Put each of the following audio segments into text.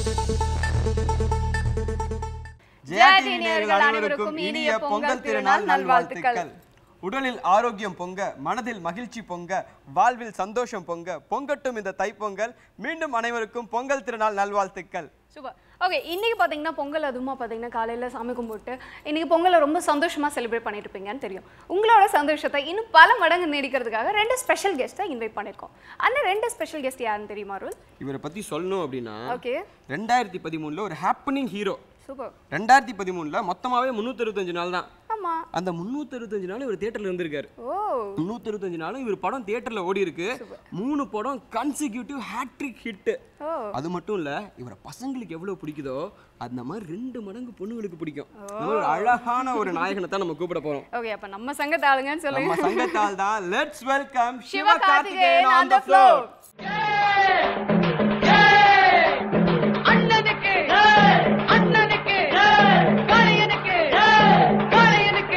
ஜெயதி நேயர்கள் அனைவருக்கும் இனிய பொங்கல் திருநாள் நல்வாழ்த்துக்கள் உடலில் ஆரோக்கியம் பொங்க மனதில் மகிழ்ச்சி பொங்க வாழ்வில் சந்தோஷம் பொங்க பொங்கட்டும் இந்த தைப்பொங்கல் மீண்டும் அனைவருக்கும் பொங்கல் திருநாள் நல்வாழ்த்துக்கள் சூப்பர் ஓகே இன்னைக்கு பார்த்தீங்கன்னா பொங்கல் அதுவுமா பார்த்தீங்கன்னா காலையில் சாமி கும்பிட்டு இன்னைக்கு பொங்கலை ரொம்ப சந்தோஷமா செலிப்ரேட் பண்ணிட்டு இருப்பீங்கன்னு தெரியும் உங்களோட சந்தோஷத்தை இன்னும் பல மடங்கு நீடிக்கிறதுக்காக ரெண்டு ஸ்பெஷல் கெஸ்ட்டை இன்வைட் பண்ணியிருக்கோம் அந்த ரெண்டு ஸ்பெஷல் கெஸ்ட் யாருன்னு தெரியுமா அருள் இவரை பத்தி சொல்லணும் அப்படின்னா ஓகே ரெண்டாயிரத்தி பதிமூணுல ஒரு ஹாப்பனிங் ஹீரோ சூப்பர் ரெண்டாயிரத்தி பதிமூணுல மொத்தமாவே முந்நூற்றி நாள் தான் ஆமா அந்த முந்நூற்றி நாள் இவர் தியேட்டர்ல இருந்திருக்காரு ஓ முந்நூற்றி நாளும் இவர் படம் தியேட்டர்ல ஓடி இருக்கு மூணு படம் கன்சிக்யூட்டிவ் ஹேட்ரிக் ஹிட் ஓ அது மட்டும் இல்ல இவரை பசங்களுக்கு எவ்வளவு பிடிக்குதோ அந்த மாதிரி ரெண்டு மடங்கு பொண்ணுங்களுக்கு பிடிக்கும் இந்த மாதிரி ஒரு அழகான ஒரு நாயகனை தான் நம்ம கூப்பிட போறோம் ஓகே அப்ப நம்ம சங்கத்து ஆளுங்கன்னு நம்ம சொல்லுங்க சங்கத்தால் தான் let's welcome Sivakarthikeyan on the floor. அண்ணனுக்கு அண்ணனுக்கு காளையனுக்கு காளையனுக்கு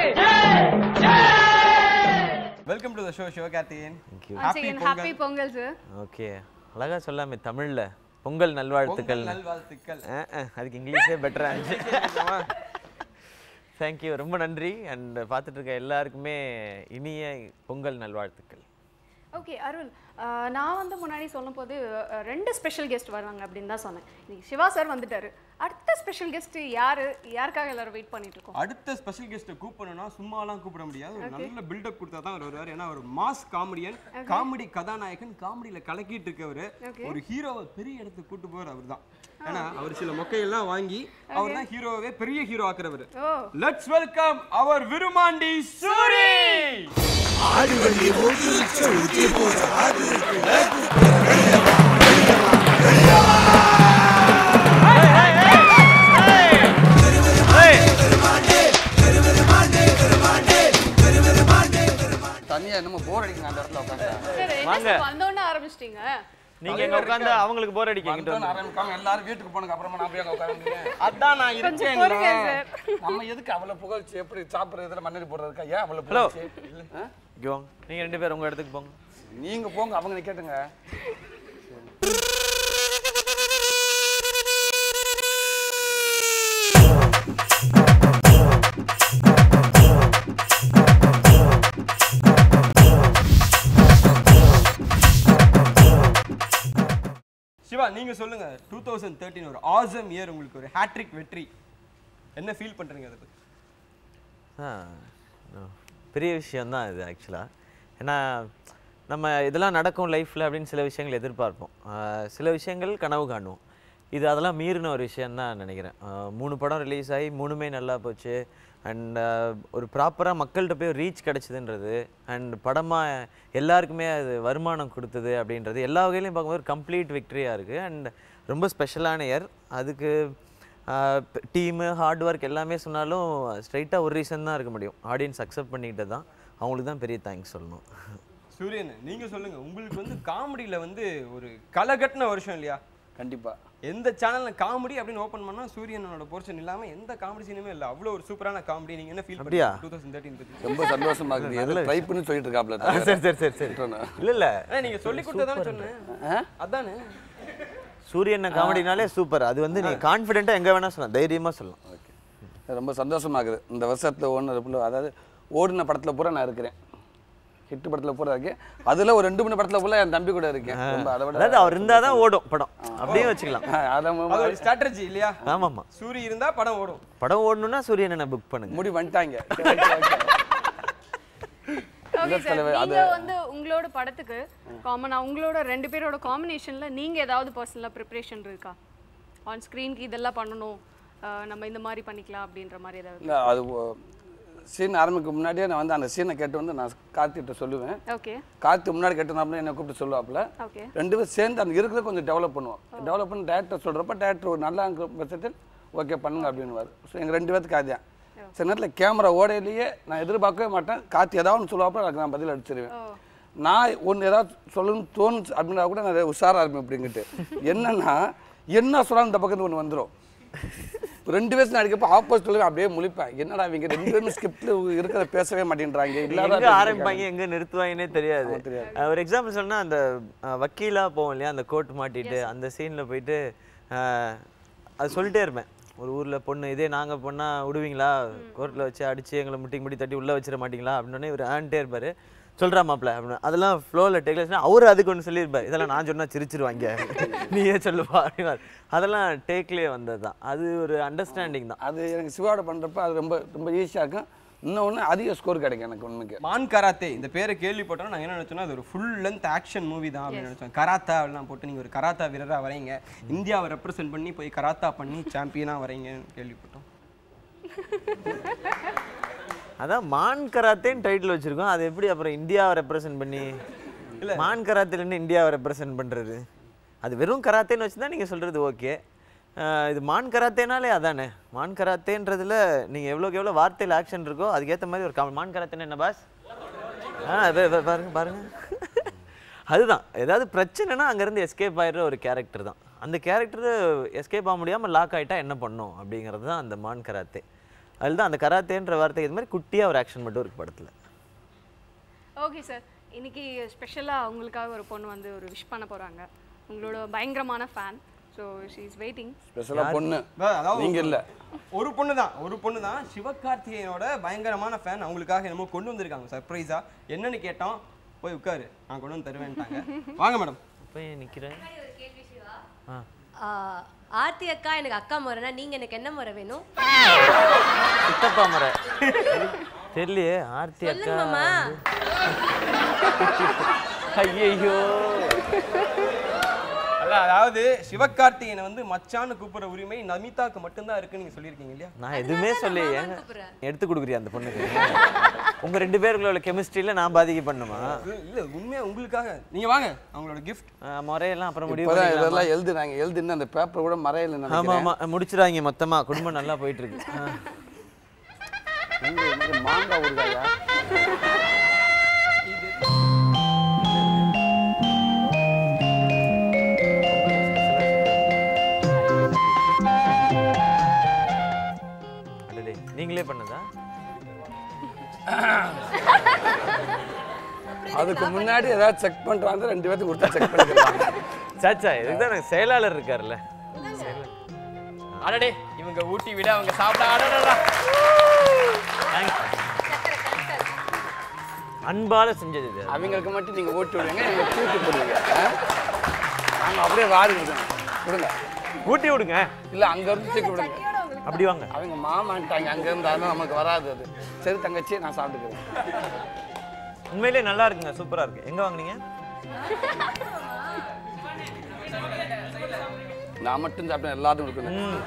welcome to the show Sivakarthikeyan Thank you. Happy happy Pongal Pongal sir okay அழகா சொல்லாமே தமிழ்ல பொங்கல் நல்வாழ்த்துக்கள் பொங்கல் நல்வாழ்த்துக்கள் அஹ், அஹ், அதுக்கு இங்கிலீஷே பெட்டரா இருந்துச்சு தேங்க்யூ ரொம்ப நன்றி அண்ட் பார்த்துட்டு இருக்க எல்லாருக்குமே இனிய பொங்கல் நல்வாழ்த்துக்கள் ஓகே அருள் அஹ், நான் வந்து முன்னாடி சொல்லும்போது அஹ், ரெண்டு ஸ்பெஷல் கெஸ்ட் வராங்க அப்படின்னு தான் சொன்னேன் இன்னைக்கு சிவா சார் வந்துட்டாரு அடுத்த ஸ்பெஷல் கெஸ்ட் யாரு யாருக்காக எல்லாரும் வெயிட் பண்ணிட்டு இருக்கோம் அடுத்த ஸ்பெஷல் கெஸ்ட்டை கூப்பிடணும்னா சும்மாலாம் கூப்பிட முடியாது ஒரு நல்ல பில்டப் கொடுத்தா தான் அவர் வருவார் ஏன்னா ஒரு மாஸ் காமெடியன் காமெடி கதாநாயகன் காமெடியில கலக்கிட்டு இருக்கவர் ஒரு ஹீரோவை பெரிய இடத்துக்கு கூட்டு போவார் அவர் தான் ஏன்னா அவர் சில மொக்கையெல்லாம் வாங்கி அவர் தான் ஹீரோவே பெரிய ஹீரோ ஆக்குறவர் ஓ லெட்ஸ் வெல்கம் அவர் விருமாண்டி சூரி தனியா என்னமோ போர் அடிக்குங்க அந்த இடத்துல உட்காந்து சரி என்ன வாங்க. சார் வந்தோடனே ஆரம்பிச்சிட்டீங்க நீங்க எங்க உட்காந்து அவங்களுக்கு போர் அடிக்க இங்கிட்டு வந்து. ஆரம்பிக்காம எல்லாரும் வீட்டுக்கு போனதுக்கு அப்புறமா நான் போய் அங்க உட்காந்து அதான் நான் கொஞ்சம் பொறுங்க சார் நம்ம எதுக்கு அவ்வளவு புகழ்ச்சி எப்படி சாப்பிடுற இதுல மண்ணடி போடுறதுக்கா ஏன் அவ்வளவு Hello. புகழ்ச்சி ஆ? இங்க வாங்க நீங்க ரெண்டு பேரும் உங்க இடத்துக்கு போங்க நீங்க போங்க அவங்க நிக்கட்டுங்க சிவா நீங்க சொல்லுங்க டூ தௌசண்ட் தேர்ட்டின் ஒரு ஆசம் இயர் உங்களுக்கு ஒரு ஹேட்ரிக் வெற்றி என்ன ஃபீல் பண்றீங்க அதை பத்தி ஆ, ஆ, பெரிய விஷயம்தான் இது ஆக்சுவலாக ஏன்னா நம்ம இதெல்லாம் நடக்கும் லைஃப்பில் அப்படின்னு சில விஷயங்கள் எதிர்பார்ப்போம் ஆ, சில விஷயங்கள் கனவு காணுவோம் இது அதெல்லாம் மீறின ஒரு விஷயம் தான் நினைக்கிறேன் ஆ, மூணு படம் ரிலீஸ் ஆகி மூணுமே நல்லா போச்சு அண்ட் ஒரு ப்ராப்பராக மக்கள்கிட்ட போய் ரீச் கிடச்சிதுன்றது அண்ட் படமாக எல்லாருக்குமே அது வருமானம் கொடுத்தது அப்படின்றது எல்லா வகையிலையும் பார்க்கும்போது கம்ப்ளீட் விக்டரியாக இருக்குது அண்ட் ரொம்ப ஸ்பெஷலான இயர் அதுக்கு டீமு ஹார்ட் ஒர்க் எல்லாமே சொன்னாலும் ஸ்ட்ரைட்டாக ஒரு ரீசன் தான் இருக்க முடியும் ஆடியன்ஸ் அக்செப்ட் பண்ணிக்கிட்டு தான் அவங்களுக்கு தான் பெரிய தேங்க்ஸ் சொல்லணும் சூரியன் நீங்க சொல்லுங்க உங்களுக்கு வந்து காமெடியில வந்து ஒரு கலகட்டின வருஷம் இல்லையா கண்டிப்பா எந்த சேனல்ல காமெடி அப்படின்னு ஓபன் பண்ணா சூரியனோட போர்ஷன் இல்லாம எந்த காமெடி சீனுமே இல்ல அவ்வளவு ஒரு சூப்பரான காமெடி நீங்க என்ன ஃபீல் அப்படியா? பண்ணீங்க டூ தௌசண்ட் தேர்ட்டின் பத்தி ரொம்ப சந்தோஷமா இருக்குது எது ட்ரைப்னு சொல்லிட்டு இருக்காப்ல சரி சரி சரி சரி இல்லை இல்லை அண்ணா, நீங்க சொல்லி கொடுத்ததானே சொன்னேன் அதானே சூரியன் காமெடினாலே சூப்பர் அது வந்து நீ கான்ஃபிடென்ட்டாக எங்கே வேணால் சொல்லலாம் தைரியமாக சொல்லலாம் ஓகே ரொம்ப சந்தோஷமா இருக்குது இந்த வருஷத்துல ஒன்று அதாவது ஓடின படத்துல பூரா நான் இருக்கிறேன் ஹிட் படத்துல பூரா இருக்கேன் அதுல ஒரு ரெண்டு மூணு படத்துல பூரா என் தம்பி கூட இருக்கேன் ரொம்ப அதை விட அதாவது அவர் இருந்தால் தான் ஓடும் படம் அப்படியே வச்சுக்கலாம் அதை அது ஒரு ஸ்ட்ராட்டஜி இல்லையா ஆமாம்மா சூரி இருந்தா படம் ஓடும் படம் ஓடணும்னா சூரியனை புக் பண்ணுங்க முடி வந்துட்டாங்க ஓகே சார் தலைவர், நீங்க வந்து உங்களோட படத்துக்கு காமனா உங்களோட ரெண்டு பேரோட காம்பினேஷன்ல நீங்க ஏதாவது பர்சனலா ப்ரிப்பரேஷன் இருக்கா ஆன் ஸ்க்ரீனுக்கு இதெல்லாம் பண்ணணும் அஹ் நம்ம இந்த மாதிரி பண்ணிக்கலாம் அப்படின்ற மாதிரி ஏதாவது இல்லை அது சீன் ஆரம்பிக்க முன்னாடியே நான் வந்து அந்த சீனை கேட்டு வந்து நான் கார்த்திகிட்ட சொல்லுவேன் ஓகே கார்த்தி முன்னாடி கேட்டிருந்தாப்புல என்னை கூப்பிட்டு சொல்லுவாப்புல ஓகே ரெண்டு பேரும் சேர்ந்து அந்த இருக்கிறத கொஞ்சம் டெவலப் பண்ணுவோம் டெவலப் பண்ணி டேரக்டர் சொல்கிறப்ப டேரக்டர் ஒரு நல்லா பட்சத்தில் ஓகே பண்ணுங்க அப்படின்னுவார் ஸோ எங்கள் ரெண்டு பேர்த்துக்கு அதுதான் சில நேரத்தில் கேமரா ஓடையிலேயே நான் எதிர்பார்க்கவே மாட்டேன் கார்த்தி ஏதாவது ஒன்று சொல்லுவாப்புல அதுக்கு நான் பதில் அடிச்சிருவேன் நான் ஒன்று ஏதாவது சொல்லணும்னு தோணுச்சு அப்படின்னா கூட நான் உஷாராக இருப்பேன் அப்படிங்கிட்டு என்னன்னா என்ன சொன்னாலும் இந்த பக்கத்து ஒன்று வந்துடும் ரெண்டு பேரும் நடிக்கப்போ ஆப்போசிட் சொல்லி அப்படியே முழிப்பேன் என்னடா இவங்க ரெண்டு பேரும் ஸ்கிரிப்ட்ல இருக்கிறத பேசவே மாட்டேன்றாங்க இல்லாத எங்க ஆரம்பிப்பாங்க எங்க நிறுத்துவாங்கன்னே தெரியாது அஹ் ஒரு எக்ஸாம்பிள் சொன்னா அந்த அஹ், வக்கீலா போவோம் இல்லையா அந்த கோட் மாட்டிட்டு அந்த சீன்ல போயிட்டு அஹ், அது சொல்லிட்டே இருப்பேன் ஒரு ஊரில் பொண்ணு இதே நாங்கள் பொண்ணா விடுவீங்களா கோர்ட்டில் வச்சு அடிச்சு எங்களை முட்டி முட்டி தட்டி உள்ளே வச்சிட மாட்டீங்களா அப்படின்னே இவர் ஆன்ட்டே இருப்பார் சொல்கிறா மாப்பிள்ள அப்படின்னு அதெல்லாம் ஃப்ளோவில் டேக்லெஸ்னா அவர் அதுக்கு ஒன்று சொல்லியிருப்பார் இதெல்லாம் நான் சொன்னால் சிரிச்சிருவாங்க நீயே சொல்லுவா அப்படின்னாரு. அதெல்லாம் டேக்லேயே வந்தது தான் அது ஒரு அண்டர்ஸ்டாண்டிங் தான் அது எனக்கு சிவாவோட பண்ணுறப்ப அது ரொம்ப ரொம்ப ஈஸியாக இருக்கும் இன்னொன்று அதிக ஸ்கோர் கிடைக்கும் எனக்கு உண்மைக்கு மான் கராத்தே இந்த பேரை கேள்விப்பட்டோம் நாங்கள் என்ன நினச்சோன்னா அது ஒரு ஃபுல் லென்த் ஆக்ஷன் மூவி தான் அப்படின்னு நினச்சோம் கராத்தா அப்படிலாம் போட்டு நீங்கள் ஒரு கராத்தா வீரராக வரீங்க இந்தியாவை ரெப்ரசென்ட் பண்ணி போய் கராத்தா பண்ணி சாம்பியனாக வரீங்கன்னு கேள்விப்பட்டோம் அதான் மான் கராத்தேன்னு டைட்டில் வச்சிருக்கோம் அது எப்படி அப்புறம் இந்தியாவை ரெப்ரசன்ட் பண்ணி மான் கராத்தேன்னு இந்தியாவை ரெப்ரசன்ட் பண்ணுறது அது வெறும் கராத்தேன்னு வச்சு தான் நீங்கள் சொல்கிறது ஓகே இது மான் கராத்தேனாலே அதானே மான் கராத்தேன்றதுல நீங்கள் எவ்வளோக்கு எவ்வளோ வார்த்தையில் ஆக்ஷன் இருக்கோ அதுக்கேற்ற மாதிரி ஒரு கா- மான் கராத்தேன்னு என்ன பாஸ் ஆ வே- வே- பாருங்க பாருங்க அதுதான் ஏதாவது பிரச்சனைனா அங்கேருந்து எஸ்கேப் ஆயிடுற ஒரு கேரக்டர் தான் அந்த கேரக்டர் எஸ்கேப் ஆக முடியாமல் லாக் ஆகிட்டா என்ன பண்ணும் அப்படிங்கிறது தான் அந்த மான் கராத்தே அதில் தான் அந்த கராத்தேன்ற வார்த்தைக்கு இது மாதிரி குட்டியாக ஒரு ஆக்ஷன் மட்டும் இருக்கு படத்தில் ஓகே சார் இன்னைக்கு ஸ்பெஷலாக உங்களுக்காக ஒரு பொண்ணு வந்து ஒரு விஷ் பண்ண போகிறாங்க உங்களோட பயங்கரமான fan so she is waiting ஸ்பெஷலாக பொண்ணு அதாவது- அதாவது நீங்க இல்ல. ஒரு பொண்ணு தான் ஒரு பொண்ணு தான் சிவகார்த்திகேயனோட பயங்கரமான ஃபேன் அவங்களுக்காக என்னமோ கொண்டு வந்திருக்காங்க சர்ப்ரைஸா என்னன்னு கேட்டோம் போய் உட்காரு நான் கொண்டு வந்து தருவேன்ட்டாங்க வாங்க மேடம் போய் நிற்கிறேன் ஆ ஆ, ஆர்த்தி அக்கா எனக்கு அக்கா முறைனா நீங்க எனக்கு என்ன முறை வேணும் சித்தப்பா முறை தெரியலையே ஆர்த்தி அக்கா சொல்லுங்க மாமா ஐயோ அல்ல அதாவது சிவகார்த்திகேயனை வந்து மச்சான்னு கூப்பிடுற உரிமை நமிதாக்கு மட்டும்தான் இருக்குன்னு நீங்க சொல்லியிருக்கீங்க இல்லையா நான் எதுவுமே சொல்லி நான் ஏங்க கூப்பிடுறேன். எடுத்து கொடுக்குறியா அந்த பொண்ணுக்கு உங்க ரெண்டு பேருக்குள்ள கெமிஸ்ட்ரியில நான் பாதிக்க பண்ணுமா இல்ல, இல்ல உண்மையா உங்களுக்காக நீங்க வாங்க அவங்களோட கிஃப்ட் ஆ, முறையெல்லாம் அப்புறம் முடிவு இப்போதான் பண்ணிக்கலாமா? இதெல்லாம் எழுதுனாங்க எழுதுன்னு அந்த பேப்பர் கூட மறையல ஆமா நினைக்கிறேன் ஆமா முடிச்சிடாங்க மொத்தமா குடும்பம் நல்லா போயிட்டு இருக்கு ஆ. எங்க எங்க மாங்காய் ஊறுகாயா அடடே, நீங்களே பண்ணதா அதுக்கு முன்னாடி ஏதாவது செக் பண்றாங்க ரெண்டு பேர்த்துக்கு கொடுத்தா செக் பண்ணிக்கலாம் சாச்சா இதுக்கு தான் எனக்கு செயலாளர் இருக்கார்ல அடடே இவங்க ஊட்டி விட அவங்க சாப்பிட அடடடா Thanks. அன்பால செஞ்சது இது அவங்களுக்கு மட்டும் நீங்க ஓட்டு விடுவீங்க நீங்க தூக்கி போடுவீங்க ஆ? நாங்க அப்படியே வாரி விடுங்க விடுங்க ஊட்டி விடுங்க இல்ல அங்க இருந்து தூக்கி விடுங்க அப்படி வாங்க அவங்க மாமான்ட்டாங்க அங்க இருந்தாலும் நமக்கு வராது அது சரி தங்கச்சி நான் சாப்பிட்டுக்கிறேன் உண்மையிலேயே நல்லா இருக்குங்க சூப்பரா இருக்கு எங்க வாங்குனீங்க நான் மட்டும் சாப்பிட்டேன் எல்லாத்தையும் கொடுக்கணும்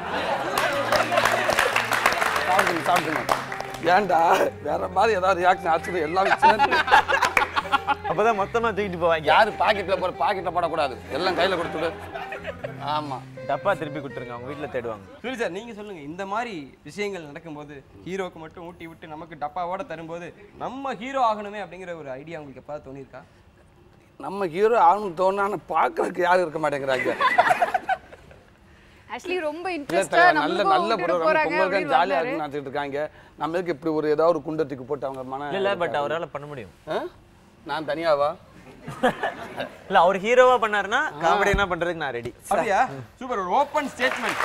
சாப்பிடுங்க சாப்பிடுங்க ஏன்டா வேற மாதிரி ஏதாவது ரியாக்ஷன் ஆச்சு எல்லாமே சேர்ந்து அப்பதான் மொத்தமா தூக்கிட்டு போவாங்க யாரு பாக்கெட்ல போற பாக்கெட்ல போடக்கூடாது எல்லாம் கையில கொடுத்துடு ஆமா டப்பா திருப்பி கொடுத்துருங்க அவங்க வீட்ல தேடுவாங்க சரி சார் நீங்க சொல்லுங்க இந்த மாதிரி விஷயங்கள் நடக்கும்போது ஹீரோக்கு மட்டும் ஊட்டி விட்டு நமக்கு டப்பாவோட தரும்போது நம்ம ஹீரோ ஆகணுமே அப்படிங்கிற ஒரு ஐடியா உங்களுக்கு எப்போ தோணியிருக்கா நம்ம ஹீரோ ஆகணும் தோணான்னு பார்க்கறதுக்கு யாரும் இருக்க மாட்டேங்கிறாங்க ஆக்சுவலி ரொம்ப இல்ல இன்ட்ரெஸ்டா தல, நல்ல நம்மளுக்கும் நல்ல விட்டுட்டு ப்ரோக்ராம் போறாங்க பொங்கலுக்கு அப்படின்னு ஜாலியா வந்தாரு. இருக்குன்னு நினைச்சிட்டு இருக்காங்க நம்மளுக்கு இப்படி ஒரு ஏதாவது ஒரு குண்டத்துக்கு போட்டு அவங்க மன இல்ல இல்ல பட் அவரால பண்ண முடியும் ஆ? நான் தனியாவா இல்ல அவர் ஹீரோவா பண்ணாருன்னா காமெடி என்ன பண்றதுக்கு நான் ரெடி அப்படியா சூப்பர் ஒரு ஓப்பன் ஸ்டேட்மெண்ட்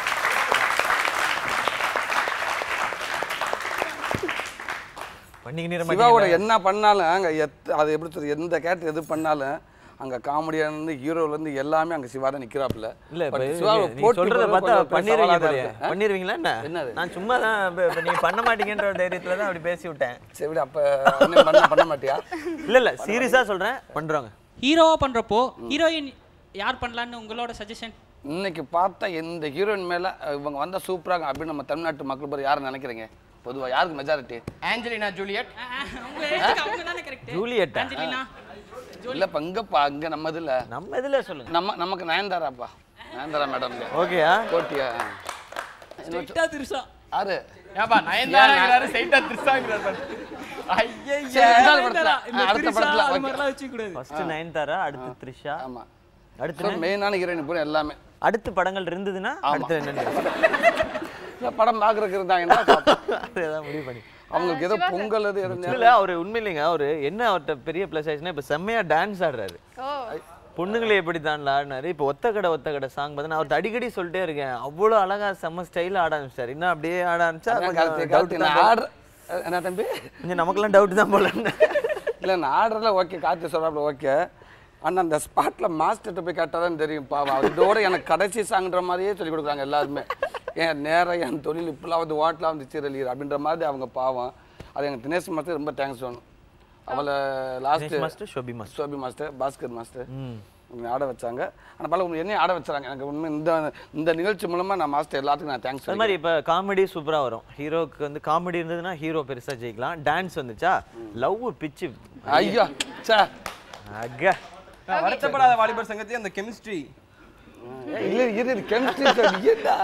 பண்ணிக்கிற சிவாவோட மாட்டீங்க என்ன பண்ணாலும் அங்க எத் அது எப்படி சொல்றது எந்த கேரக்டர் எது பண்ணாலும் அங்க காமெடியான இருந்து ஹீரோல இருந்து எல்லாமே அங்க சிவா தான் நிக்கிறாப்புல இல்ல இப்ப But சிவாவை நீ போட்டி சொல்றத போடுறது பார்த்தா கொஞ்சம் பண்ணிருவீங்க சவாலா தான் போலயே இருக்கு. ஆ? பண்ணிருவீங்களா என்ன என்னது? நான் சும்மா தான் இப்ப- இப்ப நீங்க பண்ண மாட்டீங்கன்ற ஒரு தைரியத்துல தான் அப்படி பேசி விட்டேன் சரி விடு, அப்ப என்ன பண்ண பண்ண மாட்டியா இல்ல இல்ல சீரியஸா சொல்றேன் பண்றோங்க ஹீரோவா பண்றப்போ ஹீரோயின் யார் பண்ணலான்னு உங்களோட சஜஷன் இன்னைக்கு பார்த்தா எந்த ஹீரோயின் மேல அஹ், இவங்க வந்தா சூப்பராக அப்படின்னு நம்ம தமிழ்நாட்டு மக்கள் பேர் யாரை நினைக்கிறீங்க பொதுவா யாருக்கு மெஜாரிட்டி ஆஞ்சலினா ஜூலியட் அவங்க எடுத்துக்க அவங்க தானே கரெக்ட் ஜூலியட்டா? ஆஞ்சலினா இல்லப்பா இங்கப்பா அங்க நம்ம இதுல நம்ம இதுல சொல்லுங்க நம்ம நமக்கு நயன்தாராப்பா நயன்தாரா மேடம் ஓகேயா கோட்டியா ஸ்ட்ரைட்டா திருசா யாரு ஏப்பா நயன்தாராங்கிறாரு சைட்டா திருசாங்கிறாரு பாரு. ஐயையே. சரி, ரெண்டாவது படத்துல இந்த ஆ, அடுத்த திரிஷா படத்துல அது okay. மாதிரிலாம் வச்சுக்க கூடாது ஃபர்ஸ்ட் நயன்தாரா அடுத்து த்ரிஷா ஆமா அடுத்து என்ன? மெயினான ஹீரோயின் பூரா எல்லாமே அடுத்து படங்கள் இருந்ததுன்னா அடுத்து என்னன்னு இல்ல, படம் பார்க்கறதுக்கு இருந்தாங்கன்னா பார்ப்போம். அதேதான் முடிவு பண்ணி அவங்களுக்கு ஏதோ பொங்கல் அது இல்ல இல்ல அவரு உண்மையிலேங்க அவரு என்ன அவர்ட்ட பெரிய ப்ளஸ் ஆயிடுச்சுன்னா இப்ப செம்மையா டான்ஸ் ஆடுறாரு ஓ பொண்ணுங்களே எப்படி தான் ஆடினாரு இப்போ ஒத்த கடை ஒத்த கடை சாங் பார்த்தா நான் அவர்கிட்ட அடிக்கடி சொல்லிட்டே இருக்கேன் அவ்வளோ அழகா செம்ம ஸ்டைலில் ஆட ஆரம்பிச்சார் இன்னும் அப்படியே ஆட ஆரம்பிச்சா அதான் கொஞ்சம் கார்த்தி, doubt கார்த்தி, தான் நான் போல. ஆடுற என்ன தம்பி கொஞ்சம் நமக்கெல்லாம் டவுட் தான் போல இல்லை நான் ஆடுறதுல ஓகே கார்த்தி சொல்கிறாப்புல ஓகே ஆனால் அந்த ஸ்பாட்டில் மாஸ்டர்கிட்ட போய் கேட்டால் தான் தெரியும் பாவம் அவர் இதோட எனக்கு கடைசி சாங்கிற மாதிரியே சொல்லி கொடுக்குறாங்க எல்லாருமே என் நேரம் என் தொழில் இப்பெல்லாம் வந்து ஓட்டலாம் வந்து சீரழியர் அப்படின்ற மாதிரி அவங்க பாவம் அது எங்கள் தினேஷ் மாஸ்டர் ரொம்ப தேங்க்ஸ் வேணும் அவளை last master Shobi master Shobi master Bhaskar master உன்னை ஆட வச்சாங்க ஆனால் பல என்னையும் ஆட வச்சாங்க எனக்கு உண்மை இந்த இந்த நிகழ்ச்சி மூலமாக நான் மாஸ்டர் எல்லாத்துக்கும் நான் தேங்க்ஸ் அது மாதிரி இப்போ காமெடி சூப்பராக வரும் ஹீரோக்கு வந்து காமெடி இருந்ததுன்னா ஹீரோ பெருசாக ஜெயிக்கலாம் டான்ஸ் வந்துச்சா லவ் பிச்சு ஐயோ சே அக்கா வருத்தப்படாத வாலிபர் சங்கத்தையும் அந்த கெமிஸ்ட்ரி இல்லை இரு கெமிஸ்ட்ரி ஏண்டா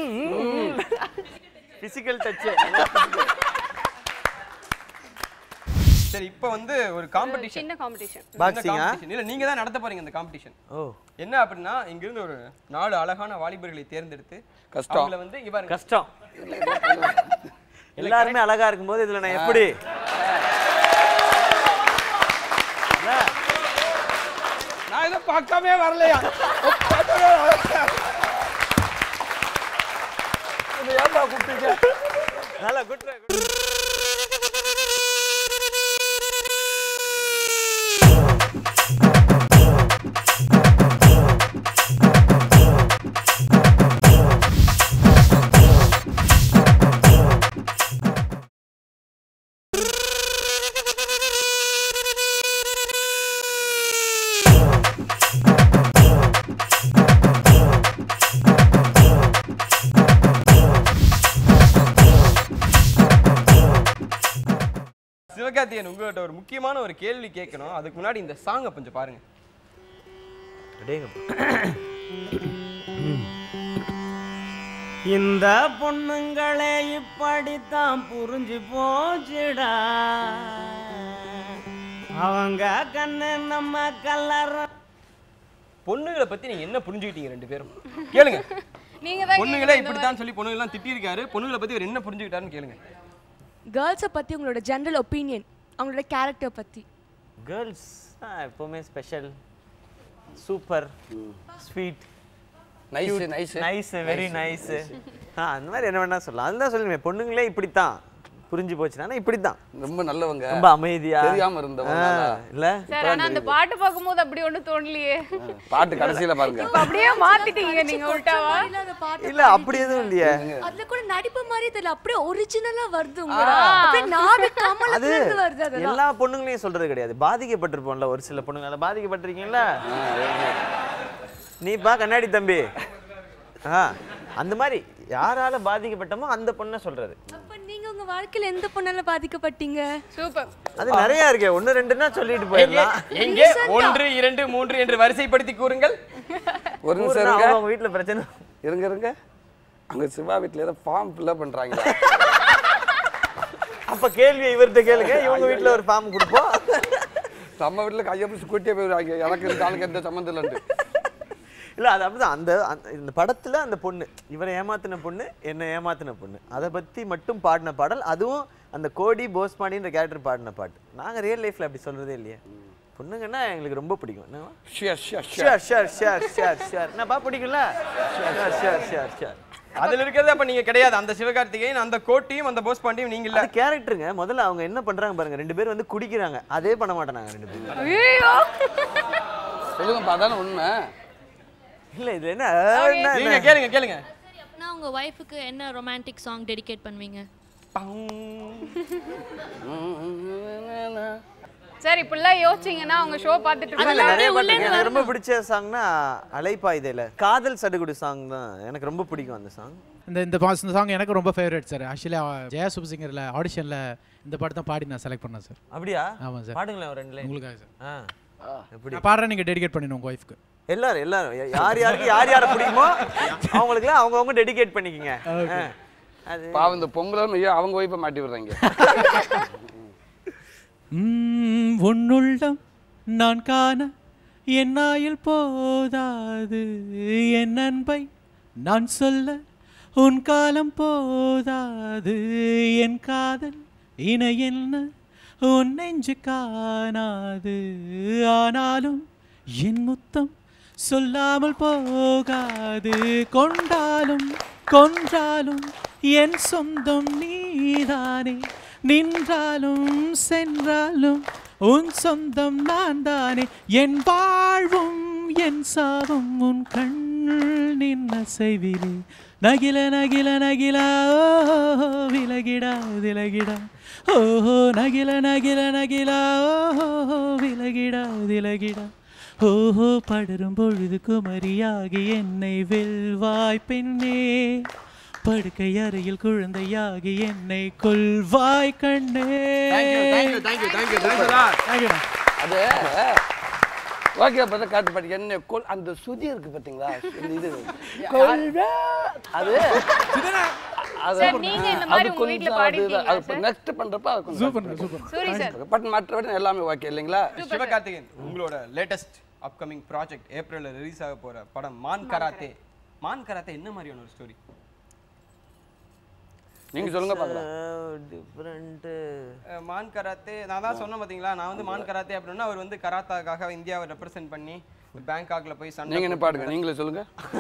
ஃபிசிக்கல் டச்சு சரி இப்போ வந்து ஒரு காம்படிஷன் சின்ன காம்படிஷன் பாக்ஸிங்கா இல்ல நீங்க தான் நடத்த போறீங்க இந்த காம்படிஷன் ஓ என்ன அப்படின்னா இங்கிருந்து ஒரு நாலு அழகான வாலிபர்களை தேர்ந்தெடுத்து கஷ்டம். அவங்கள வந்து இங்க பாருங்க கஷ்டம் எல்லாருமே அழகா இருக்கும்போது இதுல நான் எப்படி நான் இதை பார்க்காமே வரலையா இது ஏன்பா கூப்பிட்டீங்க நல்லா குட்ரா சிவகார்த்தியன் உங்ககிட்ட ஒரு முக்கியமான ஒரு கேள்வி கேட்கணும் அதுக்கு முன்னாடி இந்த சாங்கை கொஞ்சம் பாருங்க இந்த பொண்ணுங்களே இப்படித்தான் புரிஞ்சு போச்சுடா அவங்க கண்ணு நம்ம கல்லற பொண்ணுங்களை பத்தி நீங்க என்ன புரிஞ்சுக்கிட்டீங்க ரெண்டு பேரும் கேளுங்க நீங்க தான் பொண்ணுங்களே இப்படித்தான் சொல்லி பொண்ணுங்களாம் திட்டியிருக்காரு பொண்ணுங்களை பத்தி இவர் என்ன புரிஞ்சுக்கிட்டாருன்னு கேளுங்க கேர்ள்ஸை பற்றி உங்களோட ஜென்ரல் ஒப்பீனியன் அவங்களோட கேரக்டர் பற்றி கேர்ள்ஸ் எப்பவுமே special super sweet nice nice nice very nice அந்த மாதிரி என்ன வேணா சொல்லலாம் அதுதான் சொல்லுவேன் பொண்ணுங்களே இப்படித்தான் புரிஞ்சு போச்சுன்னா இப்படித்தான் ரொம்ப நல்லவங்க ரொம்ப அமைதியா தெரியாம இருந்தவங்க ஆ, இல்ல சார் ஆனா அந்த பாட்டு பார்க்கும்போது அப்படி ஒண்ணும் தோணலையே பாட்டு கடைசியில பாருங்க இப்ப அப்படியே மாத்திட்டீங்க நீங்க உள்டாவா அந்த பாட்டு இல்ல அப்படி எதுவும் இல்லையே அதுல கூட நடிப்பு மாதிரி தெரியல அப்படியே ஒரிஜினலா வருது உங்களோட அப்படியே நாடு கமலத்துல இருந்து வருது அதெல்லாம் எல்லா பொண்ணுங்களையும் சொல்றது கிடையாது பாதிக்கப்பட்டிருப்போம்ல ஒரு சில பொண்ணுங்கள பாதிக்கப்பட்டிருக்கீங்கல்ல நீப்பா கண்ணாடி தம்பி ஆ அந்த மாதிரி யாரால பாதிக்கப்பட்டமோ அந்த பொண்ணை சொல்றது அப்ப நீங்க உங்க வாழ்க்கையில எந்த பொண்ணால பாதிக்கப்பட்டீங்க சூப்பர் அது நிறைய இருக்கு ஒண்ணு ரெண்டுன்னா சொல்லிட்டு போயிடலாம் எங்கே ஒன்று இரண்டு மூன்று என்று வரிசைப்படுத்தி கூறுங்கள் ஒரு நிமிஷம் ஊர்னா இருங்க அவங்க வீட்டுல பிரச்சனை இருங்க இருங்க அங்க சிவா வீட்டுல ஏதோ ஃபார்ம் ஃபில்அப் பண்றாங்க அப்ப கேள்வி இவர்கிட்ட கேளுங்க இவங்க வீட்டுல ஒரு ஃபார்ம் கொடுப்போம் நம்ம வீட்டுல கையை பிடிச்சி கூட்டியே போயிடுவாங்க எனக்கு இந்த ஆளுக்கு எந்த சம்மந்தம் இல்லைன்ட்டு இல்ல அது அப்படிதான் அந்த அந்த- இந்த படத்துல அந்த பொண்ணு இவரை ஏமாத்தின பொண்ணு என்ன ஏமாத்தின பொண்ணு அதை பத்தி மட்டும் பாடின பாடல் அதுவும் அந்த கோடி போஸ்பாண்டின்ற கேரக்டர் பாடின பாட்டு நாங்க ரியல் லைஃப்ல அப்படி சொல்றதே இல்லையே பொண்ணுங்கன்னா எங்களுக்கு ரொம்ப பிடிக்கும் என்னவா ஷியர் ஷியர் share share share share share என்னப்பா பிடிக்கும்ல ஷேர் ஷேர் ஷேர் ஷேர் அதுல இருக்கிறது அப்ப நீங்க கிடையாது அந்த சிவகார்த்திகேயன் அந்த கோட்டியும் அந்த போஸ் பாண்டியும் நீங்க இல்ல அது கேரக்டருங்க முதல்ல அவங்க என்ன பண்றாங்க பாருங்க ரெண்டு பேரும் வந்து குடிக்கிறாங்க அதே பண்ண மாட்டாங்க ரெண்டு பேரும் ஐயோ சொல்லுங்கப்பா அதானே உண்மை இல்ல இது என்ன என்ன நீங்க கேளுங்க கேளுங்க நான் உங்க ஒய்ஃபுக்கு என்ன ரொமான்டிக் சாங் டெடிகேட் பண்ணுவீங்க சார் இப்படிலாம் யோசிச்சீங்கன்னா அவங்க ஷோ பார்த்துட்டு இல்ல, இருக்காங்க நிறைய பாட்டு இருக்கு. எனக்கு ரொம்ப பிடிச்ச சாங்னா அலைப்பாயுதையில காதல் சடுகுடு சாங் தான் எனக்கு ரொம்ப பிடிக்கும் அந்த சாங் இந்த இந்த பாஸ் இந்த சாங் எனக்கு ரொம்ப favourite sir actually Jaya super சிங்கரில் ஆடிஷனில் இந்த பாட்டு தான் பாடி நான் செலக்ட் பண்ணேன் சார் அப்படியா ஆமாம் சார் பாடுங்களேன் ஒரு ரெண்டு லைன் உங்களுக்காக சார் ஆ எப்படி நான் பாடுறேன் நீங்கள் டெடிகேட் பண்ணிடணும் உங்கள் ஒய்ஃப்க்கு எல்லாரும் எல்லாரும் யா- யார் யாருக்கு யார் யாரை பிடிக்குமோ அவங்களுக்குலாம் அவங்கவங்க டெடிகேட் பண்ணிக்கங்க ஆ. அது பாவம் இந்த பொங்கலும் ஐயோ அவங்க ஒய்ஃபை மாட்டி விடுறாங்க ம், உன்னுள்ளம் நான் காண என் ஆயுள் போதாது என் அன்பை நான் சொல்ல உன் காலம் போதாது என் காதல் இணை என்ன உன் நெஞ்சு காணாது ஆனாலும் என் முத்தம் சொல்லாமல் போகாது கொண்டாலும் கொன்றாலும் என் சொந்தம் நீதானே நின்றாலும் சென்றாலும் உன் சொந்தம் நான் தானே என் வாழ்வும் என் சாவும் உன் கண்ணின் அசைவிலே நகில நகில நகில ஓ விலகிடா விலகிடா ஓஹோ நகில நகில நகில ஓஹோ விலகிடா விலகிடா ஓஹோ படரும் பொழுது குமரியாகி என்னை வெல்வாய் பெண்ணே படுக்கை அறையில் குழந்தையாகி என்னை கொல்வாய் கண்ணே Thank you, thank you, thank you, thank you. Thanks a lot. Thank you, man. அது ஓகே பார்த்தா காட்டு பாட்டி என்ன கொல் அந்த சுதி இருக்கு பார்த்தீங்களா இந்த இது கொல்வா அது அது சார், நீங்க இந்த மாதிரி உங்க வீட்ல பாடிருக்கீங்களா, அது நெக்ஸ்ட் பண்றப்ப அது கொஞ்சம் super super Soori sir but மற்றபடி எல்லாமே ஓகே இல்லைங்களா சிவகார்த்திகேயன் உங்களோட லேட்டஸ்ட் அப்கமிங் ப்ராஜெக்ட் ஏப்ரல்ல ரிலீஸ் ஆக போற படம் மான் கராத்தே மான் கராத்தே என்ன மாதிரியான ஒரு ஸ்டோரி நீங்க சொல்லுங்க பார்க்கலாம் டிஃப்ரெண்ட் மான் கராத்தே நான் தான் சொன்னேன் பாத்தீங்களா நான் வந்து மான் கராத்தே அப்படின்னா அவர் வந்து கராத்தாக்காக இந்தியாவை ரெப்ரசென்ட் பண்ணி பேங்காக்ல போய் சண்டை நீங்க என்ன பாடுங்க நீங்களே சொல்லுங்க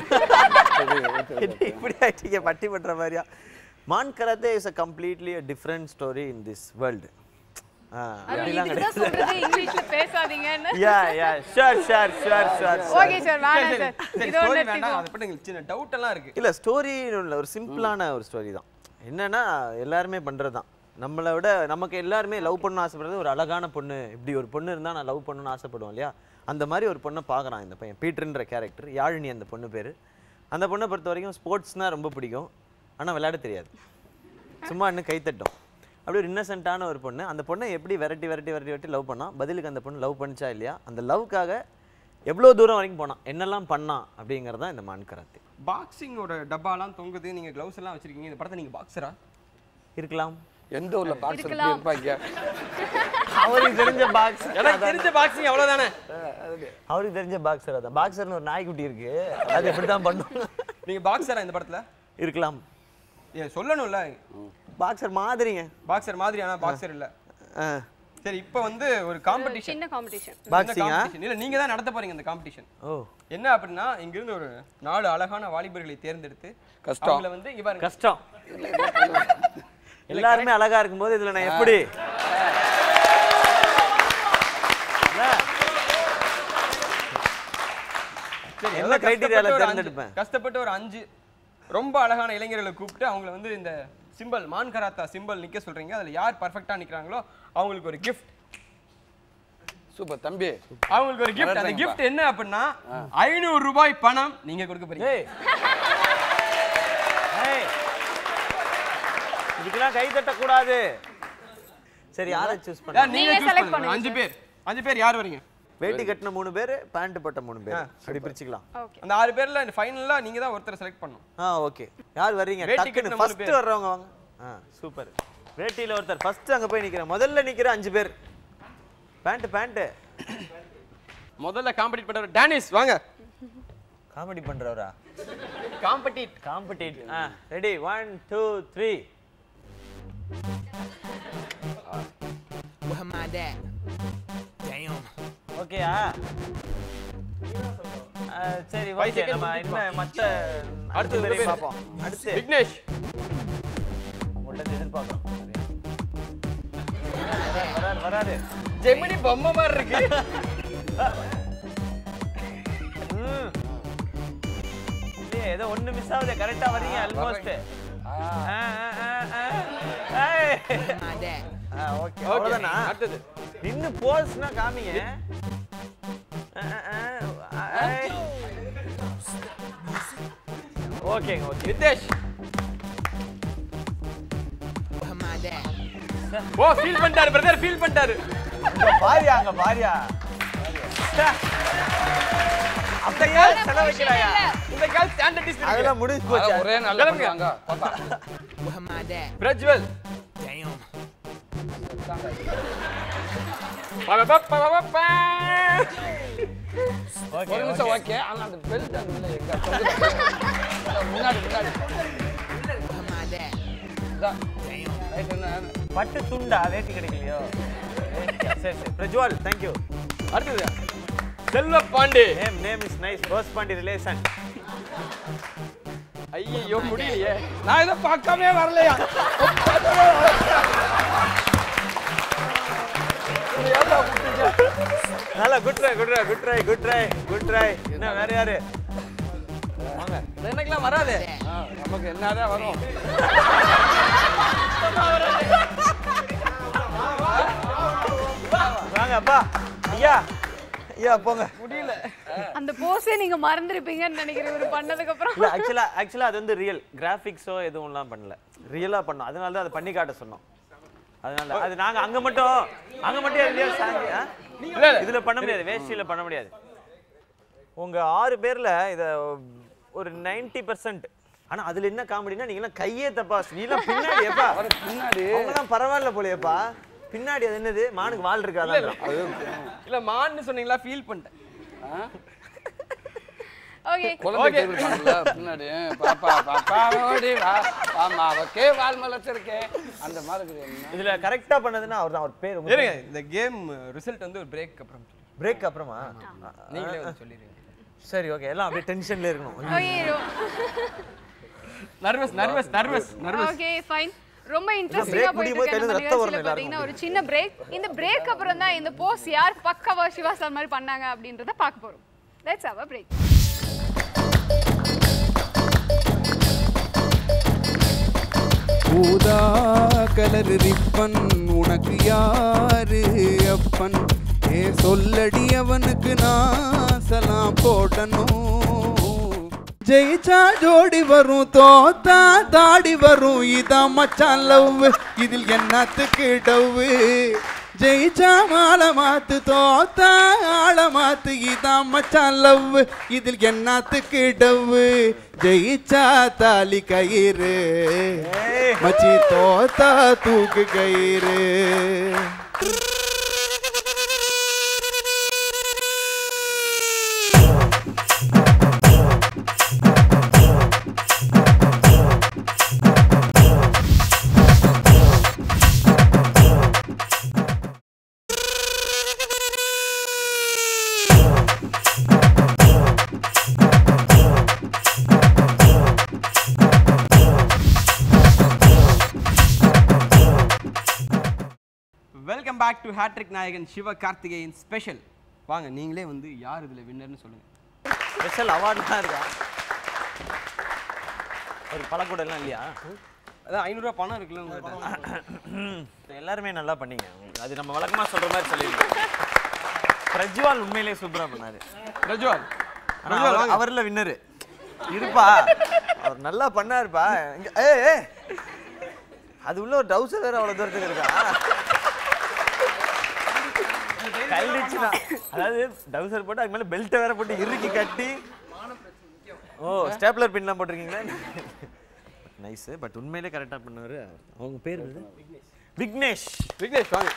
இப்படி ஆயிட்டீங்க பட்டி பண்ற மாதிரியா Maan karate is a completely a different story in this world அப்படிலாம் இதுதான் கிடையாது சொல்றது இங்கிலீஷ்ல பேசாதீங்கன்னு ya ya sure sure sure sure okay sir வேணாம் சார் சரி இதோட ஸ்டோரி வேண்டாம் நிறுத்திக்குவோம். அதை பத்தி எங்களுக்கு சின்ன டவுட் எல்லாம் இருக்கு இல்ல ஸ்டோரி இல்லை ஒரு சிம்பிளான ஒரு ஸ்டோரி தான் என்னன்னா எல்லாருமே பண்றது தான் நம்மளை விட நமக்கு எல்லாருமே லவ் பண்ண ஆசைப்படுறது ஒரு அழகான பொண்ணு இப்படி ஒரு பொண்ணு இருந்தா நான் லவ் பண்ணணும்னு ஆசைப்படுவோம் இல்லையா அந்த மாதிரி ஒரு பொண்ணை பார்க்குறான் இந்த பையன் பீட்டர்ன்ற கேரக்டர் யாழினி அந்த பொண்ணு பேர் அந்த பொண்ணை பொறுத்த வரைக்கும் ஸ்போர்ட்ஸ்னால் ரொம்ப பிடிக்கும் ஆனா விளையாட தெரியாது சும்மா இன்னும் கைத்தட்டும் அப்படி ஒரு இன்னசென்ட்டான ஒரு பொண்ணு அந்த பொண்ணை எப்படி விரட்டி விரட்டி விரட்டி விரட்டி லவ் பண்ணான் பதிலுக்கு அந்த பொண்ணு லவ் பண்ணிச்சா இல்லையா அந்த லவ்க்காக எவ்வளோ தூரம் வரைக்கும் போனான் என்னெல்லாம் பண்ணான் அப்படிங்கிறது தான் இந்த மான் கராத்தே பாக்ஸிங்கோட டப்பாலாம் தொங்குது நீங்க க்ளவுஸ் எல்லாம் வச்சிருக்கீங்க இந்த படத்தை நீங்க பாக்ஸரா இருக்கலாம் எந்த ஊர்ல பாக்ஸ் இருக்கலாம். இருப்பாங்க அவருக்கு தெரிஞ்ச பாக்ஸ் எனக்கு தெரிஞ்ச பாக்ஸிங் அவ்வளவுதானே அவருக்கு தெரிஞ்ச பாக்ஸர் அதான் பாக்ஸர்னு ஒரு நாய்க்குட்டி இருக்கு அது இப்படி தான் பண்ணும் நீங்க பாக்ஸரா இந்த படத்துல இருக்கலாம் ஏன் சொல்லணும்ல பாக்ஸர் மாதிரிங்க பாக்ஸர் மாதிரி ஆனா பாக்ஸர் இல்ல ஆ. சரி இப்போ வந்து ஒரு காம்படிஷன் சின்ன காம்படிஷன் பாக்ஸிங்கா இல்ல நீங்க தான் நடத்த போறீங்க இந்த காம்படிஷன் ஓ என்ன அப்படின்னா இங்க இருந்து ஒரு நாலு அழகான வாலிபர்களை தேர்ந்தெடுத்து கஷ்டம். அவங்கள வந்து இங்க பாருங்க கஷ்டம் எல்லாருமே அழகா இருக்கும்போது இதுல நான் எப்படி சரி, என்ன அதாவது criteria-ல கஷ்டப்பட்டு ஒரு அஞ்சு- தேர்ந்தெடுப்பேன்? கஷ்டப்பட்டு ஒரு அஞ்சு ரொம்ப அழகான இளைஞர்களை கூப்பிட்டு அவங்கள வந்து இந்த சிம்பல் மான் கராத்தா சிம்பல் நிக்க சொல்றீங்க அதுல யார் பர்ஃபெக்ட்டா நிக்கிறாங்களோ அவங்களுக்கு ஒரு கிஃப்ட் சூப்பர் தம்பி அவங்களுக்கு ஒரு கிஃப்ட் அந்த நல்லதுங்கப்பா. கிஃப்ட் என்ன அப்படின்னா ஐநூறு ரூபாய் பணம் நீங்க கொடுக்க போறீங்க ஏய் ஏய் இதுக்கெல்லாம் கை தட்டக்கூடாது சரி யாரை சூஸ் யார் பண்ண நீங்க நீங்க choose select பண்ணுங்க. பண்ணுங்க அஞ்சு பேர் அஞ்சு பேர் யார் வரீங்க வேட்டி கட்டின மூணு பேர் பேண்ட் போட்ட மூணு பேர் அப்படி பிரிச்சுக்கலாம் ஓகே அந்த ஆறு பேர்ல ஃபைனலா நீங்க தான் ஒருத்தர் செலக்ட் பண்ணணும் ஆ ஓகே யார் வர்றீங்க வேட்டி டக்குன்னு கட்டின மூணு ஃபர்ஸ்ட் பேர். வர்றவங்க வாங்க ஆ சூப்பர் வேட்டியில ஒருத்தர் ஃபர்ஸ்ட் அங்க போய் நிக்கிறேன் முதல்ல நிக்கிற அஞ்சு பேர் பேண்ட் பேண்ட் முதல்ல காம்படிட் பண்றவர் டானிஸ் வாங்க காமெடி பண்றவரா காம்படிட் காம்படிட் ஆ ready one two three Where my dad? Damn. ஓகேயா சரி Five ஓகே seconds நம்ம முடிஞ்சுப்பா. இன்னும் மத்த அடுத்து அடுத்த ஒரு பேரையும் பேர். பார்ப்போம் அடுத்து விக்னேஷ் உங்கள்ட்ட எதிர்பார்க்கறோம் வராரு, வராரு வராரு ஜெமினி பொம்மை மாதிரி இருக்கு ம். இல்லையே ஏதோ ஒண்ணு மிஸ் ஆகுது கரெக்டா வரீங்க ஆல்மோஸ்ட் My dad. ஓகே அவ்வளவுதானா அடுத்தது நின்னு போஸ்னா காமிங்க ஓகேங்க okay Nitesh Where my dad? ஓ ஃபீல் பண்ணிட்டாரு பிரதர் ஃபீல் பண்ணிட்டாரு பாரியா அங்க பாரியா அந்த கால் செலவைக்கிறாயா இந்த கால் ஸ்டாண்டர்டிஸ்ட் இருக்கு அதெல்லாம் முடிஞ்சு போச்சு அதான் ஒரே நாள்ல கிளம்புங்க. பண்ணுவாங்க பார்த்தா Where my dad? Prajwal Damn. பபபபபபா. ஒரு நிமிஷம் ஓகே ஆனா அந்த பெல்ட் அந்த உள்ள எங்க தொங்குது? முன்னாடி முன்னாடி Where my dad? இதான். Right, என்ன, என்ன? பட்டு துண்டா வேட்டி கிடைக்கலையோ வேட்டியா? சரி சரி பிரஜ்வால் தேங்க்யூ அடுத்தது Selva Pandi name name is nice rose Pandi relation ஐயோ முடியலையே நான் இதை பார்க்கவே வரலையா நல்லா good try good try good try good try good try என்ன வேற யாரு வாங்க எனக்குலாம் வராது நமக்கு என்னதான் வரும் வாங்க அப்பா ஐயா ஐயா போங்க முடியல அந்த போஸே நீங்க மறந்துருப்பீங்கன்னு நினைக்கிறேன் இவர் பண்ணதுக்கு அப்புறம் இல்ல ஆக்சுவலா ஆக்சுவலா அது வந்து ரியல் கிராஃபிக்ஸோ எதுவும்லாம் பண்ணல ரியலா பண்ணோம் அதனால தான் அதை பண்ணி காட்ட சொன்னோம் அதனால அது நாங்க அங்க மட்டும் அங்க மட்டும் எதுலயோ சாங்கி ஆ? இதுல பண்ண முடியாது வேஷ்டியில பண்ண முடியாது உங்க ஆறு பேர்ல இத ஒரு 90% பர்சன்ட் ஆனா அதுல என்ன காமெடினா நீங்க எல்லாம் கையே தப்பா நீ எல்லாம் பின்னாடி எப்பா பின்னாடி அவங்கலாம் பரவாயில்ல போலயேப்பா பின்னாடி அது என்னது மானுக்கு வால் இருக்காது இல்ல மான்னு சொன்னீங்களா ஃபீல் பண்ணிட்டேன் ஓகே குழந்தை டேபிள் பண்ணல பின்னாடி பாப்பா பாப்பா ஓடி வா பாமாவுக்கே வால் மலைச்சிருக்கேன் அந்த மாதிரி இருக்குது என்ன இதுல கரெக்டா பண்ணதுன்னா அவர் தான் அவர் பேர் இருங்க இந்த கேம் ரிசல்ட் வந்து ஒரு பிரேக் அப்புறம் பிரேக் அப்புறமா நீங்களே வந்து சொல்லிடுங்க சரி ஓகே எல்லாம் அப்படியே டென்ஷன்ல இருக்கணும் okay nervous nervous nervous nervous okay fine ரொம்ப இன்ட்ரெஸ்டிங்கா break முடியும் போது போயிட்டு கையில இருக்கு இருந்து நம்ம ரத்தம் நிகழ்ச்சியில வரணும் பாத்தீங்கன்னா ஒரு சின்ன பிரேக் இந்த பிரேக் அப்புறம் தான் இந்த போஸ் யார் பக்கவா சிவா சார் மாதிரி பண்ணாங்க அப்படின்றத பார்க்க போறோம் லெட்ஸ் ஹேவ் அ பிரேக் ஊதா கலர் ரிப்பன் உனக்கு யாரு அப்பன் ஏ சொல்லடி அவனுக்கு நான் சலாம் போடணும் ஜெயிச்சா ஜோடி வரும் தோத்தா தாடி வரும் இதான் மச்சான் லவ் இதில் என்னத்துக்கு டவ்வு ஜெயிச்சா மாலை மாத்து தோத்தா ஆள மாத்து இதான் மச்சான் லவ் இதில் என்னத்துக்கு டவ்வு ஜெயிச்சா தாலி கயிறு மச்சி தோத்தா தூக்கு கயிறு வெல்கம் பேக் டு ஹேட்ரிக் நாயகன் சிவ கார்த்திகேயன் ஸ்பெஷல் வாங்க நீங்களே வந்து யார் இதுல வின்னர்னு சொல்லுங்க ஸ்பெஷல் அவார்ட்லாம் இருக்கா ஒரு பழக்கூட எல்லாம் இல்லையா அதான் ஐநூறுரூவா பணம் இருக்குல்ல உங்கள்கிட்ட எல்லாருமே நல்லா பண்ணீங்க அது நம்ம வழக்கமா சொல்ற மாதிரி சொல்லிருக்கோம் பிரஜ்வால் உண்மையிலேயே சூப்பரா பண்ணாரு பிரஜ்வால் ஆனா பிரஜ்வால் அவர்- வாங்க. அவர்ல வின்னரு இருப்பா அவர் நல்லா பண்ணாருப்பா இங்க ஏய் ஏய் அது உள்ள ஒரு டவுசர் வேற அவ்வளவு தூரத்துக்கு இருக்கா கல்லிச்சுனா அதாவது டவுசர் போட்டு அதுக்கு மேல பெல்ட்டை வேற போட்டு இறுக்கி கட்டி ஓ ஸ்டேப்லர் பின்லாம் போட்டிருக்கீங்களா நைஸ் பட் உண்மையிலே கரெக்டா பண்ணாரு அவங்க பேர் என்னது? விக்னேஷ் விக்னேஷ் வாங்க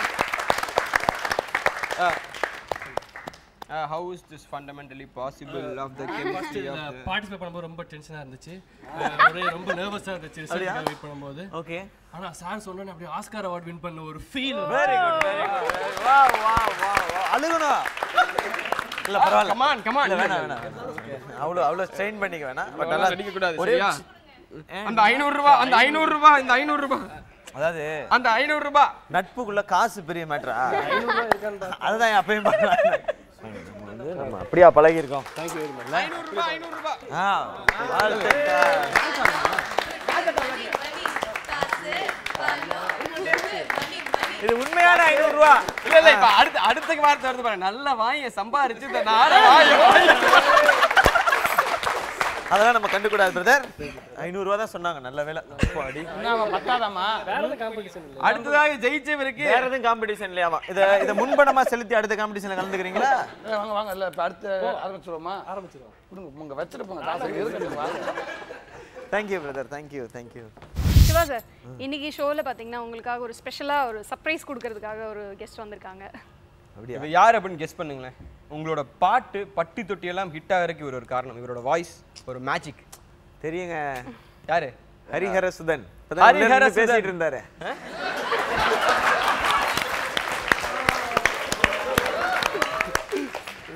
how is this fundamentally possible of the chemistry of participate பண்ணும்போது ரொம்ப டென்ஷனாக இருந்துச்சு அஹ் ஒரே ரொம்ப நர்வஸாக இருந்துச்சு அப்படியா? ரிசல்ட் வெயிட் பண்ணும்போது ஓகே ஆனா சார் சொன்னோன்னே அப்படியே ஆஸ்கார் அவார்ட் வின் பண்ண ஒரு feel very good very good வா வா வா வா அழுகணும் இல்ல பரவாயில்ல Come on, come on. இல்ல வேணாம் வேணாம் வேணாம். அவ்வளவு அவ்வளவு ஸ்ட்ரெயின் பண்ணிக்க வேணாம் பட் அவ்வளவு நல்லா நடிக்க கூடாது, ஒரே சரியா? அந்த ஐநூறு ரூபாய் அந்த ஐநூறு ரூபாய் இந்த ஐநூறு ரூபாய் அதாவது அந்த ஐநூறு ரூபாய் நட்புக்குள்ள காசு பெரிய மேட்டரா அதுதான் என் அப்பயும் பண்ணலாம் நம்ம அப்படியா பழகி இருக்கோம் ஐநூறு ரூபாய் ஐநூறு ரூபாய் ஆ வாழ்த்துக்கள். இது உண்மையான ஐநூறு ரூபா இல்ல இல்ல இப்ப அடுத்த அடுத்த வார்த்தை வருது பாருங்க நல்ல வாய சம்பாரிச்சு இந்த நாட வாய அதெல்லாம் நம்ம கண்டுக்கூடாது பிரதர் ஐநூறு ரூபா தான் சொன்னாங்க நல்ல வேலை அடி பத்தாதாமா அடுத்ததாக ஜெயிச்சவருக்கு வேற எதுவும் காம்படிஷன் இல்லையாமா இத இத முன்பணமா செலுத்தி அடுத்த காம்படிஷன்ல கலந்துக்கிறீங்களா ஏய், வாங்க வாங்க இல்ல இப்ப அடுத்து ஆரம்பிச்சிருவோமா ஆரம்பிச்சிருவோம் கொடுங்க உங்க வச்சிருப்போங்க காசு இருக்கட்டும் வாங்க thank you brother thank you thank you Siva sir இன்னைக்கு ஷோல பாத்தீங்கன்னா உங்களுக்காக ஒரு ஸ்பெஷலா ஒரு சர்ப்ரைஸ் கொடுக்கறதுக்காக ஒரு கெஸ்ட் வந்திருக்காங்க அப்படியா இப்ப யார் அப்படின்னு கெஸ் பண்ணுங்களேன் உங்களோட பாட்டு பட்டி தொட்டி எல்லாம் ஹிட் ஆகிறதுக்கு இவர் ஒரு காரணம் இவரோட வாய்ஸ் ஒரு மேஜிக் தெரியுங்க யாரு ஹரிஹர சுதன் இப்பதான் உள்ள ஹரிஹர நின்னு பேசிட்டு சுதன். இருந்தாரு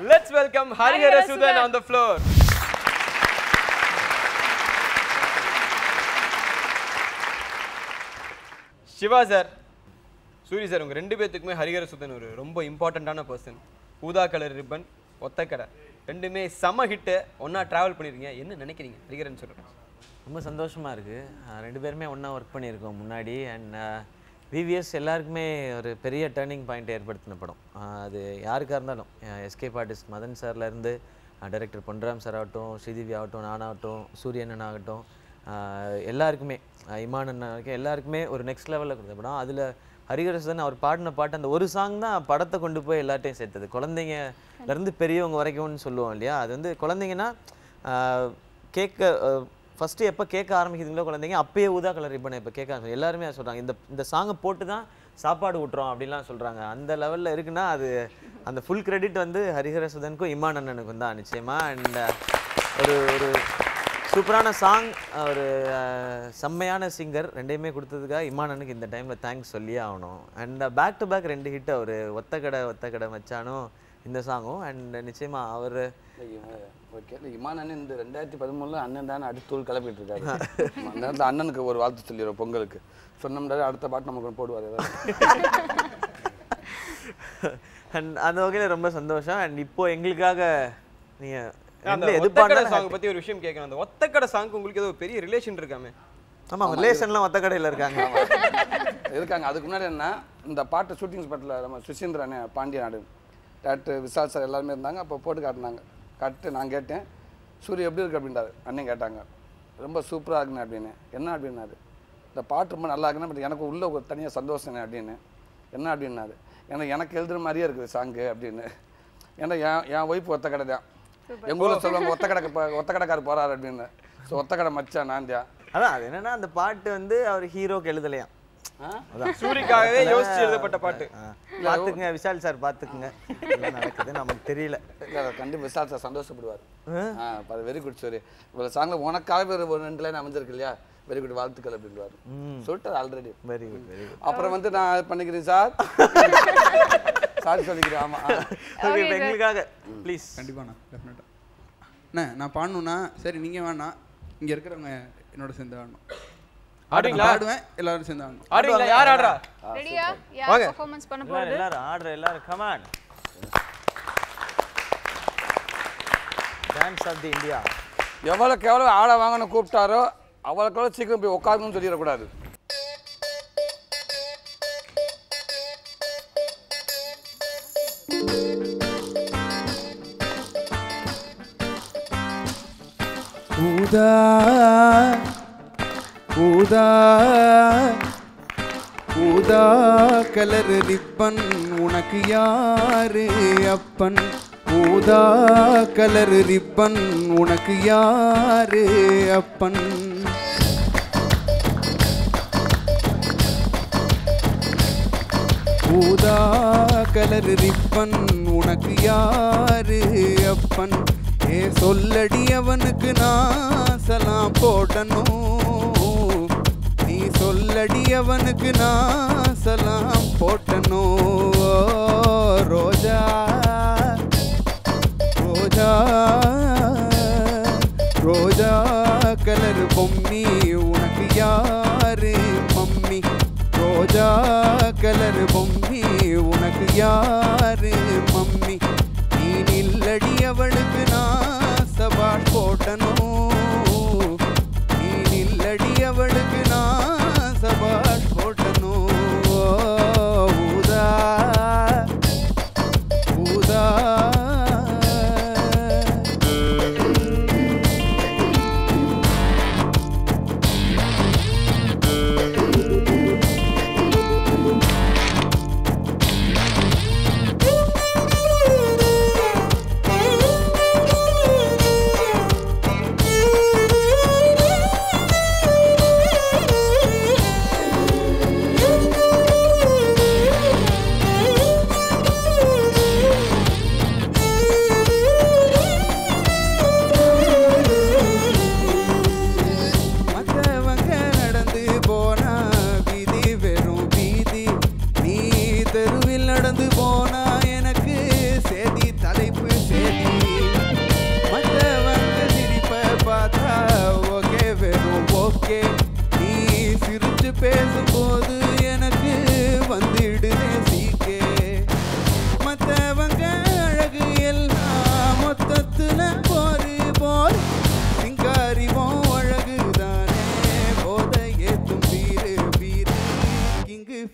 let's welcome Harihara Sudhan on the floor Siva sir Soori sir உங்க ரெண்டு பேத்துக்குமே ஹரிஹர சுதன் ஒரு ரொம்ப இம்பார்ட்டண்ட்டான பர்சன் ஊதா கலர் ரிப்பன் ஒத்தக்கடை ரெண்டுமே செம ஹிட்டு ஒண்ணா டிராவல் பண்ணிருக்கீங்க என்ன நினைக்கிறீங்க ஹரிஹரன் சொல்றேன் ரொம்ப சந்தோஷமாக இருக்குது ரெண்டு பேருமே ஒன்றா ஒர்க் பண்ணியிருக்கோம் முன்னாடி அண்ட் விவிஎஸ் எல்லாருக்குமே ஒரு பெரிய டேர்னிங் பாயிண்ட் ஏற்படுத்தின படம் ஆஹ் அது யாருக்காக இருந்தாலும் எஸ்கேப் ஆர்டிஸ்ட் மதன் சார்லேருந்து டைரக்டர் பொன்ராம் சார் ஆகட்டும் ஸ்ரீதிவி ஆகட்டும் நானாகட்டும் சூரியனன் ஆகட்டும் ஆஹ் எல்லாருக்குமே ஆஹ் இமான் அண்ணா வரைக்கும் எல்லாருக்குமே ஒரு நெக்ஸ்ட் லெவலில் கொடுத்த படம் அதில் ஹரிஹரசுதன் அவர் பாடின பாட்டு அந்த ஒரு சாங் தான் படத்தை கொண்டு போய் எல்லார்ட்டையும் சேர்த்தது குழந்தைங்கலேருந்து பெரியவங்க வரைக்கும்னு சொல்லுவோம் இல்லையா அது வந்து குழந்தைங்கன்னா ஆஹ் கேட்க ஃபஸ்ட்டு எப்போ கேட்க ஆரம்பிக்குதுங்களோ குழந்தைங்க அப்பயே ஊதா கலர் ரிப்பனை இப்போ கேட்க ஆரம்பிச்சு எல்லாருமே அதை சொல்கிறாங்க இந்த இந்த சாங்கை போட்டு தான் சாப்பாடு விட்டுறோம் அப்படின்லாம் சொல்கிறாங்க அந்த லெவலில் இருக்குன்னா அது அந்த ஃபுல் கிரெடிட் வந்து ஹரிஹரசுதனுக்கும் இமான் அண்ணனுக்கும் தான் நிச்சயமாக அண்ட் ஒரு ஒரு சூப்பரான சாங் ஒரு அஹ், செம்மையான சிங்கர் ரெண்டையுமே கொடுத்ததுக்காக இமான் அண்ணனுக்கு இந்த டைமில் தேங்க்ஸ் சொல்லியே ஆகணும் அண்ட் பேக் டு பேக் ரெண்டு ஹிட் அவர் ஒத்த கடை ஒத்த கடை மச்சானும் இந்த சாங்கும் அண்ட் நிச்சயமாக அவர் ஓகே இல்லை இமான் அண்ணன் இந்த ரெண்டாயிரத்தி பதிமூணுல அண்ணன் தானே அடித்தூள் கிளப்பிட்டு இருக்காரு அந்த நேரத்தில் அண்ணனுக்கு ஒரு வாழ்த்து சொல்லிடுறோம் பொங்கலுக்கு சொன்னோம்னாலே அடுத்த பாட்டு நமக்கு ஒண்ணு போடுவார் ஏதாவது அண்ட் அந்த வகையில் ரொம்ப சந்தோஷம் அண்ட் இப்போ எங்களுக்காக நீங்கள் அந்த எந்த எது ஒத்தக்கடை பாடினாலும் சாங் பத்தி ஒரு விஷயம் கேட்கணும் அந்த ஒத்தக்கடை சாங் உங்களுக்கு ஏதோ ஒரு பெரிய ரிலேஷன் இருக்காமே ஆமாம் ரிலேஷன்லாம் ஒத்த கடையில் இருக்காங்க இருக்காங்க அதுக்கு முன்னாடி என்ன இந்த பாட்டு ஷூட்டிங் ஸ்பாட்டில் நம்ம சுசீந்திரனே பாண்டிய நாடு டேரக்டர் விசால் சார் எல்லாருமே இருந்தாங்க அப்போ போட்டு காட்டினாங்க காட்டு நான் கேட்டேன் சூரிய எப்படி இருக்கு அப்படின்றாரு அண்ணன் கேட்டாங்க ரொம்ப சூப்பராக இருக்குண்ணே அப்படின்னு என்ன அப்படின்னாரு இந்த பாட்டு ரொம்ப நல்லா இருக்குன்னு பட் எனக்கு உள்ள ஒரு தனியாக சந்தோஷம் அப்படின்னு என்ன அப்படின்னாரு ஏன்னா எனக்கு எழுதுற மாதிரியே இருக்குது சாங்கு அப்படின்னு ஏன்னா என் என் ஒய்ஃப் ஒத்த கடை தான் எங்கள் ஊரில் சொல்லுவாங்க ஒத்த கடை ஒத்த கடைக்காரர் போகிறாரு அப்படின்னு ஸோ ஒத்த கடை மச்சான் நான் தான் அதான் அது என்னன்னா அந்த பாட்டு வந்து அவர் ஹீரோக்கு எழுதலையாம் அதான். சூரிக்காகவே யோசிச்சு எழுதப்பட்ட பாட்டு. ஆ. பார்த்துக்குங்க விஷால் சார் பார்த்துக்குங்க என்ன நடக்குது நமக்கு தெரியல இல்லை அதை கண்டு விசால் சார் சந்தோஷப்படுவார் ஆ அது வெரி குட் சார் இவ்வளோ சாங்கில் உனக்காக ஒரு ஒரு ரெண்டு லைன் அமைஞ்சிருக்கு இல்லையா வெரி குட் வாழ்த்துக்கள் அப்படின்வார் சொல்லிட்டார் already very good very good அப்புறம் வந்து நான் இது பண்ணிக்கிறேன் சார் சாரி சொல்லிக்கிறேன் ஆமாம் ஓகே இப்போ எங்களுக்காக ப்ளீஸ் கண்டிப்பாண்ணா டெஃபினட்டாக அண்ணா நான் பாடணுன்னா சரி நீங்கள் வேணாம் இங்கே இருக்கிறவங்க என்னோட சேர்ந்து ஆடணும் ஆடுவீங்களா? நான் பாடுவேன் எல்லாரும் சேர்ந்து ஆடணும் ஆடுவீங்களா யார் ஆடுறா ரெடியா யார் வாங்க. பெர்ஃபார்மன்ஸ் பண்ண எல்லாரும் போறது எல்லாரும் ஆடுற எல்லாரும் come on dance of the India எவ்வளோக்கு எவ்வளோ ஆளை வாங்கன்னு கூப்பிட்டாரோ அவ்வளோக்கு எவ்வளோ சீக்கிரம் போய் உட்காரணும்னு சொல்லிடக்கூடாது ஊதா ஊதா ஊதா கலர் ரிப்பன் உனக்கு யாரு அப்பன் ஊதா கலர் ரிப்பன் உனக்கு யாரு அப்பன் ஊதா கலர் ரிப்பன் உனக்கு யாரு அப்பன் ஏ சொல்லடி அவனுக்கு நான் சலாம் போடணும் நீ சொல்லடி அவனுக்கு நான் சலாம் போட்டணும் ஓ, ரோஜா ரோஜா ரோஜா கலர் பொம்மி உனக்கு யாரு மம்மி ரோஜா கலர் பொம்மி உனக்கு யாரு மம்மி நீ நில்லடி அவளுக்கு நான் சபாஷ் போட்டணும் நீ நில்லடி அவளுக்கு நான் சபாஷ் போட்டணும் ஓ, ஊதா ஊதா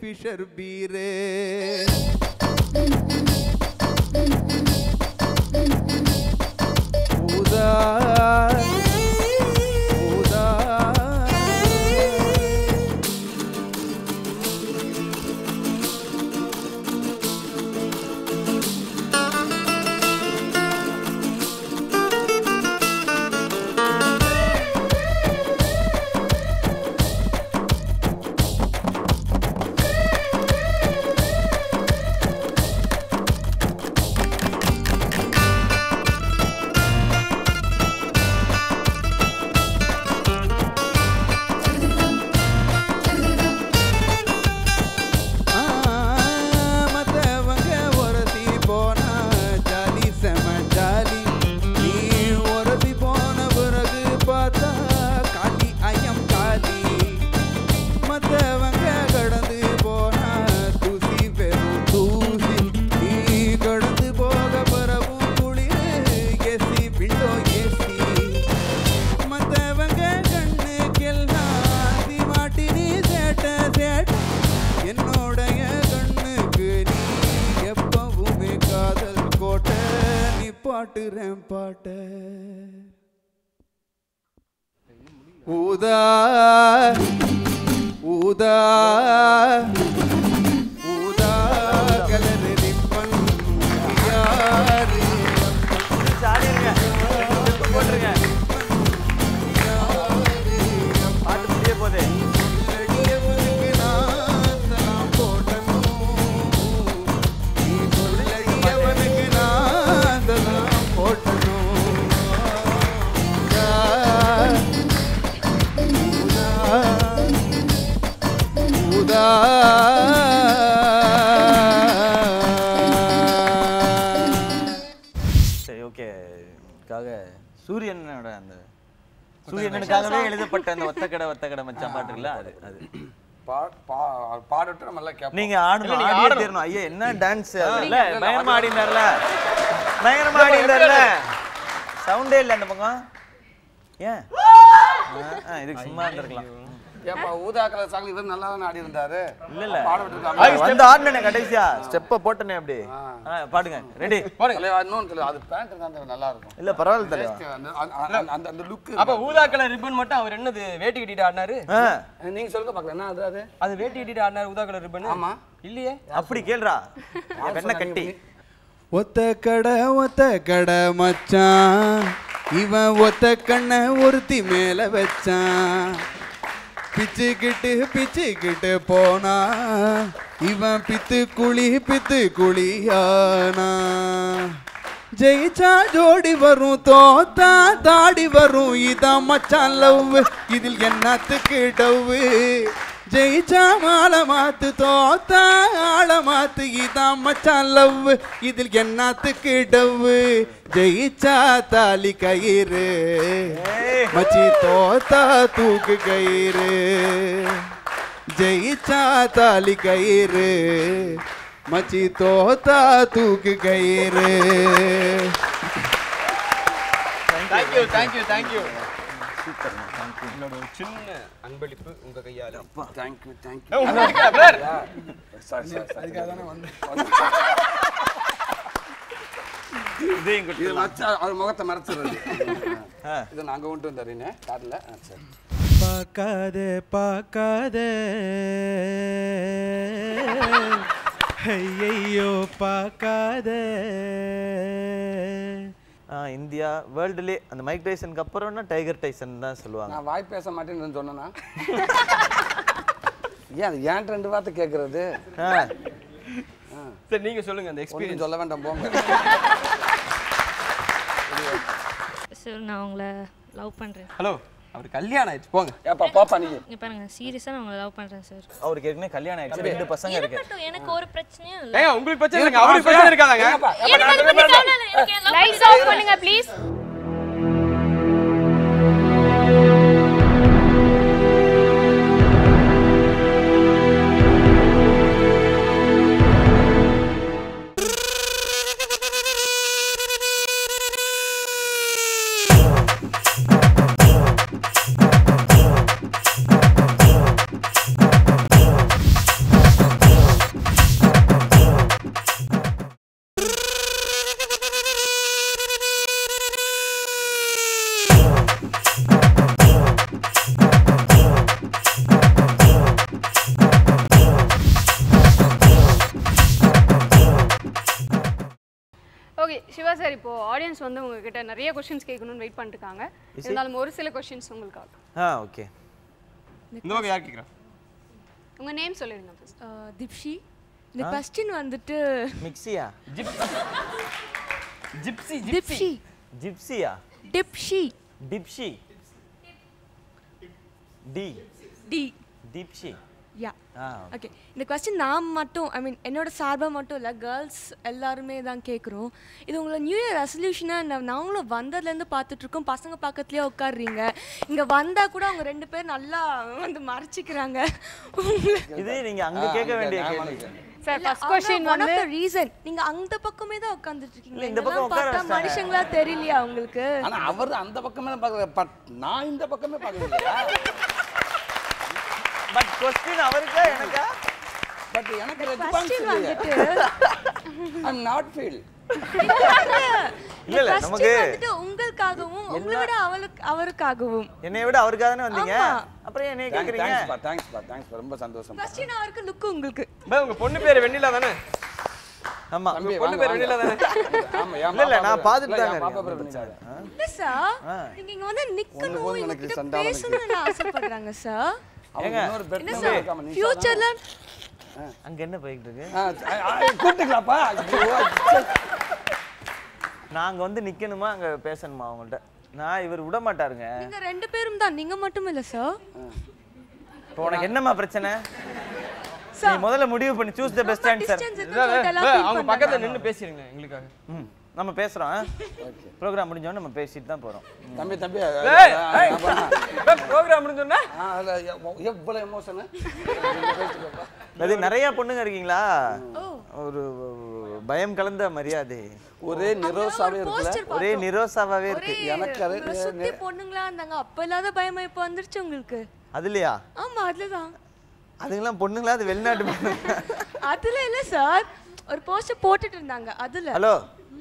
கிங்ஃபிஷர் பீரே ஊதா ஊதா ஆ, மத்தவங்க ஒரசி போனா ஜாலி செம ஜாலி நீ ஒரசி போன பிறகு பார்த்தா காலி ஐயம் காலி மத்தவங்க கடந்து போனா தூசி வெறும் தூசி நீ கடந்து போக பிறகும் குளிர் ஏசி விண்டோ ஏசி மத்தவங்க கண்ணுக்கெல்லாம் தி மாட்டி நீ சேட்ட சேட்ட என்னோடைய கண்ணுக்கு நீ எப்பவுமே காதல் கோட்டை நீ பாட்டுறேன் பாட்ட ஊதா ஊதா ஊதா கலர் ரிப்பன் யாரு போட்டுருங்க பாட்டு முடிய போதே அடியவனுக்கு நான் சலாம் போடணும் நீ சொல்லடியவனுக்கு நான் சலாம் போடணும் ஊதா சரி ஓகே காக சூரியனோட அந்த சூரியனுக்காகவே எழுதப்பட்ட அந்த ஒத்தக்கடை ஒத்தக்கடை மச்சான் பாட்டு இருக்குல்ல அது அது பா- பா- பாடட்டும் நம்ம எல்லாம் கேட்போம் நீங்க ஆடணும் நீங்க ஆடியே ஆடணும். தீரணும் ஐயா என்ன டான்ஸ் இல்ல இல்ல, பயங்கரமா ஆடி- ஆடினார்ல பயங்கரமா ஆடினார்ல சவுண்டே இல்ல அந்த பக்கம் ஏன் ஆ, ஆ, இதுக்கு சும்மா இருந்திருக்கலாம் ஏப்பா ஊதா கலர் சாங் இவர் நல்லா தானே ஆடி இருந்தாரு இல்ல இல்ல பாட விட்டுருக்காங்க வந்து ஆடினே கடைசியா ஸ்டெப்ப போட்டனே அப்படி ஆ, பாடுங்க ரெடி தலைவா, இன்னொன்னு தலைவா, அது பேண்ட் தான் தலைவா நல்லா இருக்கும் இல்ல பரவாயில்ல தலைவா அந்த- அந்த- அந்த- அந்த லுக் அப்ப ஊதா கலர் ரிப்பன் மட்டும் அவர் என்னது வேட்டி கட்டிட்டு ஆடினாரு ஆ. நீங்க சொல்லுங்க பாக்கலாம் என்ன அது அது அது வேட்டி கட்டிட்டு ஆடினாரு ஊதா கலர் ரிப்பன் ஆமா இல்லையே அப்படி கேளுடா என் வெண்ண கட்டி ஒத்த கடை ஒத்த கடை மச்சான் இவன் ஒத்த கண்ணை ஒருத்தி மேல வச்சான் பிச்சுக்கிட்டு பிச்சுக்கிட்டு போனா இவன் பித்து குழி பித்து குழியானா ஜெயிச்சா ஜோடி வரும் தோத்தா தாடி வரும் இதான் மச்சான் லவ் இதில் என்னத்துக்கு டவ்வு ஜெயிச்சா மாலை மாத்து தோத்தா ஆள மாத்து இதான் மச்சான் லவ் இதில் என்னத்துக்கு டவ்வு ஜெயிச்சா தாலி கயிறு மச்சி தோத்தா தூக்கு கயிறு ஜெயிச்சா தாலி கயிறு மச்சி தோத்தா தூக்கு கயிறு தேங்க்யூ தேங்க்யூ தேங்க்யூ என்னோட ஒரு சின்ன அன்பளிப்பு உங்க கையால தேங்க்யூ தேங்க்யூ ஏய், உங்க இருக்கா, brother? சாரி சாரி அதுக்காக தானே வந்தேன் இது வச்சா அவர் முகத்தை மறைச்சிடுறது இதை நாங்க கொண்டு வந்தாருன்னு கார்ல சரி பார்க்காத பார்க்காத ஐயையோ பார்க்காத ஆ, இந்தியா வேர்ல்டுலே அந்த மைக் டைசனுக்கு அப்புறம்னா டைகர் டைசன் தான் சொல்லுவாங்க நான் வாய் பேச மாட்டேன்னு சொன்னேனா ஏன் அது ஏன் ரெண்டு வார்த்தை கேட்கறது சரி நீங்க சொல்லுங்க அந்த ஒன்றும் எக்ஸ்பீரியன்ஸ் சொல்ல வேண்டாம் போங்க சார் நான் உங்களை லவ் பண்ணுறேன் ஹலோ அவர் கல்யாணம் ஆயிடுச்சு போங்க ஏப்பா பாப்பா நீ இங்கே பாருங்க சீரியஸாக நான் உங்களை லவ் பண்ணுறேன் சார் அவருக்கு ஏற்கனவே கல்யாணம் ஆயிடுச்சு ரெண்டு பசங்க இருக்கு இருக்கட்டும் எனக்கு ஒரு பிரச்சனையும் இல்லை ஏங்க உங்களுக்கு பிரச்சனை இல்லைங்க அவருக்கு பிரச்சனை இருக்காதாங்க எனக்கு அதை பத்தி கவலை இல்லை. எனக்கு என் love லைட்ஸ் ஆஃப் பண்ணுங்க ப்ளீஸ் சார் இப்போ ஆடியன்ஸ் வந்து உங்ககிட்ட நிறைய கொஸ்டின்ஸ் கேட்கணும்னு வெயிட் பண்ணிட்டு இருக்காங்க Is it? இருந்தாலும் ஒரு சில கொஸ்டின்ஸ் உங்களுக்காக ஆ ஓகே இந்த பக்கம் யார் கேட்குறா உங்க நேம் சொல்லிடுங்க first. திப்ஷி இந்த ஆ? கொஸ்டின் வந்துட்டு மிக்ஸியா ஜிப்சி திப்ஷி ஜிப்சியா டிப்ஷி டிப்ஷி டி டி டிப்ஷி யா ஆ ஓகே இந்த கொஸ்டின் நான் மட்டும் ஐ மீன் என்னோட சார்பாக மட்டும் இல்லை கேர்ள்ஸ் எல்லாருமே தான் கேட்குறோம் இது உங்களை நியூ இயர் ரெசல்யூஷனாக நாங்களும் வந்ததுலேருந்து பார்த்துட்ருக்கோம் பசங்க பக்கத்துலேயே உட்காடுறீங்க இங்கே வந்தால் கூட அவங்க ரெண்டு பேர் நல்லா வந்து மறைச்சிக்கிறாங்க இது நீங்க அங்க கேட்க வேண்டிய கேள்வி சார் ஃபர்ஸ்ட் கொஸ்டின் வந்து ரீசன் நீங்க அந்த பக்கமே தான் உட்கார்ந்துட்டு இருக்கீங்க இல்ல, இந்த பக்கம் இதெல்லாம் உட்கார பார்த்தா வச்சிட்டாங்க. மனுஷங்களா தெரியலையா உங்களுக்கு ஆனா அவர் அந்த பக்கமே தான் பார்க்குறாரு பட் நான் இந்த பக்கமே பார்க்குறேன் பட் கொஸ்டின் அவருக்கா எனக்கா பட் எனக்கு Question ரெஸ்பான்ஸ் வந்துட்டு ஐ அம் நாட் ஃபீல் இல்ல இல்ல Question நமக்கு வந்துட்டு உங்களுக்காகவும் உங்களை விட அவளுக்கு அவருக்காகவும் என்னைய விட அவருக்காக தானே வந்தீங்க ஆமா. அப்புறம் என்னைய கேக்குறீங்க தேங்க்ஸ் பா தேங்க்ஸ் பா தேங்க்ஸ் பா ரொம்ப சந்தோஷம் கொஸ்டின் அவருக்கு லுக் உங்களுக்கு பா உங்க பொண்ணு பேர் வெண்ணிலா தானே ஆமா தம்பி பொண்ணு வாங்க பேர் வெண்ணிலா தானே ஆமா என் இல்ல இல்ல பாப்பா நான் பேரு- பார்த்துட்டு இல்ல, தாங்க என் பாப்பா இருக்கேன். பேரு வெண்ணிலா. இல்ல சார் ஆ. நீங்க இங்க வந்து நிக்கணும் ஒண்ணு இவங்க எனக்கு கிட்ட சண்டாளம் பேசணும்னு ஆசைப்படுறாங்க சார் அவங்க ஏங்க, இன்னொரு பெட் என்ன நம்பர் சார் இருக்காம, நீ ஃபியூச்சர்ல அங்க என்ன போயிட்டு இருக்கு ஆ, ஆ, ஆ, கூப்பிட்டுக்கலாப்பா ஐயோ, சே. நாங்க வந்து நிக்கணுமா அங்க பேசணுமா அவங்கள்ட்ட நான் இவர் விட மாட்டாருங்க நீங்க ரெண்டு பேரும் தான் நீங்க மட்டும் இல்ல சார் இப்போ உனக்கு என்னம்மா பிரச்சனை நீ சார் முதல்ல முடிவு பண்ணி choose the best answer distance இல்ல, இல்ல, இல்ல, அவங்க பக்கத்துல நின்னு பேசிருங்க எங்களுக்காக ம் நம்ம பேசுறோம் ப்ரோக்ராம் முடிஞ்சோடனே நம்ம பேசிட்டு தான் போறோம் தம்பி தம்பி ஏய், ஏய், ப்ரோக்ராம் முடிஞ்சோன்னா எவ்வளவு எமோஷனு அது நிறைய பொண்ணுங்க இருக்கீங்களா ஒரு பயம் கலந்த மரியாதை ஒரே நிரோசாவே இருக்குல்ல போஸ்டர் ஒரே நிரோசாவாவே ஒரே இருக்கு எனக்கு அது ஒரு சுத்தி பொண்ணுங்களா இருந்தாங்க அப்ப இல்லாத பயமா இப்ப வந்துருச்சு உங்களுக்கு அதுலயா ஆமா அதுலதான் அதுங்கெல்லாம் பொண்ணுங்களா அது வெளிநாட்டு பொண்ணுங்க அதுல இல்ல சார் ஒரு போஸ்டர் போட்டுட்டு இருந்தாங்க அதுல ஹலோ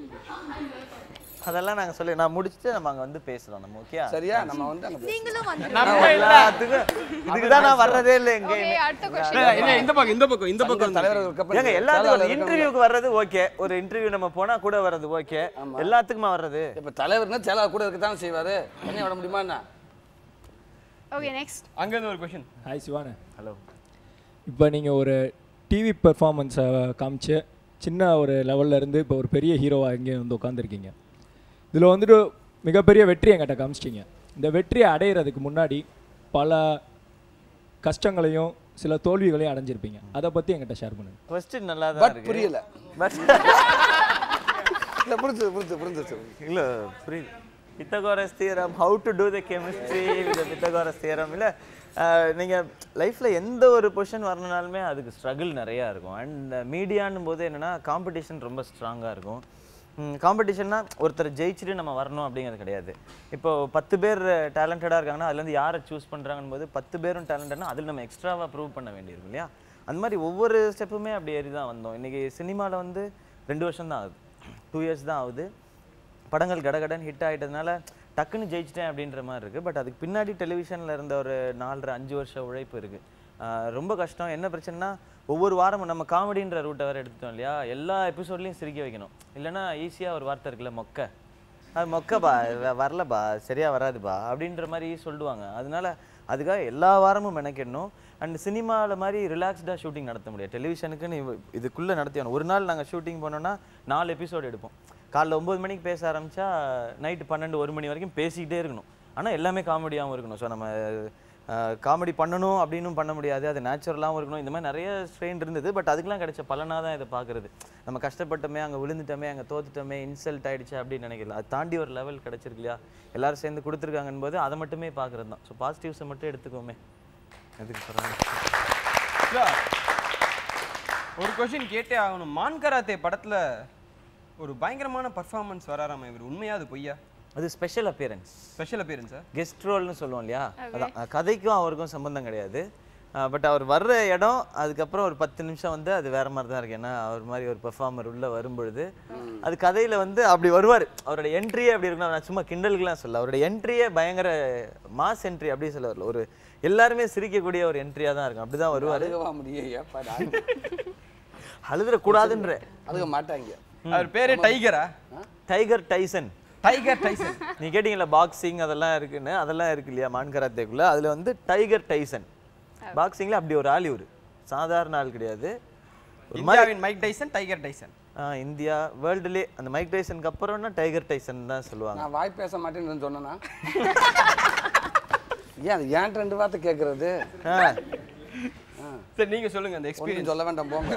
அதெல்லாம் நாங்க சொல்லி நான் முடிச்சுட்டு நம்ம அங்க வந்து பேசுறோம் நம்ம ஓகே சரியா நம்ம வந்து அங்க பேசலாம். நீங்களும் வந்து எல்லாத்துக்கும் இதுக்கு தான் நான் வர்றதே இல்லை எங்க ஓகே அடுத்த இல்ல, கொஸ்டின் இல்ல, இந்த பக்கம் இந்த பக்கம் இந்த சங்க பக்கம் தலைவர்களுக்கு அப்புறம் ஏங்க எல்லாத்துக்கும் ஒரு செயலாளர் இன்டர்வியூக்கு வர்றது ஓகே ஒரு இன்டர்வியூ நம்ம போனா கூட வர்றது ஓகே எல்லாத்துக்குமா வர்றது இப்ப தலைவர்னா செயலாளர் கூட இருக்கத்தானே செய்வாரு என்ன விட முடியுமா என்ன ஓகே நெக்ஸ்ட் அங்க இருந்து ஒரு கொஸ்டின் ஹாய் சிவானு ஹலோ இப்போ நீங்கள் ஒரு டிவி பெர்ஃபார்மன்ஸை காமிச்சு சின்ன ஒரு லெவல்ல இருந்து இப்போ ஒரு பெரிய ஹீரோவாக இங்கே வந்து உட்காந்துருக்கீங்க இதில் வந்துட்டு மிகப்பெரிய வெற்றி என்கிட்ட காமிச்சிட்டிங்க இந்த வெற்றியை அடையிறதுக்கு முன்னாடி பல கஷ்டங்களையும் சில தோல்விகளையும் அடைஞ்சிருப்பீங்க அதை பற்றி என்கிட்ட ஷேர் பண்ணுங்க கொஸ்டின் நல்லா தான் பட் இருக்கு புரியல பட் இல்ல புரிஞ்சு புரிஞ்சு புரிஞ்சிச்சு இல்ல புரியுது Pythagoras theorem how to do the chemistry with Pythagoras theorem இல்ல அஹ், நீங்க லைஃப்ல எந்த ஒரு பொசிஷன் வரணுனாலுமே அதுக்கு ஸ்ட்ரகிள் நிறையா இருக்கும் அண்ட் மீடியான்னும் போது என்னன்னா காம்படிஷன் ரொம்ப ஸ்ட்ராங்கா இருக்கும் காம்படிஷன்னா ஒருத்தர் ஜெயிச்சுட்டு நம்ம வரணும் அப்படிங்கிறது கிடையாது இப்போ பத்து பேர் டேலண்டடாக இருக்காங்கன்னா அதுலேருந்து யாரை சூஸ் பண்ணுறாங்கன்னு போது பத்து பேரும் டேலண்டட்னா அதில் நம்ம எக்ஸ்ட்ராவாக ப்ரூவ் பண்ண வேண்டியிருக்கும் இல்லையா அந்த மாதிரி ஒவ்வொரு ஸ்டெப்புமே அப்படி ஏறி தான் வந்தோம் இன்றைக்கி சினிமாவில் வந்து ரெண்டு வருஷம் தான் ஆகுது டூ இயர்ஸ் தான் ஆகுது படங்கள் கடகடன் ஹிட் ஆகிட்டதுனால டக்குன்னு ஜெயிச்சிட்டேன் அப்படின்ற மாதிரி இருக்குது பட் அதுக்கு பின்னாடி டெலிவிஷனில் இருந்த ஒரு நாலரை அஞ்சு வருஷம் உழைப்பு இருக்குது ரொம்ப கஷ்டம் என்ன பிரச்சனைனா ஒவ்வொரு வாரமும் நம்ம காமெடின்ற ரூட்டை வேறு எடுத்துட்டோம் இல்லையா எல்லா எபிசோட்லையும் சிரிக்க வைக்கணும் இல்லைன்னா ஈஸியாக ஒரு வார்த்தை இருக்குல்ல மொக்க அது மொக்கபா வ- வரலபா சரியா வராதுபா அப்படின்ற மாதிரி சொல்லுவாங்க அதனால அதுக்காக எல்லா வாரமும் மெனக்கிடணும் அண்ட் சினிமாவில் மாதிரி ரிலாக்ஸ்டாக ஷூட்டிங் நடத்த முடியாது டெலிவிஷனுக்குன்னு இவ- இதுக்குள்ளே நடத்தி ஆகணும் ஒரு நாள் நாங்கள் ஷூட்டிங் போனோம்னா நாலு எபிசோடு எடுப்போம் காலைல ஒம்பது மணிக்கு பேச ஆரம்பிச்சா நைட்டு பன்னெண்டு ஒரு மணி வரைக்கும் பேசிக்கிட்டே இருக்கணும் ஆனால் எல்லாமே காமெடியாகவும் இருக்கணும் ஸோ நம்ம காமெடி பண்ணணும் அப்படின்னும் பண்ண முடியாது அது நேச்சுரலாகவும் இருக்கணும் இந்த மாதிரி நிறைய ஸ்ட்ரெயின் இருந்தது பட் அதுக்கெல்லாம் கிடைச்ச பலனாக தான் இதை பார்க்குறது நம்ம கஷ்டப்பட்டோமே அங்கே விழுந்துட்டோமே அங்கே தோத்துட்டோமே இன்சல்ட் ஆயிடுச்சு அப்படின்னு நினைக்கல அது தாண்டி ஒரு லெவல் கிடைச்சிருக்கு இல்லையா எல்லாரும் சேர்ந்து கொடுத்துருக்காங்கன்னு போது அதை மட்டுமே பார்க்குறது தான் ஸோ பாசிட்டிவ்ஸை மட்டும் எடுத்துக்கோமே எதுக்கு பரவாயில்ல ஒரு கொஸ்டின் கேட்டே ஆகணும் மான் கராத்தே படத்துல ஒரு பயங்கரமான பர்ஃபார்மன்ஸ் வராராம இவர் உண்மையா அது பொய்யா அது special appearance special appearance sir guest ரோல்னு சொல்லுவோம் இல்லையா அதான் அஹ் கதைக்கும் அவருக்கும் சம்பந்தம் கிடையாது பட் அவர் வர்ற இடம் அதுக்கப்புறம் ஒரு பத்து நிமிஷம் வந்து அது வேற மாதிரி தான் இருக்கு ஏன்னா அவர் மாதிரி ஒரு பெர்ஃபார்மர் உள்ள வரும்பொழுது அது கதையில வந்து அப்படி வருவார் அவரோட என்ட்ரியே அப்படி இருக்கணும் நான் சும்மா கிண்டலுக்குலாம் சொல்ல அவரோட என்ட்ரியே பயங்கர மாஸ் என்ட்ரி அப்படி சொல்ல வரல ஒரு எல்லாருமே சிரிக்கக்கூடிய ஒரு என்ட்ரியா தான் இருக்கும் அப்படிதான் வருவார் அழுகவா முடியும் ஏப்பா நான் அழுதுறக்கூடாதுன்ற அழுக மாட்டாங்க அவர் பேரே டைகரா டைகர் டைசன் டைகர் டைசன் நீ கேட்டீங்கல்ல பாக்ஸிங் அதெல்லாம் இருக்குன்னு அதெல்லாம் இருக்கு இல்லையா மான் கராத்தேக்குள்ள அதுல வந்து டைகர் டைசன் பாக்ஸிங்ல அப்படி ஒரு ஆள் இவரு சாதாரண ஆள் கிடையாது ஒரு மாதிரி இந்தியாவின் மைக் டைசன் டைகர் டைசன் ஆ, இந்தியா வேர்ல்டுலே அந்த மைக் டைசனுக்கு அப்புறம்னா டைகர் டைசன் தான் சொல்லுவாங்க நான் வாய் பேச மாட்டேன்னு சொன்னேன்னா ஏன் அது ஏன் ரெண்டு வார்த்தை கேட்கறது சரி நீங்க சொல்லுங்க அந்த ஒன்றும் எக்ஸ்பீரியன்ஸ் சொல்ல வேண்டாம் போங்க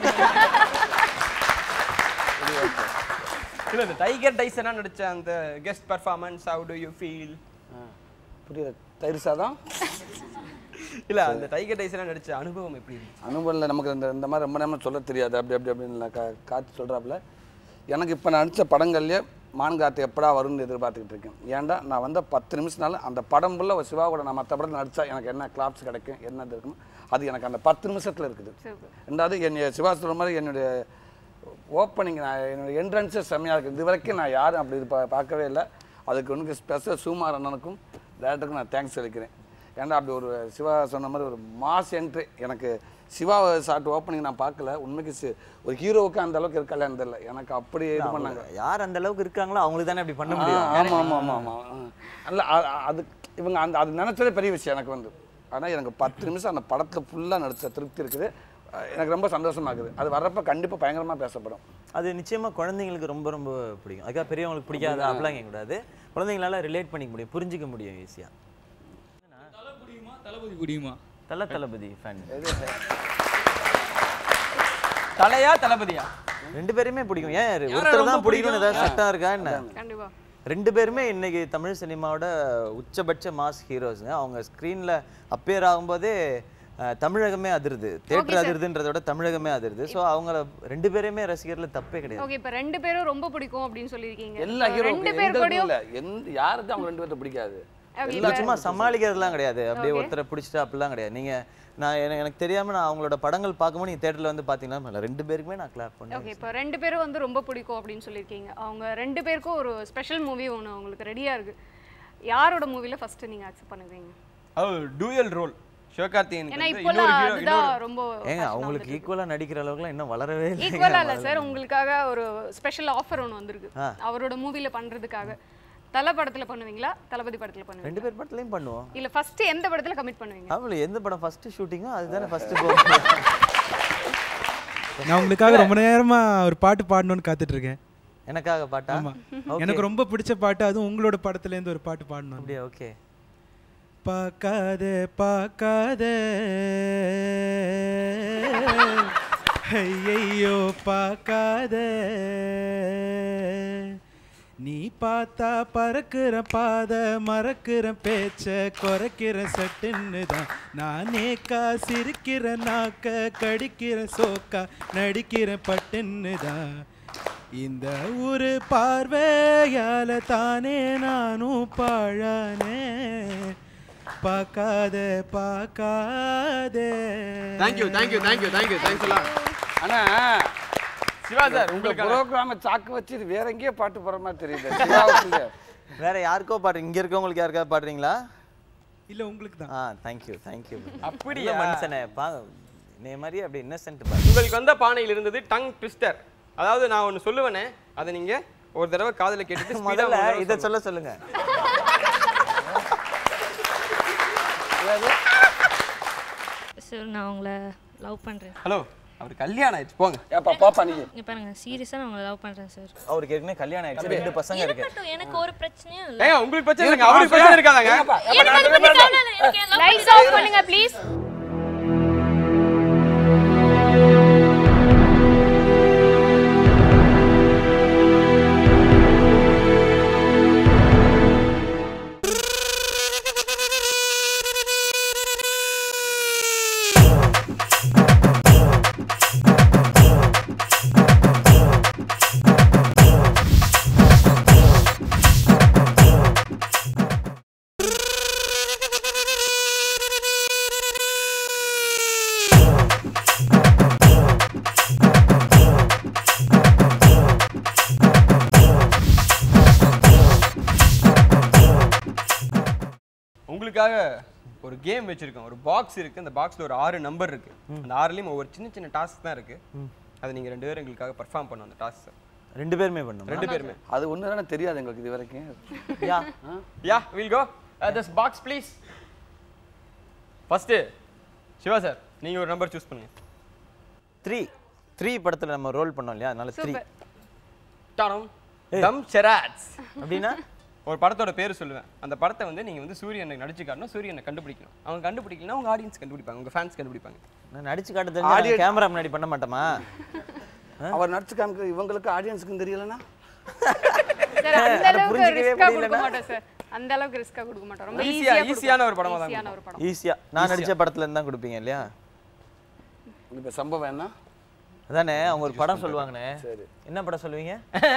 இல்ல இந்த டைகர் டைசனா நடிச்ச அந்த guest performance how do you feel புரியல தயிர் சாதம் இல்ல அந்த டைகர் டைசனா நடிச்ச அனுபவம் எப்படி இருந்துச்சு அனுபவம் இல்லை நமக்கு இந்த இந்த மாதிரி ரொம்ப நேரம் சொல்ல தெரியாது அப்படி அப்படி அப்படின்னு கா காத்து சொல்கிறாப்புல எனக்கு இப்போ நடித்த படங்கள்லேயே மான்காத்து எப்படா வரும்னு எதிர்பார்த்துக்கிட்டு இருக்கேன் ஏன்டா நான் வந்த பத்து நிமிஷம்னால அந்த படம் ஃபுல்லாக ஒரு சிவா கூட நான் மற்ற படத்தில் நடித்தா எனக்கு என்ன கிளாப்ஸ் கிடைக்கும் என்ன இது இருக்கும் அது எனக்கு அந்த பத்து நிமிஷத்தில் இருக்குது ரெண்டாவது என்னுடைய சிவா சொல்கிற மாதிரி என்னுடைய ஓப்பனிங் நான் என்னுடைய என்ட்ரன்ஸே செம்மையாக இருக்குது இது வரைக்கும் நான் யாரும் அப்படி இது பா பார்க்கவே இல்லை அதுக்கு உனக்கு ஸ்பெஷல் சுமார் அண்ணனுக்கும் டேரக்டருக்கும் நான் தேங்க்ஸ் சொல்லிக்கிறேன் ஏன்டா அப்படி ஒரு சிவா சொன்ன மாதிரி ஒரு மாஸ் என்ட்ரி எனக்கு சிவா ஷார்ட் ஓப்பனிங் நான் பார்க்கல உண்மைக்கு சி- ஒரு ஹீரோவுக்கு அந்த அளவுக்கு இருக்கலான்னு தெரியல எனக்கு அப்படி இது பண்ணாங்க யார் அந்த அளவுக்கு இருக்காங்களோ அவங்களுக்கு தானே அப்படி பண்ண முடியும் ஆமாம் ஆமாம் ஆமாம் ஆமாம் அல்ல அ- அ- அது இவங்க அந்த அது நினச்சதே பெரிய விஷயம் எனக்கு வந்து ஆனால் எனக்கு பத்து நிமிஷம் அந்த படத்தில் ஃபுல்லாக நடிச்ச திருப்தி இருக்குது அஹ் எனக்கு ரொம்ப சந்தோஷமா இருக்குது அது வர்றப்ப கண்டிப்பாக பயங்கரமாக பேசப்படும் அது நிச்சயமா குழந்தைங்களுக்கு ரொம்ப ரொம்ப பிடிக்கும் அதுக்காக பெரியவங்களுக்கு பிடிக்காது அப்படிலாம் கேட்கக்கூடாது குழந்தைங்களால ரிலேட் பண்ணிக்க முடியும் புரிஞ்சுக்க முடியும் ஈஸியா தளபதி பிடிக்குமா தல தளபதி ஃபேன் தலையா தளபதியா ரெண்டு பேருமே பிடிக்கும் ஏன் யாரை ஒருத்தர் ரொம்ப தான் பிடிக்கும்னு ஏதாவது பிடிக்கும்? சட்டம் இருக்கா என்ன கண்டிப்பா ரெண்டு பேருமே இன்னைக்கு தமிழ் சினிமாவோட உச்சபட்ச மாஸ் ஹீரோஸ்ங்க அவங்க ஸ்க்ரீனில் அப்பேர் ஆகும்போதே அஹ், தமிழகமே அதிருது Okay, தேட்டர் sir. அதிருதுன்றத விட தமிழகமே அதிருது ஸோ அவங்கள ரெண்டு பேருமே ரசிகர்ல தப்பே கிடையாது ஓகே இப்போ ரெண்டு பேரும் ரொம்ப பிடிக்கும் அப்படின்னு சொல்லியிருக்கீங்க எல்லா So, ஹீரோ ரெண்டு பேர் கூடயும் இல்லை எந்த யாருக்கு அவங்க ரெண்டு பேர்த்த பிடிக்காது Okay, இல்ல சும்மா சமாளிக்கிறதுலாம் கிடையாது அப்படியே Okay. ஒருத்தரை பிடிச்சிட்டு அப்படிலாம் கிடையாது நீங்க நான் எனக்கு எனக்கு தெரியாம நான் அவங்களோட படங்கள் பார்க்கும்போது நீங்க தேட்டர்ல வந்து பாத்தீங்கன்னா ரெண்டு பேருக்குமே நான் கிளாப் ஓகே பண்ணேன் இப்போ ரெண்டு பேரும் வந்து ரொம்ப பிடிக்கும் அப்படின்னு சொல்லியிருக்கீங்க அவங்க ரெண்டு பேருக்கும் ஒரு ஸ்பெஷல் மூவி ஒன்று உங்களுக்கு ரெடியாக இருக்கு யாரோட மூவியில் ஃபர்ஸ்ட் நீங்கள் அக்செப்ட் பண்ணுவீங்க அது டூயல் ரோல் சிவகார்த்திகேயனுக்கு ஏன்னா வந்து இப்போல்லாம் இன்னொரு hero, அதுதான் இன்னொரு- ரொம்ப ஏங்க அவங்களுக்கு ஈக்குவலா நடிக்கிற அளவுக்குலாம் இன்னும் வளரவே இல்லை ஈக்குவலாக இல்லை சார் உங்களுக்காக ஒரு ஸ்பெஷல் ஆஃபர் ஒன்று வந்திருக்கு ஆ. அவரோட மூவியில் பண்ணுறதுக்காக தலை படத்தில் பண்ணுவீங்களா தளபதி படத்தில் பண்ணுவீங்களா ரெண்டு பேர் படத்துலயும் பண்ணுவோம் இல்ல ஃபர்ஸ்ட் எந்த படத்தில் கமிட் பண்ணுவீங்க அவங்கள எந்த படம் ஃபர்ஸ்ட் ஷூட்டிங்கோ அதுதானே ஃபர்ஸ்ட் நான் உங்களுக்காக ரொம்ப நேரமா ஒரு பாட்டு பாடணும்னு காத்துட்டு இருக்கேன் எனக்காக பாட்டா ஆமா Okay. எனக்கு ரொம்ப பிடிச்ச பாட்டு அதுவும் உங்களோட படத்துல இருந்து ஒரு பாட்டு பாடணும் அப்படியே ஓகே பார்க்காத பார்க்காத ஐயையோ பார்க்காத நீ பார்த்தா பறக்கிற பாத மறக்கிற பேச்ச குறைக்கிற சட்டுன்னு தான் நானே சிரிக்கிற நாக்க கடிக்கிற சோக்கா நடிக்கிற பட்டுன்னு தான் இந்த ஒரு பார்வையால தானே நானும் பாழானே பார்க்காத பார்க்காத thank you thank you thank you thank you thanks எல்லாம் ஆனா சிவா சார் உங்க உங்களுக்கு ப்ரோக்ராம சாக்கு வச்சு இது வேற எங்கேயோ பாட்டு போற மாதிரி தெரியுது சிவாவுக்கு வேற யாருக்கோ பாடுறீங்க இங்க இருக்கவங்களுக்கு யாருக்காவது பாடுறீங்களா இல்ல உங்களுக்கு தான் ஆ தேங்க்யூ தேங்க்யூ அப்படியா? மனுஷனே பா நீ மாதிரி அப்படி இன்னசென்ட் உங்களுக்கு வந்த பானையில் இருந்தது டங் ட்விஸ்டர் அதாவது நான் ஒன்று சொல்லுவேனே அதை நீங்க ஒரு தடவை காதுல கேட்டுட்டு speed ஆ முதல்ல ஒரு தடவை இதை சொல்லணும். சொல்ல சொல்லுங்க சார் நான் உங்களை லவ் பண்ணுறேன் ஹலோ அவர் கல்யாணம் ஆயிடுச்சு போங்க ஏப்பா பாப்பா நீங்க இங்கே பாருங்க சீரியஸாக நான் உங்களை லவ் பண்ணுறேன் சார் அவருக்கு ஏற்கனவே கல்யாணம் ஆயிடுச்சு ரெண்டு பசங்க இருக்கு இருக்கட்டும் எனக்கு ஒரு பிரச்சனையும் ஏங்க இல்லை உங்களுக்கு பிரச்சனை இல்லைங்க அவருக்கு பிரச்சனை இருக்காதாங்க எனக்கு அதை பத்தி கவலை இல்லை. எனக்கு என் love லைட்ஸ் ஆஃப் பண்ணுங்க ப்ளீஸ் உங்களுக்காக ஒரு கேம் வச்சிருக்கோம் ஒரு பாக்ஸ் இருக்கு அந்த பாக்ஸ்ல ஒரு ஆறு நம்பர் இருக்கு அந்த ஆறுலயும் ஒவ்வொரு சின்ன சின்ன டாஸ்க் தான் இருக்கு அதை நீங்க ரெண்டு பேரும் எங்களுக்காக பர்ஃபார்ம் பண்ணணும் அந்த டாஸ்க் ரெண்டு பேருமே பண்ணணும் ரெண்டு பேருமே அது ஒன்று தானே தெரியாது எங்களுக்கு இது வரைக்கும் ya ya will go this box please first Siva sir நீங்க ஒரு நம்பர் சூஸ் பண்ணுங்க த்ரீ த்ரீ படத்துல நம்ம ரோல் பண்ணோம் இல்லையா அதனால த்ரீ சூப்பர் டானம் டம் செராட்ஸ் அப்படின்னா ஒரு படத்தோட பேர் சொல்லுவேன் அந்த படத்தை வந்து நீங்க வந்து சூரியனை நடிச்சு காட்டணும் சூரியனை கண்டுபிடிக்கணும் அவங்க கண்டுபிடிக்கலனா உங்க ஆடியன்ஸ் கண்டுபிடிப்பாங்க உங்க ஃபேன்ஸ் கண்டுபிடிப்பாங்க நான் நடிச்சு காட்ட தெரிஞ்சு கேமரா முன்னாடி பண்ண மாட்டோமா அவர் நடிச்சு காமிக்கிற இவங்களுக்கு ஆடியன்ஸுக்கும் தெரியலனா சார் அந்த அதை அளவுக்கு புரிஞ்சிக்கவே ரிஸ்கா கொடுக்க முடியலனா? மாட்டோம் சார் அந்த அளவுக்கு ரிஸ்கா கொடுக்க மாட்டோம் ரொம்ப ஈஸியா ஈஸியா ஈஸியான ஒரு படமா தான் ஈஸியான ஒரு படம் ஈஸியா நான் நடிச்ச படத்துல இருந்து தான் கொடுப்பீங்க இல்லையா இப்போ சம்பவம் என்ன அதானே அவங்க ஒரு படம் சொல்லுவாங்கண்ணே சரி. என்ன படம் சொல்லுவீங்க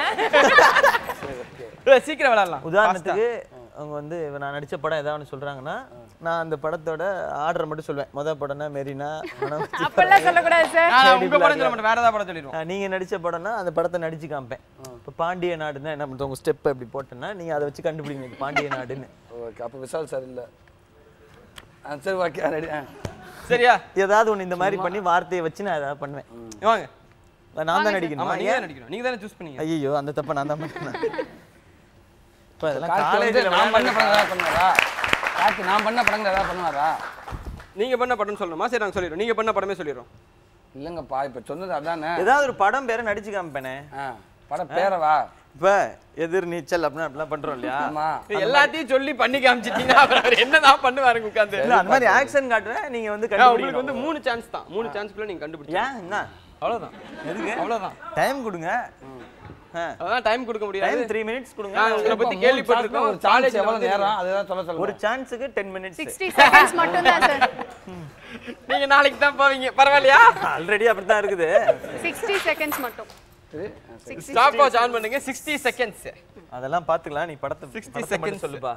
ஏய், சீக்கிரம் விளையாடலாம் உதாரணத்துக்கு அவங்க வந்து இப்ப நான் நடிச்ச படம் ஏதாவது ஒன்று சொல்றாங்கன்னா நான் அந்த படத்தோட ஆர்டரை மட்டும் சொல்வேன் முத படம்னா மெரினா மனம் அப்பெல்லாம் சொல்லக்கூடாது சார் நான் உங்க படம் சொல்ல மாட்டேன் வேற ஏதாவது படம் சொல்லிடுவோம் ஆ, நீங்க நடிச்ச படம்னா அந்த படத்தை நடிச்சு காமிப்பேன் இப்போ பாண்டிய நாடுன்னா என்ன பண்ணுறது உங்க ஸ்டெப் இப்படி போட்டேன்னா நீங்க அதை வச்சு கண்டுபிடிங்க இது பாண்டிய நாடுன்னு ஓகே அப்போ விஷால் சார் இல்லை ஆ சரி ஓகே ரெடி ஆ சரியா ஏதாவது ஒண்ணு இந்த மாதிரி பண்ணி வார்த்தையை வச்சு நான் ஏதாவது பண்ணுவேன் வாங்க நான் தான் நடிக்கணுமா ஆமா நீங்க தான் ஏன் நடிக்கணும் நீங்க தானே சூஸ் பண்ணீங்க ஐயோ அந்த தப்பை நான் தான் பண்ணேன் இப்போ இதெல்லாம் கார்த்தி வந்து காலேஜில் நான் பண்ண படம் ஏதாவது பண்ணுவாரா கார்த்தி நான் பண்ண படங்கள் ஏதாவது பண்ணுவாரா நீங்க பண்ண படம்னு சொல்லணுமா சரி நாங்க சொல்லிடுறோம் நீங்க பண்ண படமே சொல்லிடுறோம் இல்லைங்கப்பா இப்போ சொன்னது அதானே ஏதாவது ஒரு படம் பேரை நடிச்சு காமிப்பேனே ஆ படம் பேரவா இப்போ எதிர் நீச்சல் அப்படின்னா அப்படிலாம் பண்றோம் இல்லையா ஆமா எல்லாத்தையும் சொல்லி பண்ணி காமிச்சிட்டீங்கன்னா அப்புறம் அவர் என்னதான் பண்ணுவாருங்க உட்காந்து இல்ல அந்த மாதிரி ஆக்ஷன் காட்டுறேன் நீங்க வந்து உங்களுக்கு கண்டுபிடிக்கணும் வந்து மூணு சான்ஸ் தான் மூணு சான்ஸ்க்குள்ள நீங்க கண்டுபிடிச்சா ஏன் என்ன அவ்வளவுதான் எதுக்கு அவ்வளவுதான் டைம் கொடுங்க அதான் டைம் கொடுக்க முடியாது டைம் த்ரீ மினிட்ஸ் கொடுங்க நான் உங்களை பத்தி கேள்விப்பட்டிருக்கோம் ஒரு சார்ஜ் காலேஜ்ல எவ்வளவு வந்து நேரம் அதுதான் சொல்ல சொல்லுங்க ஒரு சான்ஸுக்கு டென் மினிட்ஸ் சிக்ஸ்டி செகண்ட்ஸ் மட்டும் தான் சார் நீங்க நாளைக்கு தான் போவீங்க பரவாயில்லையா ஆல்ரெடி அப்படித்தான் இருக்குது சிக்ஸ்டி செகண்ட்ஸ் மட்டும் சரி ஸ்டாப் வாட்ச் ஆன் பண்ணுங்க 60 செகண்ட்ஸ் அதெல்லாம் பாத்துக்கலாம் நீ படத்தை 60 60 seconds. செகண்ட் சொல்லுப்பா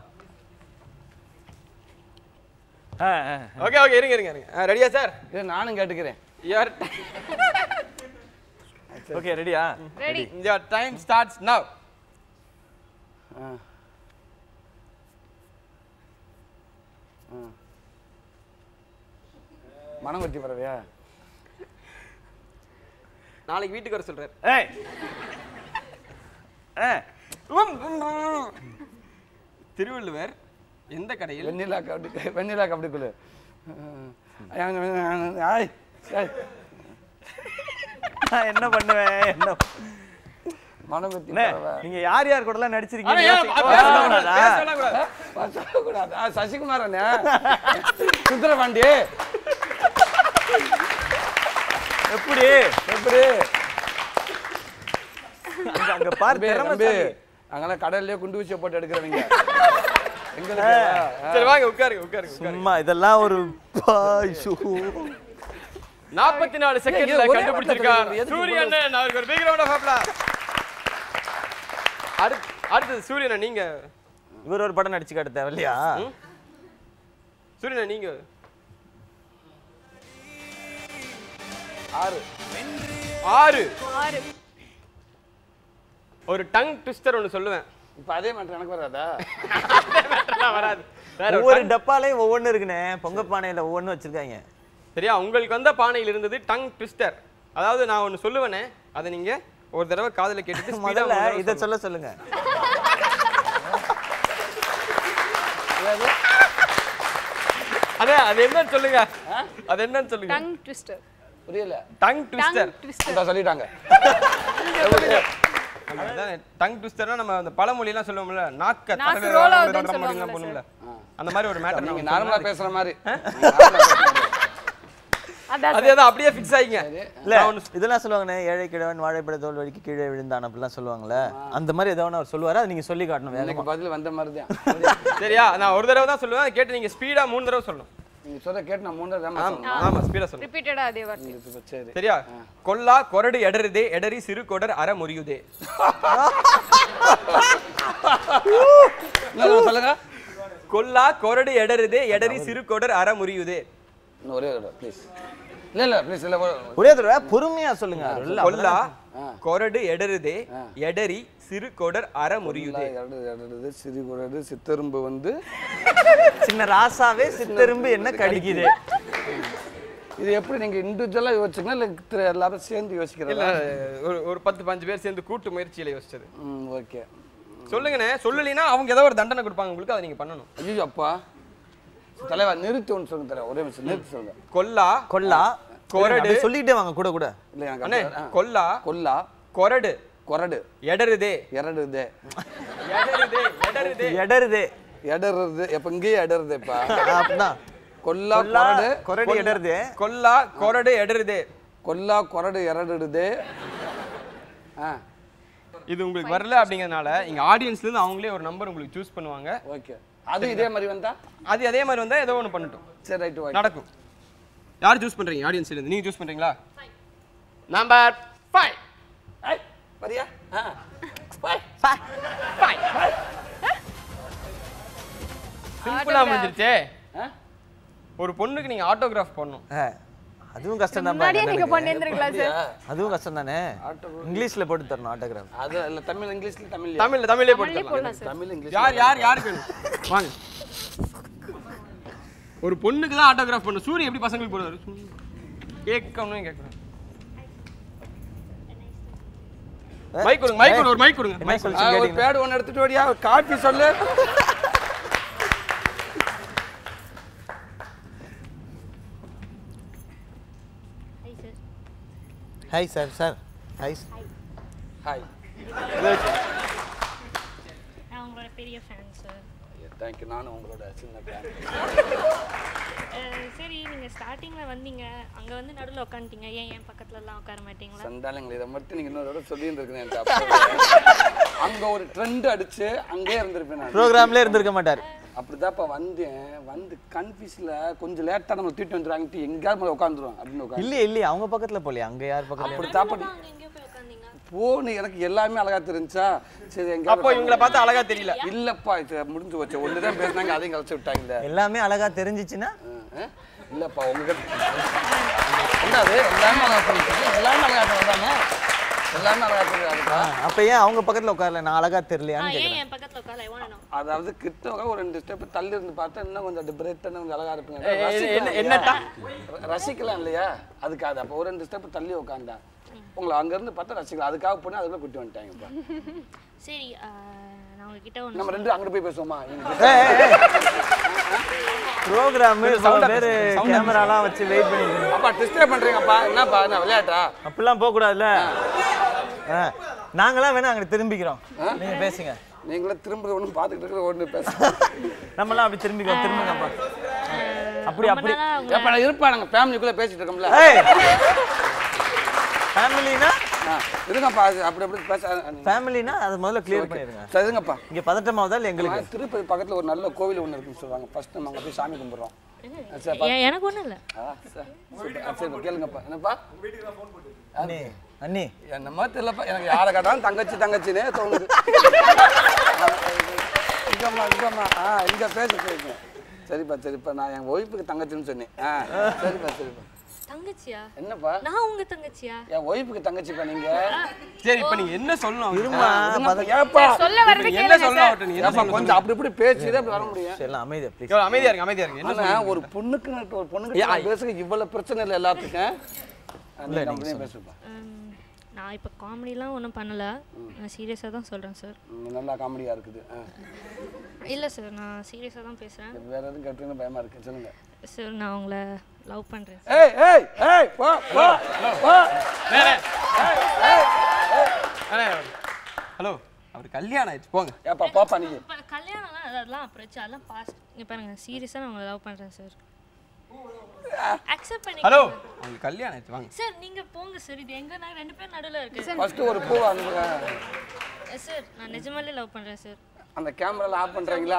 ஆ, ஆ. ஓகே ஓகே இருங்க இருங்க இருங்க ரெடியா சார் இது நானும் கேட்டுக்கிறேன் யுவர் ஓகே ரெடியா ready your time starts now ஆ ஆ. மணங்கொட்டி பறவையா நாளைக்கு வீட்டுக்கு வர சொல்றாரு ஏய் ஏ திருவள்ளுவர் எந்த கடையில் வெண்ணிலா கபடி வெண்ணிலா கபடிக்குழு ஆய் ஏய், நான் என்ன பண்ணுவேன் என்ன மணங்கொத்தி அண்ணே, பறவை நீங்க யார் யார் கூட எல்லாம் ஆனா நடிச்சிருக்கீங்க ஏன் யோசிங்க. பேச சொல்லக்கூடாதா? கூடாது, பேச சொல்லக்கூடாது. ஆ, சொல்லக்கூடாது ஆ, சசிகுமார் அண்ணே சுந்தரபாண்டி எப்படி எப்படி அங்க அங்க பாரு தம்பி, தம்பி திறமைசாலி. அங்கெல்லாம் கடல்லே குண்டு வச்சு போட்டு எடுக்கிறவங்க எங்களுக்கு ஆ, சரி வாங்க உட்காருங்க உட்காருங்க சும்மா இதெல்லாம் ஒரு பாய்ஷு. நாற்பத்தி நாலு செகண்ட்ல ஏன் ஒரே கண்டுபிடிச்சிருக்கார் வார்த்தை எதுக்கு சூரியன் அவருக்கு ஒரு பிக் ரவுண்ட் ஆஃப் அப்ளாஸ் அடுத்து அடுத்து சூரியனை நீங்க இவர் ஒரு படம் நடிச்சு காட்ட தேவையில்லையா சூரியனை நீங்க ஆறு ஆறு ஆறு ஒரு டங் ட்விஸ்டர் ஒன்னு சொல்லுவேன் இப்போ அதே மாதிரி எனக்கு வராதா அதெல்லாம் வராது வேற ஒரு ஒவ்வொரு tongue- டப்பாலையும் ஒவ்வொன்னு இருக்குண்ணே பொங்க பானையில ஒவ்வொன்னு வச்சிருக்காங்க சரியா உங்களுக்கு வந்த பானையில் இருந்தது டங் ட்விஸ்டர் அதாவது நான் ஒன்னு சொல்லுவேனே அதை நீங்க ஒரு தடவை காதுல கேட்டுட்டு speed ஆ முதல்ல ஒரு தடவை இத சொல்லணும். சொல்ல சொல்லுங்க அதே அது என்னன்னு சொல்லுங்க அது என்னன்னு சொல்லுங்க டங் ட்விஸ்டர் புரியல டங் ட்விஸ்டர் டங் ட்விஸ்டர் இந்த சொல்லிட்டாங்க டங் ட்விஸ்டர்னா நம்ம அந்த பழமொழி எல்லாம் சொல்லுவோம்ல நாக்க நாக்கு தடவை roll தடவை ஆகுதுன்னு தடவை சொல்லுவாங்கல்ல பண்ணும்ல அந்த மாதிரி ஒரு மேட்டர் நீங்க நீங்க நார்மலா பேசுற மாதிரி அதான் அதே தான் அப்படியே ஃபிக்ஸ் ஆயிங்க இல்ல இதெல்லாம் சொல்லுவாங்கண்ணே ஏழை கிழவன் வாழைப்பட தோல் வலிக்கு கீழே விழுந்தான் அப்படிலாம் சொல்லுவாங்கல்ல அந்த மாதிரி ஏதோ ஒன்று அவர் சொல்லுவாரு அதை நீங்க சொல்லி காட்டணும் எனக்கு வேகமா பதில் வந்த மாதிரி தான் சரியா நான் ஒரு தடவை தான் சொல்லுவேன் அதை கேட்டு நீங்க ஸ்பீடா மூணு தடவை சொல்லணும் நீங்க சொல்ல கேட்டு நான் மூணு தான் ஆமா ஆமா ஸ்பீடா சொல்லணும் ரிப்பீட்டடா அதே வார்த்தை சரி சரியா கொல்லா கொரடு எடருதே எடரி சிறு கொடர் அற முறியுதே இன்னொரு சொல்லுங்க கொல்லா கொரடு எடருதே எடரி சிறு கொடர் அற முறியுதே இன்னும் ஒரே ஒரு ப்ளீஸ் இல்ல இல்ல ப்ளீஸ் இல்ல ஒரு- ஒரே தடவை பொறுமையா சொல்லுங்க அருள். கொல்லா கொரடு எடருதே எடரி சிறு கொடர் அற முறியுதே இரண்டு இரண்டு சிறு குரடு சித்தரும்பு வந்து சின்ன ராசாவே சித்தெரும்பு என்ன கடிக்குது இது எப்படி நீங்க இண்டிவிஜுவலா யோசிச்சீங்களா இல்ல திரு- எல்லாரும் சேர்ந்து இல்ல யோசிக்கிறதா ஒரு ஒரு பத்து பாஞ்சு பேர் சேர்ந்து கூட்டு முயற்சியில யோசிச்சது ம் ஓகே சொல்லுங்கண்ணே சொல்லலைன்னா அவங்க ஏதோ ஒரு தண்டனை கொடுப்பாங்க உங்களுக்கு அதை நீங்க பண்ணணும் ஐயோ அப்பா தலைவா நிறுத்தி ஒன்று சொல்லுங்க தலைவா ஒரே நிமிஷம் நிறுத்தி சொல்லுங்க கொல்லா கொல்லா கொரடு அப்படியே சொல்லிட்டே வாங்க கூட கூட இல்ல எனக்கு அண்ணே அப்படி- ஆ. கொல்லா கொல்லா கொரடு கொரடு எடருதே எரடுதே எடருதே எடருதே எடருதே எடறுறது எப்ப இங்கேயே எடறுது இப்ப அப்படிதான் கொல்லா கொல்லா, கொரடு கொரடு எடருதே கொல்லா கொரடு எடருதே கொல்லா கொரடு எரடுது ஆ இது உங்களுக்கு வரல அப்படிங்கறதுனால இங்க ஆடியன்ஸ்ல இருந்து அவங்களே ஒரு நம்பர் உங்களுக்கு சூஸ் பண்ணுவாங்க ஓகே அது இதே மாதிரி வந்தா அது அதே மாதிரி வந்தா ஏதோ ஒன்று பண்ணட்டும் சரி ரைட் ஓகே நடக்கும் யார் சூஸ் பண்றீங்க ஆடியன்ஸ் இருந்து நீங்க சூஸ் பண்றீங்களா நம்பர் ஃபைவ் ஏய் வரியா ஆ ஃபைவ் சிம்பிளா முடிஞ்சிருச்சே ஒரு பொண்ணுக்கு நீங்க ஆட்டோகிராஃப் பண்ணணும் அதுவும் கஷ்டம் தான் முன்னாடியே நீங்க பண்ணிருந்துருக்கலாம் சார் அதுவும் கஷ்டம் தானே இங்கிலீஷ்ல போட்டு தரணும் ஆட்டோகிராஃப் அது இல்ல தமிழ் இங்கிலீஷ்ல தமிழ் தமிழ்ல தமிழ்லே தமிழ்லயே போட்டு போடலாம் சார் தமிழ் இங்கிலீஷ் யார் யார் யாருக்கு வேணும் வாங்க ஒரு பொண்ணுக்கு தான் ஆட்டோகிராஃப் பண்ணும் சூரிய எப்படி பசங்களுக்கு போடுவாரு கேட்கணும் கேட்கணும் மைக் கொடுங்க மைக் கொடுங்க ஒரு மைக் கொடுங்க என்ன சொல்லி ஆ, ஒரு கேட்டீங்க பேட் ஒன்று எடுத்துட்டு வரியா ஒரு காப்பி சொல்லு hi sir sir hi hi நான் உங்களோட பெரிய ஃபேன் சார் தேங்க்யூ நானும் உங்களோட சின்ன fan. சரி நீங்கள் ஸ்டார்டிங்கில் வந்தீங்க அங்கே வந்து நடுவில் உட்காந்துட்டீங்க ஏன் என் பக்கத்துலலாம் உட்கார மாட்டீங்களா சண்டாளங்களே இதை மட்டும் நீங்க இன்னொரு தடவை சொல்லிட்டு இருக்கணும் என்கிட்ட அப்பவே. அங்க ஒரு ட்ரெண்ட் அடிச்சு அங்கேயே இருந்திருப்பேன் நான் ப்ரோக்ராம்ல இருந்திருக்க மாட்டார் அப்படிதான்ப்பா வந்தேன் வந்து கன்ஃபியூஸ்ல கொஞ்சம் லேட்டா நம்ம தூக்கிட்டு வந்துடுவாங்கட்டு எங்கேயாவது முதல்ல உட்காந்துருவோம் அப்படின்னு உட்காந்து இல்லையே இல்லையே அவங்க பக்கத்துல போலையே அங்க யார் பக்கத்துல அப்படி தாப்படி அங்கே எங்கேயோ போய் உட்காந்தீங்க போன்னு எனக்கு எல்லாமே அழகா தெரிஞ்சா சரி எங்க அப்போ இவங்களை பார்த்தா அழகா தெரியல இல்லப்பா இது முடிஞ்சு போச்சு ஒண்ணுதான் பேசுனாங்க அதையும் கழிச்சு விட்டாங்க எல்லாமே அழகா தெரிஞ்சிச்சுன்னா இல்லப்பா உங்ககிட்ட என்னது எல்லாமே அழகா தெரிஞ்சு எல்லாமே அழகா தெரிஞ்சாங்க எல்லாமே அழகா தெரியாதுப்பா அப்ப ஏன் அவங்க பக்கத்துல உட்காரல நான் அழகா ஆ தெரியலையான்னு ஏன் கேக்குறேன் என் பக்கத்தில் உட்கார ஐ வாண்ட் அதாவது கிட்ட ஒரு ரெண்டு ஸ்டெப் தள்ளி இருந்து பார்த்தா இன்னும் கொஞ்சம் டிப்ரேட் கொஞ்சம் அழகா இருப்பீங்க ஏய், ஏய், ரசிக்கலாம் என்ன- இல்லையா? என்னட்டா? ர- ரசிக்கலாம் இல்லையா அதுக்காக அப்போ ஒரு ரெண்டு ஸ்டெப் தள்ளி உட்காந்தா உங்களை அங்க இருந்து பார்த்தா ரசிக்கலாம் அதுக்காக போனா அதுக்குள்ள கூட்டி வந்துட்டாங்கப்பா சரி ஆ, நான் உங்ககிட்ட நம்ம ஒன்று ரெண்டு அங்கிட்டு போய் பேசுவோமா ப்ரோக்ராம் sound பேரு up, sound up. கேமராலாம் வச்சு வெயிட் பண்ணிட்டு அப்பா டிஸ்டர்ப் பண்றீங்கப்பா என்னப்பா என்ன விளையாட்டா அப்படிலாம் போக கூடாதுல்ல ஆ, நாங்களாம் வேணா அங்க திரும்பிக்கிறோம் நீங்க பேசுங்க நீங்களும் திரும்ப ஒன்றும் பார்த்துக்கிட்டு இருக்கிற ஒன்று பேச நம்மலாம் அப்படி திரும்பிக்கிறோம் திரும்புங்கப்பா அப்படி அப்படி ஏப்பா நான் இருப்பா நாங்கள் ஃபேமிலிக்குள்ளே பேசிட்டு இருக்கோம்ல ஏய் ஃபேமிலினா ஆ, இருங்கப்பா அது அப்படி அப்படி பேச ஃபேமிலினா அதை முதல்ல கிளியர் பண்ணிருங்க சரி இருங்கப்பா இங்க பதட்டமாவதா இல்ல எங்களுக்கு நான் திருப்பதி பக்கத்துல ஒரு நல்ல கோவில் ஒன்று இருக்குன்னு சொல்லுவாங்க ஃபர்ஸ்ட் நம்ம அங்கே போய் சாமி கும்பிட்றோம் சரி பா- எ- எனக்கு ஒன்றும் இல்லை ஆ சரி சூப்பர். ஆ, சரிப்பா கேளுங்கப்பா என்னப்பா அண்ணி அண்ணி என்னமோ தெரியலப்பா எனக்கு யாரை கேட்டாலும் தங்கச்சி தங்கச்சினே தோணுது இங்கம்மா இங்கம்மா ஆ இங்க பேச பேசுங்க சரிப்பா சரிப்பா நான் என் ஒய்ஃபுக்கு தங்கச்சின்னு சொன்னேன் ஆ சரிப்பா சரிப்பா தங்கச்சியா என்னப்பா நான் உங்க தங்கச்சியா என் ஒய்ஃபுக்கு தங்கச்சிப்பா நீங்க சரி இப்போ நீங்க என்ன சொல்லணும் இருமா ஏப்பா சொல்ல வரது என்ன சொல்லணும் அவர்ட்ட நீ என்ன ஏப்பா கொஞ்சம் அப்படி இப்படி பேசிதான் அப்படி வர முடியும் சரி எல்லாம் அமைதியா ப்ளீஸ் சொல்லணும் அமைதியா இருங்க அமைதியா இருங்க என்ன ஆனா ஒரு பொண்ணுக்கு நான் ஒரு பொண்ணுக்கு பேசுங்க இவ்வளவு பிரச்சனை இல்லை எல்லாத்துக்கும் இல்ல நீங்க பேசுப்பா ம், நான் இப்போ காமெடிலாம் ஒன்றும் பண்ணலை நான் சீரியஸாக தான் சொல்கிறேன் சார் ம், நல்லா காமெடியா இருக்குது ஆ. இல்லை சார் நான் சீரியஸாக தான் பேசுகிறேன் வேற எதுவும் கேட்டுன்னு பயமா இருக்கு சொல்லுங்க சார் நான் உங்களை லவ் பண்ணுறேன் ஏய் ஏய் ஏய் போ போ போ ஹலோ அவர் கல்யாணம் ஆயிடுச்சு போங்க ஏப்பா போப்பா நீங்க இப்போ கல்யாணம்லாம் அதெல்லாம் அப்புறம் அதெல்லாம் பாஸ்ட் இங்கே பாருங்க சீரியஸாக நான் உங்களை லவ் பண்ணுறேன் சார் அக்செப்ட் பண்ணி ஹலோ அவங்களுக்கு கல்யாணம் ஆயிடுச்சு வாங்க சார் நீங்க போங்க சார் இது எங்க நான் ரெண்டு பேரும் நடுவுல இருக்கு ஃபர்ஸ்ட் ஒரு பூ அனுப்புங்க சார் நான் நிஜமாலே லவ் பண்றேன் சார் அந்த கேமரால ஆஃப் பண்றீங்களா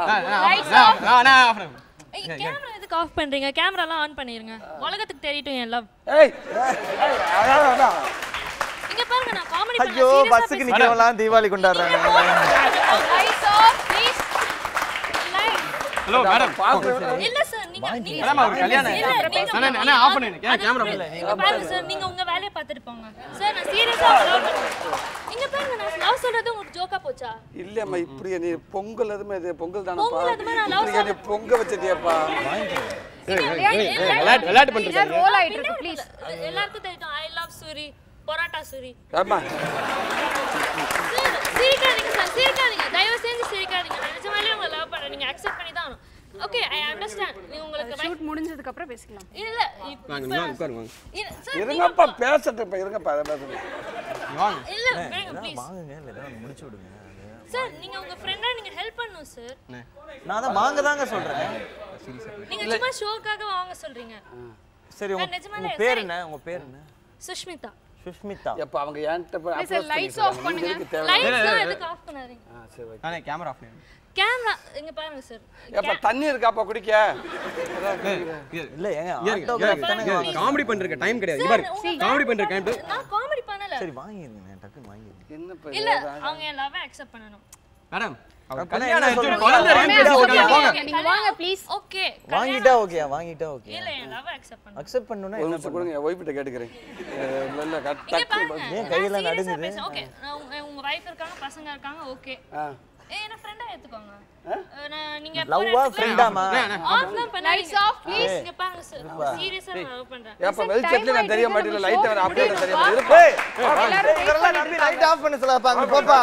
கேமரா எதுக்கு ஆஃப் பண்றீங்க கேமராலாம் ஆன் பண்ணிருங்க உலகத்துக்கு தெரியட்டும் என் லவ் ஏய் ஏய் அதான் அதான் இங்க பாருங்க நான் காமெடி ஐயோ பஸ்ஸுக்கு நிக்கிறவங்களாம் தீபாவளி கொண்டாடுறாங்க lights off please hello madam இல்ல சார் நீங்க நீங்க மேடம் அவர் கல்யாணம் இல்ல, ஆயிடுச்சு. நீங்க- அண்ணா, அண்ணா, ஆஃப் பண்ணுங்க. ஏன் அது கேமரா அப்படி- பண்ணல? இங்க பாருங்க சார் நீங்க உங்க வேலையை பார்த்துட்டு போங்க சார் நான் சீரியஸா லவ் இங்க பாருங்க நான் லவ் சொல்றது உங்களுக்கு ஜோக்கா போச்சா இல்லம்மா இப்படி நீ பொங்கல் எதுவுமே இது பொங்கல் தானப்பா பொங்கல் எதுவுமே நான் love இப்படி நீ பொங்க வச்சிட்டியப்பா ஏய், ஏய், ஏய், ஏய், விளையாட்டு விளையாட்டு பண்ணிருக்காங்க ரோல் ஆயிட்டு இருக்கு ப்ளீஸ் எல்லாருக்கும் தெரியும் ஐ லவ் சூரி பொராட்டா சூரி ஆமா சிரிக்காதீங்க சார் சிரிக்காதீங்க தயவு செஞ்சு சிரிக்காதீங்க நான் நிஜமாலே உங்களை லவ் பண்றேன் நீங்க அக்செப்ட் பண்ணி தான் ஓகே ஐ அண்டர்ஸ்டாண்ட் நீ உங்களுக்கு ஷூட் முடிஞ்சதுக்கு அப்புறம் பேசிக்கலாம் இல்ல வாங்க இப்ப வாங்க உட்காருங்க வாங்க இல்ல சார் இருங்கப்பா பேசட்டும் இப்ப இருங்கப்பா அதை பேசுங்க வாங்க இல்ல வேங்க ப்ளீஸ் வாங்குங்க இல்லை ஏதாவது முடிச்சு விடுங்க சார் நீங்க உங்க ஃப்ரெண்டா நீங்க ஹெல்ப் பண்ணணும் சார் நான் தான் வாங்க தாங்க சொல்கிறேன் நீங்க சும்மா ஷோக்காக வாங்க சொல்றீங்க சரி உங்க நான் நிஜமாலே உங்க பேர் சரி. என்ன உங்க பேர் என்ன சுஷ்மிதா சுஷ்மிதா எப்ப அவங்க என்கிட்ட போய் Please, sir, approach lights பண்ணிட்டு off இருக்காங்க. பண்ணுங்க. இதுக்கு தேவை லைட்ஸ் எதுக்கு ஆஃப் பண்ணாதீங்க ஆ, சரி ஓகே நானே கேமரா ஆஃப் கேமரா இங்க பாருங்க சார் எப்ப தண்ணி இருக்காப்பா குடிக்க இல்ல ஏங்க autograph தானே வாங்க. காமெடி பண்றதுக்கு டைம் கிடையாது இங்க பாரு காமெடி பண்ற டைம் நான் காமெடி பண்ணல சரி வாங்கிடுங்க டக்குன்னு வாங்கிடுங்க என்ன இல்ல அவங்க என் லவ் அக்செப்ட் பண்ணணும் மேடம் அவர் அப்ப கல்யாணம் என்ன ஆயிடுச்சு சொல்றீங்க? குழந்தை இருக்குன்னு வாங்கிட்டா பேசிட்டு இருக்காங்க. okay. போங்க நீங்க வாங்க ப்ளீஸ் ஓகே வாங்கிட்டா ஓகே வாங்கிட்டா ஓகே இல்ல என் லவ் அக்செப்ட் பண்ணணும் அக்செப்ட் பண்ணனும்னா ஒரு என்ன நிமிஷம் கொடுங்க என் ஒய்ஃபிட்ட கேட்டுக்கிறேன் அஹ் இல்ல இல்ல கட் இங்க டக்கு பாருங்க ஏன் கையெல்லாம் நான் serious ஆ நடுங்குது? பேசுறேன். ஓகே நான் உங்க உங்க வைஃப் இருக்காங்க பசங்க இருக்காங்க ஓகே ஆ ஏய் என்ன ஃப்ரெண்டா ஏத்துக்கோங்க அஹ் நான் நீங்க லவ்வா ஃப்ரெண்டாமா ஆஃப்லாம் Lights off, please. இங்க பாருங்க சார் சீரியஸா நான் லவ் பண்றேன் ஏப்பா வெளிச்சத்துல நான் தெரிய மாட்டேன் லைட் வர அப்படியே தெரிய மாட்டேன் ஏய் ஏய், இதெல்லாம் நம்பி லைட் ஆஃப் பண்ண சொல்லப்பா அங்க போப்பா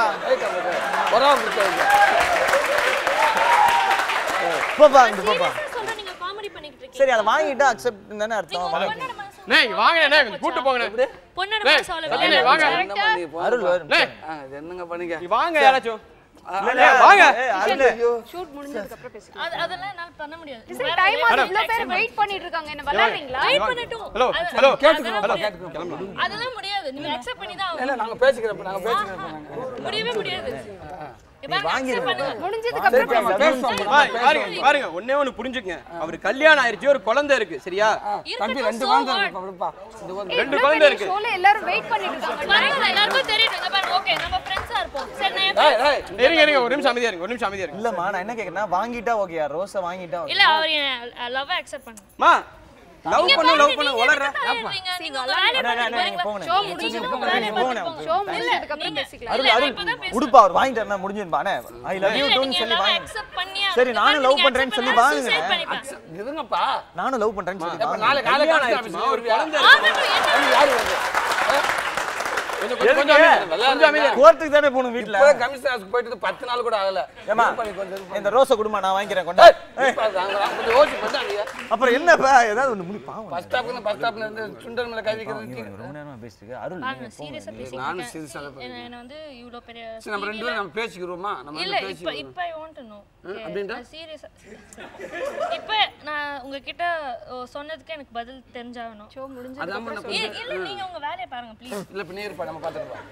போப்பா அங்க போப்பா சீரியஸா சொல்றேன் நீங்க காமெடி பண்ணிட்டு இருக்கீங்க சரி அதை வாங்கிட்டா அக்செப்ட் தானே அர்த்தம் வாங்க. பொண்ணோட மனசு அண்ணே, இங்க வாங்க அண்ணே, கொஞ்சம் கூட்டு போங்கண்ணே. பொண்ணோட டேய், மனசு அவ்வளவு சத்தியனே, வேலை வாங்க. என்னம்மா நீ போ. அருள் வரும் அண்ணே, ஆ, இது என்னங்க பண்ணீங்க நீ வாங்க யாராச்சும் இல்ல, அண்ணே, வாங்க ஏய், அருள் ஷூட் முடிஞ்சதுக்கு அப்புறம் பேசிக்கலாம் அது அதெல்லாம் என்னால பண்ண முடியாது சரி டைம் ஆகுது இவ்ளோ பேர் வெயிட் பண்ணிட்டு இருக்காங்க என்ன விளையாடுறீங்களா வெயிட் பண்ணட்டும் ஹலோ அது- ஹலோ கேட்டுக்கிறோம் ஹலோ கேட்டுக்கிறோம் கிளம்பலாம் அதெல்லாம் முடியாது நீங்க அக்செப்ட் பண்ணி தான் இல்ல ஆகணும் நாங்க பேசிக்கிறோம் நாங்க பேசிக்கிறோம் நாங்க முடியவே முடியாது இப்ப accept வாங்கிடுங்க. பண்ணுங்க. முடிஞ்சதுக்கு அப்புறம் சரி, நம்ம பேசுவோம் பாருங்க, பாருங்க பாருங்க ஒண்ணே ஒண்ணு புரிஞ்சுக்கங்க அவர் கல்யாணம் ஆயிருச்சு ஒரு குழந்தை இருக்கு சரியா தம்பி ரெண்டு so குழந்தை what? இருக்கு, அப்படிப்பா. இந்த குழந்தை. ரெண்டு குழந்தை இருக்கு ஷோல எல்லாரும் வெயிட் பண்ணிட்டு இருக்காங்க பரவாயில்ல, எல்லாருக்கும் தெரியும் இங்க பாருங்க ஓகே நம்ம ஃப்ரெண்ட்ஸா இருப்போம் சரி நான் என் ஏய், friends- ஏய், இருங்க இருங்க ஒரு நிமிஷம் அமைதியா இருங்க ஒரு நிமிஷம் அமைதியா இருங்க இல்லம்மா நான் என்ன கேக்குறேன்னா வாங்கிட்டா ஓகேயா ரோஸை வாங்கிட்டா ஓகே இல்ல அவர் என் லவ் அக்செப்ட் பண்ணுங்க மா லவ் இங்க பண்ணு லவ் பாருங்க, பண்ணு நீங்க வளர்ற எதுக்கு தயாரிக்கிறீங்க? நீங்க உங்க வேலையை அண்ணா, அண்ணா, பார்த்துட்டு நீங்க போறீங்களா? போங்க. ஷோ நீங்க முடிஞ்சதுக்கு போங்க, அப்புறம் வேலையை நீங்க போங்க. பார்த்துட்டு ஷோ போங்க. முடிஞ்சதுக்கு அப்புறம் நீங்க- பேசிக்கலாம் அருள் இல்ல, அருள் இப்பதான் பேசுறேன். உடுப்பா அவர் வாங்கிட்டாருன்னா முடிஞ்சிருப்பா அண்ணே ஐ லவ் யூ இல்ல, டூன்னு நீங்க சொல்லி love வாங்க accept பண்ணியே சரி ஆகணும். நானும் நீங்க லவ் accept பண்றேன்னு சொல்லி பண்ணா வாங்குங்க suicide பண்ணிப்பேன். இருங்கப்பா நானும் லவ் பண்றேன்னு சொல்லி எப்ப வாங்க நாளை காலை கல்யாணம் காசு ஆயிடுச்சுமா, ஆபீஸ் ஒரு வருவியா? குழந்தை ஆகட்டும், என்ன அது யாரு வருது? கொஞ்சம் கொஞ்சம் கொஞ்சம் அமைதியா இருங்க. கொஞ்சம் அமைதியா இருங்க. கோர்ட்டுக்கு தானே போகணும் வீட்டுல இப்பவே கமிஷன் ஆஃபீஸ்க்கு போயிட்டு பத்து நாள் கூட ஆகல ஏம்மா இது பண்ணி கொஞ்சம் இது பண்ணு. இந்த ரோஸை கொடுமா நான் வாங்கிக்கிறேன் கொண்டா இப்ப அது அங்க கொஞ்சம் யோசிச்சு பண்ணாங்க அப்புறம் என்னப்பா ஏதாவது ஒண்ணு முடி பாவம் பஸ் ஸ்டாப்ல பஸ் ஸ்டாப்ல இருந்து சுண்டல் மேல கை வைக்கிறது இவங்க ரொம்ப நேரமா பேசிட்டு இருக்கு அருள் பாருங்க, நீங்க serious ஆ போங்க. பேசிட்டு நானும் இருக்கேன். serious ஆ தான் என்ன- என்ன வந்து இவ்ளோ பெரிய சரி நம்ம ரெண்டு TV ல- பேரும் நம்ம பேசிக்கிறோமா நம்ம இல்ல ரெண்டு இப்ப பேசிக்கிறோம் இப்ப ஐ வாண்ட் டு நோ அப்படின்டா? சீரியஸா இப்ப நான் உங்ககிட்ட ஓ, சொன்னதுக்கு எனக்கு பதில் தெரிஞ்சாகணும் ஷோ முடிஞ்சதுக்கு அதான் அப்புறம் பண்ண இல்ல இல்ல, நீங்க உங்க வேலையை பாருங்க ப்ளீஸ் இல்ல இப்ப நீ இருப்பா நம்ம பாத்துக்கலாம்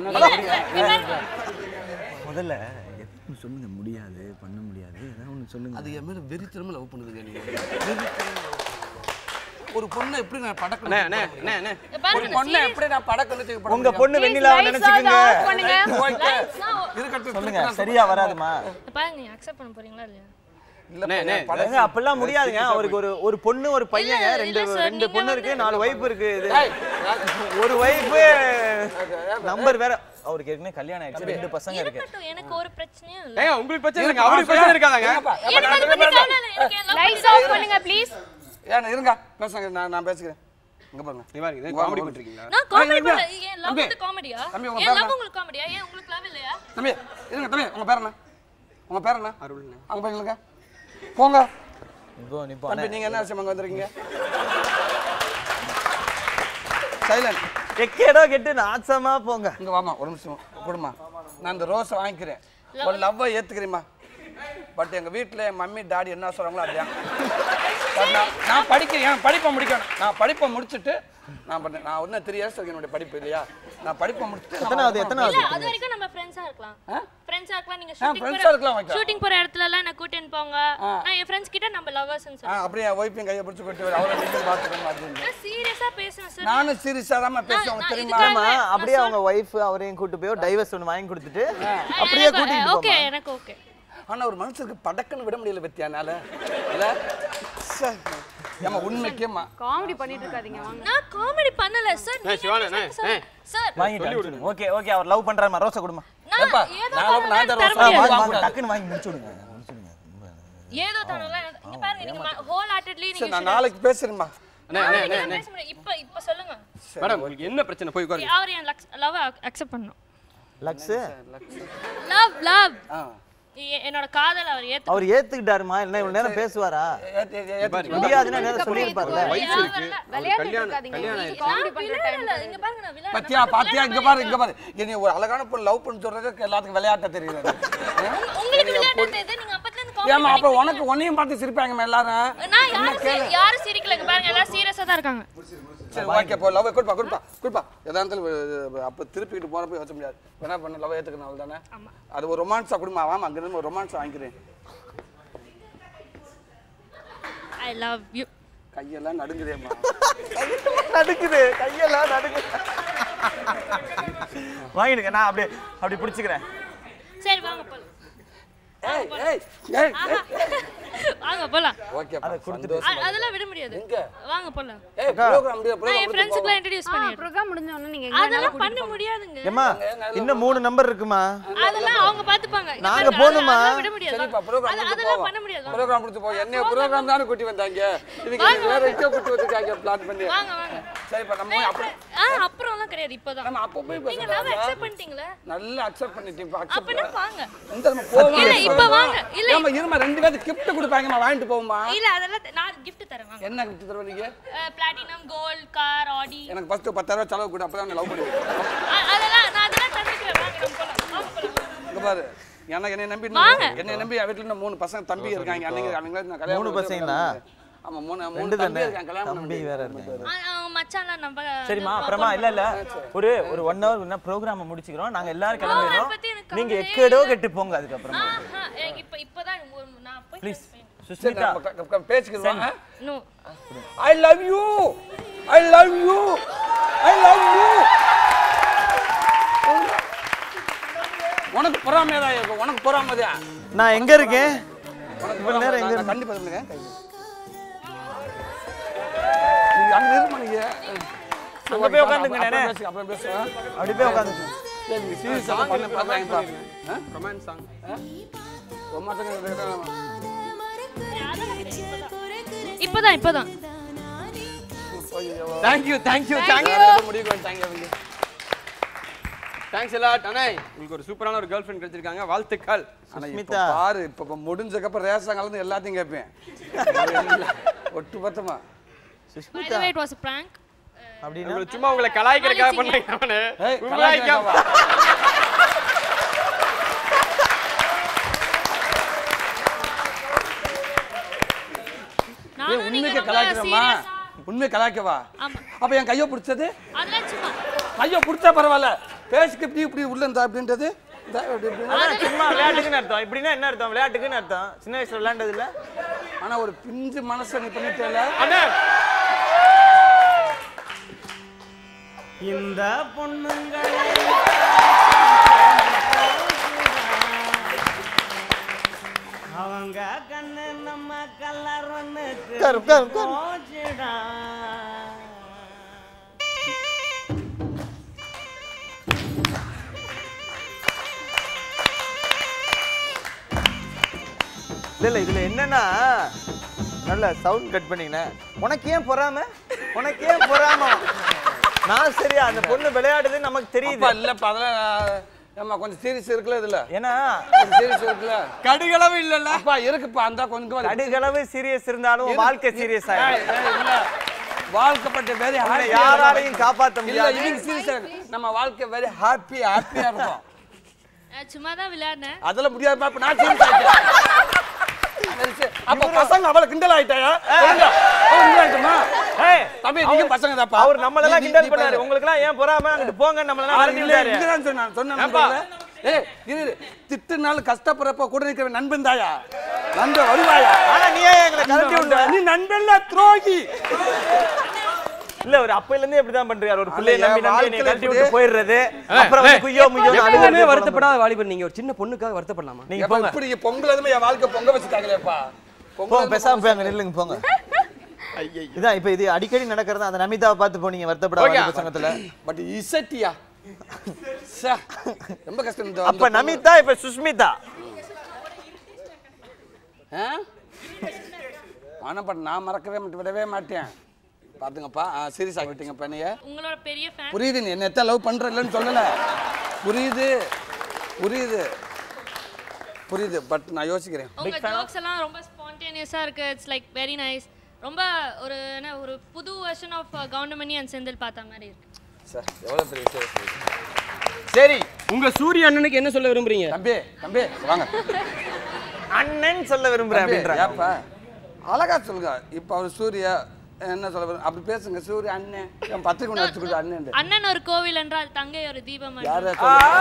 முதல்ல எதுவும் சொல்லுங்க முடியாது பண்ண முடியாது ஏதாவது ஒண்ணு சொல்லுங்க அது என் மேல வெறித்தனமா லவ் பண்ணுதுங்க நீங்க ஒரு பொண்ணை எப்படி நான் படக்கணும் அண்ணே அண்ணே அண்ணே அண்ணே ஒரு பாருங்க பொண்ணை எப்படி நான் படக்கணும் உங்க பொண்ணு வெண்ணிலா நினைச்சுக்கோங்க பண்ணுங்க இருக்கட்டும் சொல்லுங்க சரியா வராதுமா பாருங்க நீங்க அக்செப்ட் பண்ண போறீங்களா இல்லையா அண்ணே, அண்ணே, ஏங்க அப்பெல்லாம் முடியாதுங்க அவருக்கு ஒரு ஒரு பொண்ணு ஒரு பையங்க இல்ல, ரெண்டு இல்ல sir, ரெண்டு நீங்க பொண்ணு இருக்கு வந்து- நாலு வைஃப் இருக்கு இது ஒரு வைஃப் நம்பர் வேற அவருக்கு ஏற்கனவே கல்யாணம் ஆயிடுச்சு ரெண்டு பசங்க இருக்கு இருக்கட்டும் எனக்கு ஒரு பிரச்சனையும் இல்ல ஏங்க உங்களுக்கு பிரச்சனை இல்லைங்க அவருக்கு பிரச்சனை இருக்காதாங்க எனக்கு அதை பத்தி கவலை இல்ல, எனக்கு என் love லைட்ஸ் ஆஃப் பண்ணுங்க ப்ளீஸ் ஏன் இருங்க பேசுங்க நான் நான் பேசுகிறேன் இங்க பாருங்க நீ பாருங்க இது காமெடி பண்ணிருக்கீங்களா நான் காமெடி இருங்க. பண்ணல என் லவ் தம்பி. வந்து காமெடியா தம்பி, உங்க என் பேர் லவ் என்ன? உங்களுக்கு காமெடியா ஏன் உங்களுக்கு லவ் இல்லையா தம்பி இருங்க தம்பி உங்க பேர் என்ன உங்க பேர் என்ன அருள்ண்ணே அங்க போய் நில்லுங்க போங்க இப்போ நிப்போ தம்பி நீங்க என்ன விஷயம் அங்க வந்திருக்கீங்க சைலண்ட் எக்கேடோ கெட்டு நாச்சமா போங்க இங்க வாமா ஒரு நிமிஷம் கொடுமா நான் இந்த ரோஸை வாங்கிக்கிறேன் ஒரு லவ்வை ஏத்துக்கிறேம்மா பட் எங்க வீட்ல என் மம்மி டாடி என்ன சொல்றாங்களோ அப்படியா But நான் நான் படிக்கிறேன் என் படிப்பை முடிக்கணும் நான் படிப்பை முடிச்சுட்டு நான் பண்ணேன் நான் ஒன்றும் த்ரீ இயர்ஸ் இருக்கு என்னுடைய படிப்பு இல்லையா நான் படிப்பை முடிச்சுட்டு நான் எத்தனாவது இல்ல எத்தனாவது அது வரைக்கும் நம்ம ஃப்ரெண்ட்ஸா இருக்கலாம் ஃப்ரெண்ட்ஸா இருக்கலாம் நீங்க ஆ, ஷூட்டிங் friends ஆ இருக்கலாம், போற வைக்கலாம். ஷூட்டிங் போற இடத்துல எல்லாம் என்ன கூட்டின்னு போங்க நான் என் ஃப்ரெண்ட்ஸ் கிட்ட நம்ம லவர்ஸ்னு ஆ, சொல்றேன் அப்படியே என் ஒய்ஃபையும் கையை பிடிச்சி கொட்டி அவரை நீங்கள் பார்த்துக்கணும் அப்படின்னு நான் சீரியஸா பேசுறேன் சார் நானும் சீரியஸாக தான் பேசுவேன் நான் தெரியுமா இதுக்காக- ஆமா அப்படியே அவங்க ஒய்ஃப் அவரையும் கூட்டு போய் டைவர்ஸ் ஒன்று வாங்கி கொடுத்துட்டு அப்படியே எனக்கு கூட்டிட்டு ஓகே போமா எனக்கு ஓகே ஆனா ஒரு மனுஷனுக்கு படக்குன்னு விட முடியல பத்தியானால இல்ல ச்சே. ஏம்மா உண்மைக்கேம்மா காமெடி பண்ணிட்டு இருக்காதீங்க வாங்க நான் காமெடி பண்ணல சார் அண்ணே, சிவானே, அண்ணே, அண்ணே. சார் வாங்கிட்டு ஓகே ஓகே அவர் லவ் பண்றாருமா ரோசை கொடுமா நான் ஏப்பா, ஏதோ நான் பண்ணல, நான் தர ரோசா ஆ, முடியாது. வாங்க, வாங்க, டக்குன்னு வாங்கி முடிச்சு விடுங்க முடிச்சு விடுங்க ஏதோ தானோலாம் இங்க பாருங்க நீங்க ஹோல் ஹார்ட்டட்லி சரி நீங்க நான் நாளைக்கு பேசுறேன்மா அண்ணே அண்ணே அண்ணே அண்ணே பேச முடியாது இப்ப இப்ப சொல்லுங்க மேடம் உங்களுக்கு என்ன பிரச்சனை போய் உட்காருங்க அவர் என் லவ் அக்செப்ட் பண்ணணும் லக்ஸு லவ் லவ் என்னோட காதல் அவர் ஏத்து அவர் ஏத்துக்கிட்டாருமா இல்ல இவ்வளவு நேரம் பேசுவாரா முடியாதுன்னா நேரம் சொல்லியிருப்பாருல்ல வயசு இருக்கு விளையாடிட்டு கல்யாணம் இருக்காதீங்க கல்யாணம் நீங்க ஆயிடுச்சு காமெடி பண்ற டைம் இல்ல இங்க பாருங்க நான் விளையாட பத்தியா பாத்தியா இங்க பாரு இங்க பாரு என்னை ஒரு அழகான பொண்ணு லவ் பண்ணி சொல்றதுக்கு எல்லாத்துக்கும் விளையாட்ட தெரியுது உங்களுக்கு விளையாட்டு தெரியுது நீங்க அப்பத்துல இருந்து ஏமா காமெடி அப்ப உனக்கு உன்னையும் பார்த்து சிரிப்பாங்க எல்லாரும் நான் யாரும் சி- யாரும் சிரிக்கலங்க பாருங்க எல்லாரும் சீரியஸா தான் இருக்காங்க சரி ஓகே போ லவ் கொடுப்பா கொடுப்பா கொடுப்பா எதா இருந்தாலும் அஹ், அப்ப திருப்பிக்கிட்டு போறப்ப வச்ச முடியாது என்ன பண்ண லவ் ஏத்துக்கணும் தானே அது ஒரு ரொமான்ஸா கொடுமா வாமா அங்க இருந்து ஒரு ரொமான்ஸ் வாங்கிக்கிறேன் ஐ லவ் யூ கையெல்லாம் நடுங்குதேம்மா நடுக்குது கையெல்லாம் நடுக்குது வாங்கிடுங்க நான் அப்படியே அப்படி பிடிச்சிக்கிறேன் சரி வாங்க போலாம் ஏய் ஏய் ஏய் வாங்க போலாம் ஓகே அதை கொடுத்துட்டு அ- அதெல்லாம் விட முடியாது வாங்க போலாம் ஏய் ப்ரோகிராம் முடிய நான் என் ப்ரோகிராம் ஃப்ரெண்ட்ஸ்க்குலாம் இன்ட்ரடியூஸ் பண்ணிடுறேன் ப்ரோக்ராம் முடிஞ்ச உடனே நீங்க அதெல்லாம் பண்ண முடியாதுங்க ஏம்மா இன்னும் மூணு நம்பர் இருக்குமா அதெல்லாம் அவங்க பாத்துப்பாங்க இங்க நாங்க பாருங்க, போகணுமா? அதெல்லாம் விட முடியாது சரிப்பா ப்ரோகிராம் அது- முடிச்சு அதெல்லாம் போவோம் பண்ண முடியாது வாங்க. ப்ரோகிராம் முடிச்சு போ என்ன ப்ரோகிராம் தானே கூட்டி வந்தாங்க இதுக்கு வாங்க, வேற எங்கேயோ கூட்டி வந்திருக்காங்க பிளான் பண்ணி வாங்க வாங்க சரிப்பா நம்ம அப்புறம் ஆ அப்புறம்லாம் கிடையாது இப்போதான் நம்ம அப்போ போய் நீங்க பேசலாம் லவ் அக்செப்ட் பண்ணிட்டீங்களா நல்லா அக்செப்ட் பண்ணிட்டீங்க அப்படின்னா அக்செப்ட் வாங்க இந்த நம்ம போவோம் இல்ல, இப்ப வாங்க. இல்ல, ஏமா இருமா ரெண்டு பேருக்கு gift கொடுப்பாங்கம்மா வாங்கிட்டு போவோமா இல்ல அதெல்லாம் த- நான் gift தரேன் வாங்க என்ன gift தருவ நீங்க பிளாட்டினம் கோல்ட் கார் ஆடி எனக்கு ஃபர்ஸ்ட் பத்தாயிரம் ரூபாய் செலவு கூட அப்பதான் லவ் பண்ணுவேன் அதெல்லாம் நான் அதெல்லாம் தந்துக்கிறேன் வாங்க நம்ம போலாம் வாங்க போலாம் இங்க பாரு எனக்கு என்னை நம்பி வாங்க. என்னை நம்பி என் வீட்டுல இன்னும் மூணு பசங்க தம்பி இருக்காங்க அன்னைக்கு அவங்கள நான் கல்யாணம் மூணு பண்ணி பசங்களா? ஆமா மூணு மூணு ரெண்டு தம்பி தானே இருக்காங்க கல்யாணம் தம்பி பண்ணி வேற இருக்காங்க ஆ, அவங்க மச்சான்லாம் நம்ம சரிம்மா அப்புறமா இல்ல இல்ல ஒரு ஒரு ஒன் ஹவர் என்ன ப்ரோக்ராம் முடிச்சுக்கிறோம் நாங்க எல்லாரும் கிளம்பிடுறோம் பத்தி எனக்கு நீங்க கவலையே எக்கேடோ கெட்டு போங்க அதுக்கப்புறமா ஆஹா, எனக்கு இப்ப இப்பதான் ஒரு- நான் போய் ப்ளீஸ் சரி சுஸ்மிதா நம்ம க- க- பேசிக்கிறோம் no I love you I love you I love you உனக்கு பொறாமையா இருக்கும் உனக்கு பொறாமதா நான் எங்க இருக்கேன் உனக்கு இவ்வளவு நேரம் எங்க நான் கண்டிப்பா சொல்லுங்க நீங்க அங்க இருமா நீங்க அங்க போய் உட்காந்துங்க அப்புறம் நானே. பேசுங்க, அப்புறம் பேசுங்க அப்படி போய் உட்காந்து சரி நீங்க சீரியஸ் பண்ண பாருங்க ரொமான்ஸ் சாங் ரொம்ப இப்பதான் இப்பதான் தேங்க்யூ தேங்க்யூ தேங்க்யூ முடிவு பண்ணிட்டாங்க அவங்க தேங்க்ஸ் எல்லாம் அண்ணே உங்களுக்கு ஒரு சூப்பரான ஒரு கேர்ள் ஃப்ரெண்ட் கிடைச்சிருக்காங்க வாழ்த்துக்கள் ஆனா இப்ப சுஸ்மிதா. பாரு இப்ப இப்ப முடிஞ்சக்கப்புறம் ரேஷன் கலந்து எல்லாத்தையும் கேட்பேன் ஒட்டு பத்தமா by the way it was a prank அப்படின்னா உங்களுக்கு சும்மா உங்களை கலாய்க்கிறதுக்காக பண்றேன் அவனு ஏய், உங்களாய்க்காம கலாய்க்காம. ஏய், நானும் நீங்க உண்மைக்கு ரொம்ப கலாய்க்கிறமா serious உண்மை கலாய்க்கவா ஆமா அப்ப என் கையை பிடிச்சது அதெல்லாம் சும்மா கையை பிடிச்சா பரவாயில்ல பேசிக்கு இப்படி இப்படி உள்ள இருந்தா அப்படின்றது இந்த இப்படி இப்படி. அதான் சும்மா விளையாட்டுக்குன்னு அர்த்தம் இப்படின்னா என்ன அர்த்தம் விளையாட்டுக்குன்னு அர்த்தம் சின்ன வயசுல விளையாண்டது இல்ல ஆனா ஒரு பிஞ்சு மனசை நீ பண்ணிட்டேல அண்ணே இந்த பொண்ணுங்களை அவங்க கண்ணு நம்ம கல்லறன்னு போச்சுடா. இல்ல இல்ல இதுல என்னன்னா நல்ல சவுண்ட் கட் பண்ணீங்கண்ணே உனக்கு ஏன் பொறாம உனக்கு ஏன் பொறாம நான் சரியா அந்த பொண்ணு விளையாடுது நமக்கு அப்பா தெரியுது இல்லப்பா அதெல்லாம் ஏம்மா கொஞ்சம் சீரியஸ் இருக்குல்ல இதுல ஏன்னா கொஞ்சம் சீரியஸ் இருக்குல்ல கடுகளவு இல்லல்ல அப்பா இருக்குப்பா அந்த கொஞ்சம் கடுகளவு சீரியஸ் இருந்தாலும் இரு- வாழ்க்கை சீரியஸ் ஏய், ஆயிடும் ஏய், இல்ல வாழ்க்கைப்பட்ட வெரி உன்னை யாராலையும் காப்பாத்த முடியாது. இவங்க சீரியஸ் நம்ம வாழ்க்கை வெரி ஹாப்பி ஹாப்பியா இருக்கும் அஹ் சும்மா தான் விளையாடினேன் அதெல்லாம் முடியாதுப்பா இப்ப நான் சீரியஸ் ஆயிட்டேன் சரி, சரி. அப்ப பசங்க அவளை கிண்டல் ஆயிட்டாயா சொல்லுங்க. அவளை கிண்டல் ஆயிட்டோமா? ஏய், தம்பி நீங்க பசங்க தாப்பா அவர் நம்மள எல்லாம் நீ- கிண்டல் நீ பண்ணாரு பாரு. உங்களுக்கு எல்லாம் ஏன் பொறாம அங்கிட்டு போங்க நம்மள எல்லாம் அவர் விரட்டி இல்ல, விட்டாரு இங்கதான் சொன்னான், சொன்னான் ஏப்பா? பாருங்க. ஏய், இரு, இரு. திட்டுனாலும் கஷ்டப்படுறப்ப கூட நிக்கிற நண்பன் தாயா நண்பன் வருவாயா ஆனா நீ ஏன் எங்களை கலட்டி விட்ட நீ நண்பன்ல துரோகி இல்ல ஒரு அப்பையில இருந்தே இப்படிதான் பண்றாரு ஒரு பிள்ளைய என் நம்பி நம்பி என்னை வாழ்க்கையில கழட்டி விட்டு இப்படி- போயிடுறது அப்புறம் வந்து குய்யோ முய்யோ எப்பவுமே வருத்தப்படாத வாலிபர் நீங்க ஒரு சின்ன பொண்ணுக்காக வருத்தப்படலாமா நீங்க எப்ப போங்க இப்படி பொங்கல் எதுவுமே என் வாழ்க்கை பொங்க வச்சுட்டாங்களேப்பா போங்க பேசாம போய் அங்க நில்லுங்க போங்க இதான் இப்ப இது அடிக்கடி நடக்கிறது அந்த நமிதாவை பார்த்து போனீங்க வருத்தப்படாத பசங்கத்துல பட் இசட்டியா சே, ரொம்ப கஷ்டம் இந்த அப்ப நமிதா இப்ப சுஷ்மிதா ஆ? மனப்பட் நான் மறக்கவே மாட்டேன் விடவே மாட்டேன் பார்த்துங்கப்பா சீரியஸ் ஆகிட்டீங்க பெண்ணைய உங்களோட பெரிய ஃபேன் புரியுது நீ என்ன எத்தனை லவ் பண்ற இல்லைன்னு சொல்லலை புரியுது புரியுது புரியுது பட் நான் யோசிக்கிறேன் உங்க ஜோக்ஸ் எல்லாம் ரொம்ப ஸ்பான்டேனியஸா இருக்கு இட்ஸ் லைக் வெரி நைஸ் ரொம்ப ஒரு என்ன ஒரு புது version of Goundamani and Senthil பார்த்த மாதிரி இருக்கு சார் எவ்வளோ பெரிய விஷயம் சரி உங்க சூரிய அண்ணனுக்கு என்ன சொல்ல விரும்புறீங்க தம்பி தம்பி வாங்க அண்ணன் சொல்ல விரும்புறேன் தம்பி, அப்படின்றாங்க ஏப்பா அழகா சொல்லுங்க இப்போ அவர் சூர்யா என்ன சொல்ல விரும்ப- அப்படி பேசுங்க சூர்யா அண்ணன் என் பத்திரிக்கை ஒன்று வச்சுக்கிட்டு அண்ணன் அண்ணன் ஒரு கோவில் என்றால் தங்கை ஒரு தீபம் என்று. யார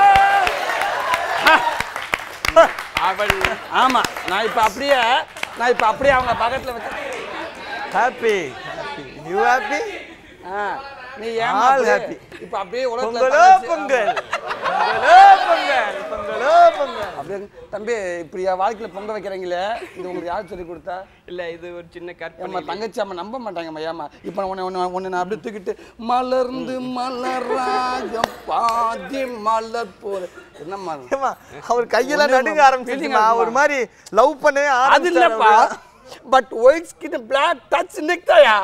அவள் ஆமா நான் இப்ப அப்படியே நான் இப்ப அப்படியே அவங்க பக்கத்துல வச்சு ஹாப்பி யூ ஹாப்பி நீ ஏன் All happy. இப்ப அப்படியே உலகத்துல பொங்கலோ தங்கச்சி- பொங்கல் பொங்கலோ பொங்கல் பொங்கலோ பொங்கல் அப்படியே தம்பி இப்படி என் வாழ்க்கையில பொங்க வைக்கிறீங்களே இது உங்களுக்கு யார் சொல்லி கொடுத்தா இல்ல இது ஒரு சின்ன ஏம்மா கற்பனை தங்கச்சி அம்மா நம்ப மாட்டாங்கம்மா ஏமா இப்போ உன்னை உன்னை உன்னை நான் அப்படியே தூக்கிட்டு மலர்ந்து மலராக பாதி மலர் போற என்னம்மா ஏம்மா, அவர் கையெல்லாம் நடுங்க ஆரம்பிச்சிருச்சுமா ஒரு மாதிரி லவ் பண்ண அது இல்லப்பா but white skin black touch நிக்தாயா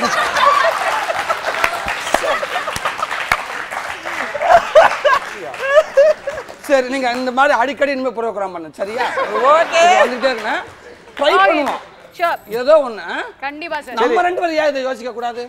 சரி நீங்க இந்த மாதிரி அடிக்கடி இனிமே ப்ரோக்ராம் பண்ணு சரியா ஓகே வந்துட்டே இருக்கேன் ட்ரை Okay. பண்ணுவோம் Sure. ஏதோ ஒண்ணு ஆ? கண்டிப்பா சார் நம்ம ரெண்டு பேரும் ஏன் இதை யோசிக்க கூடாது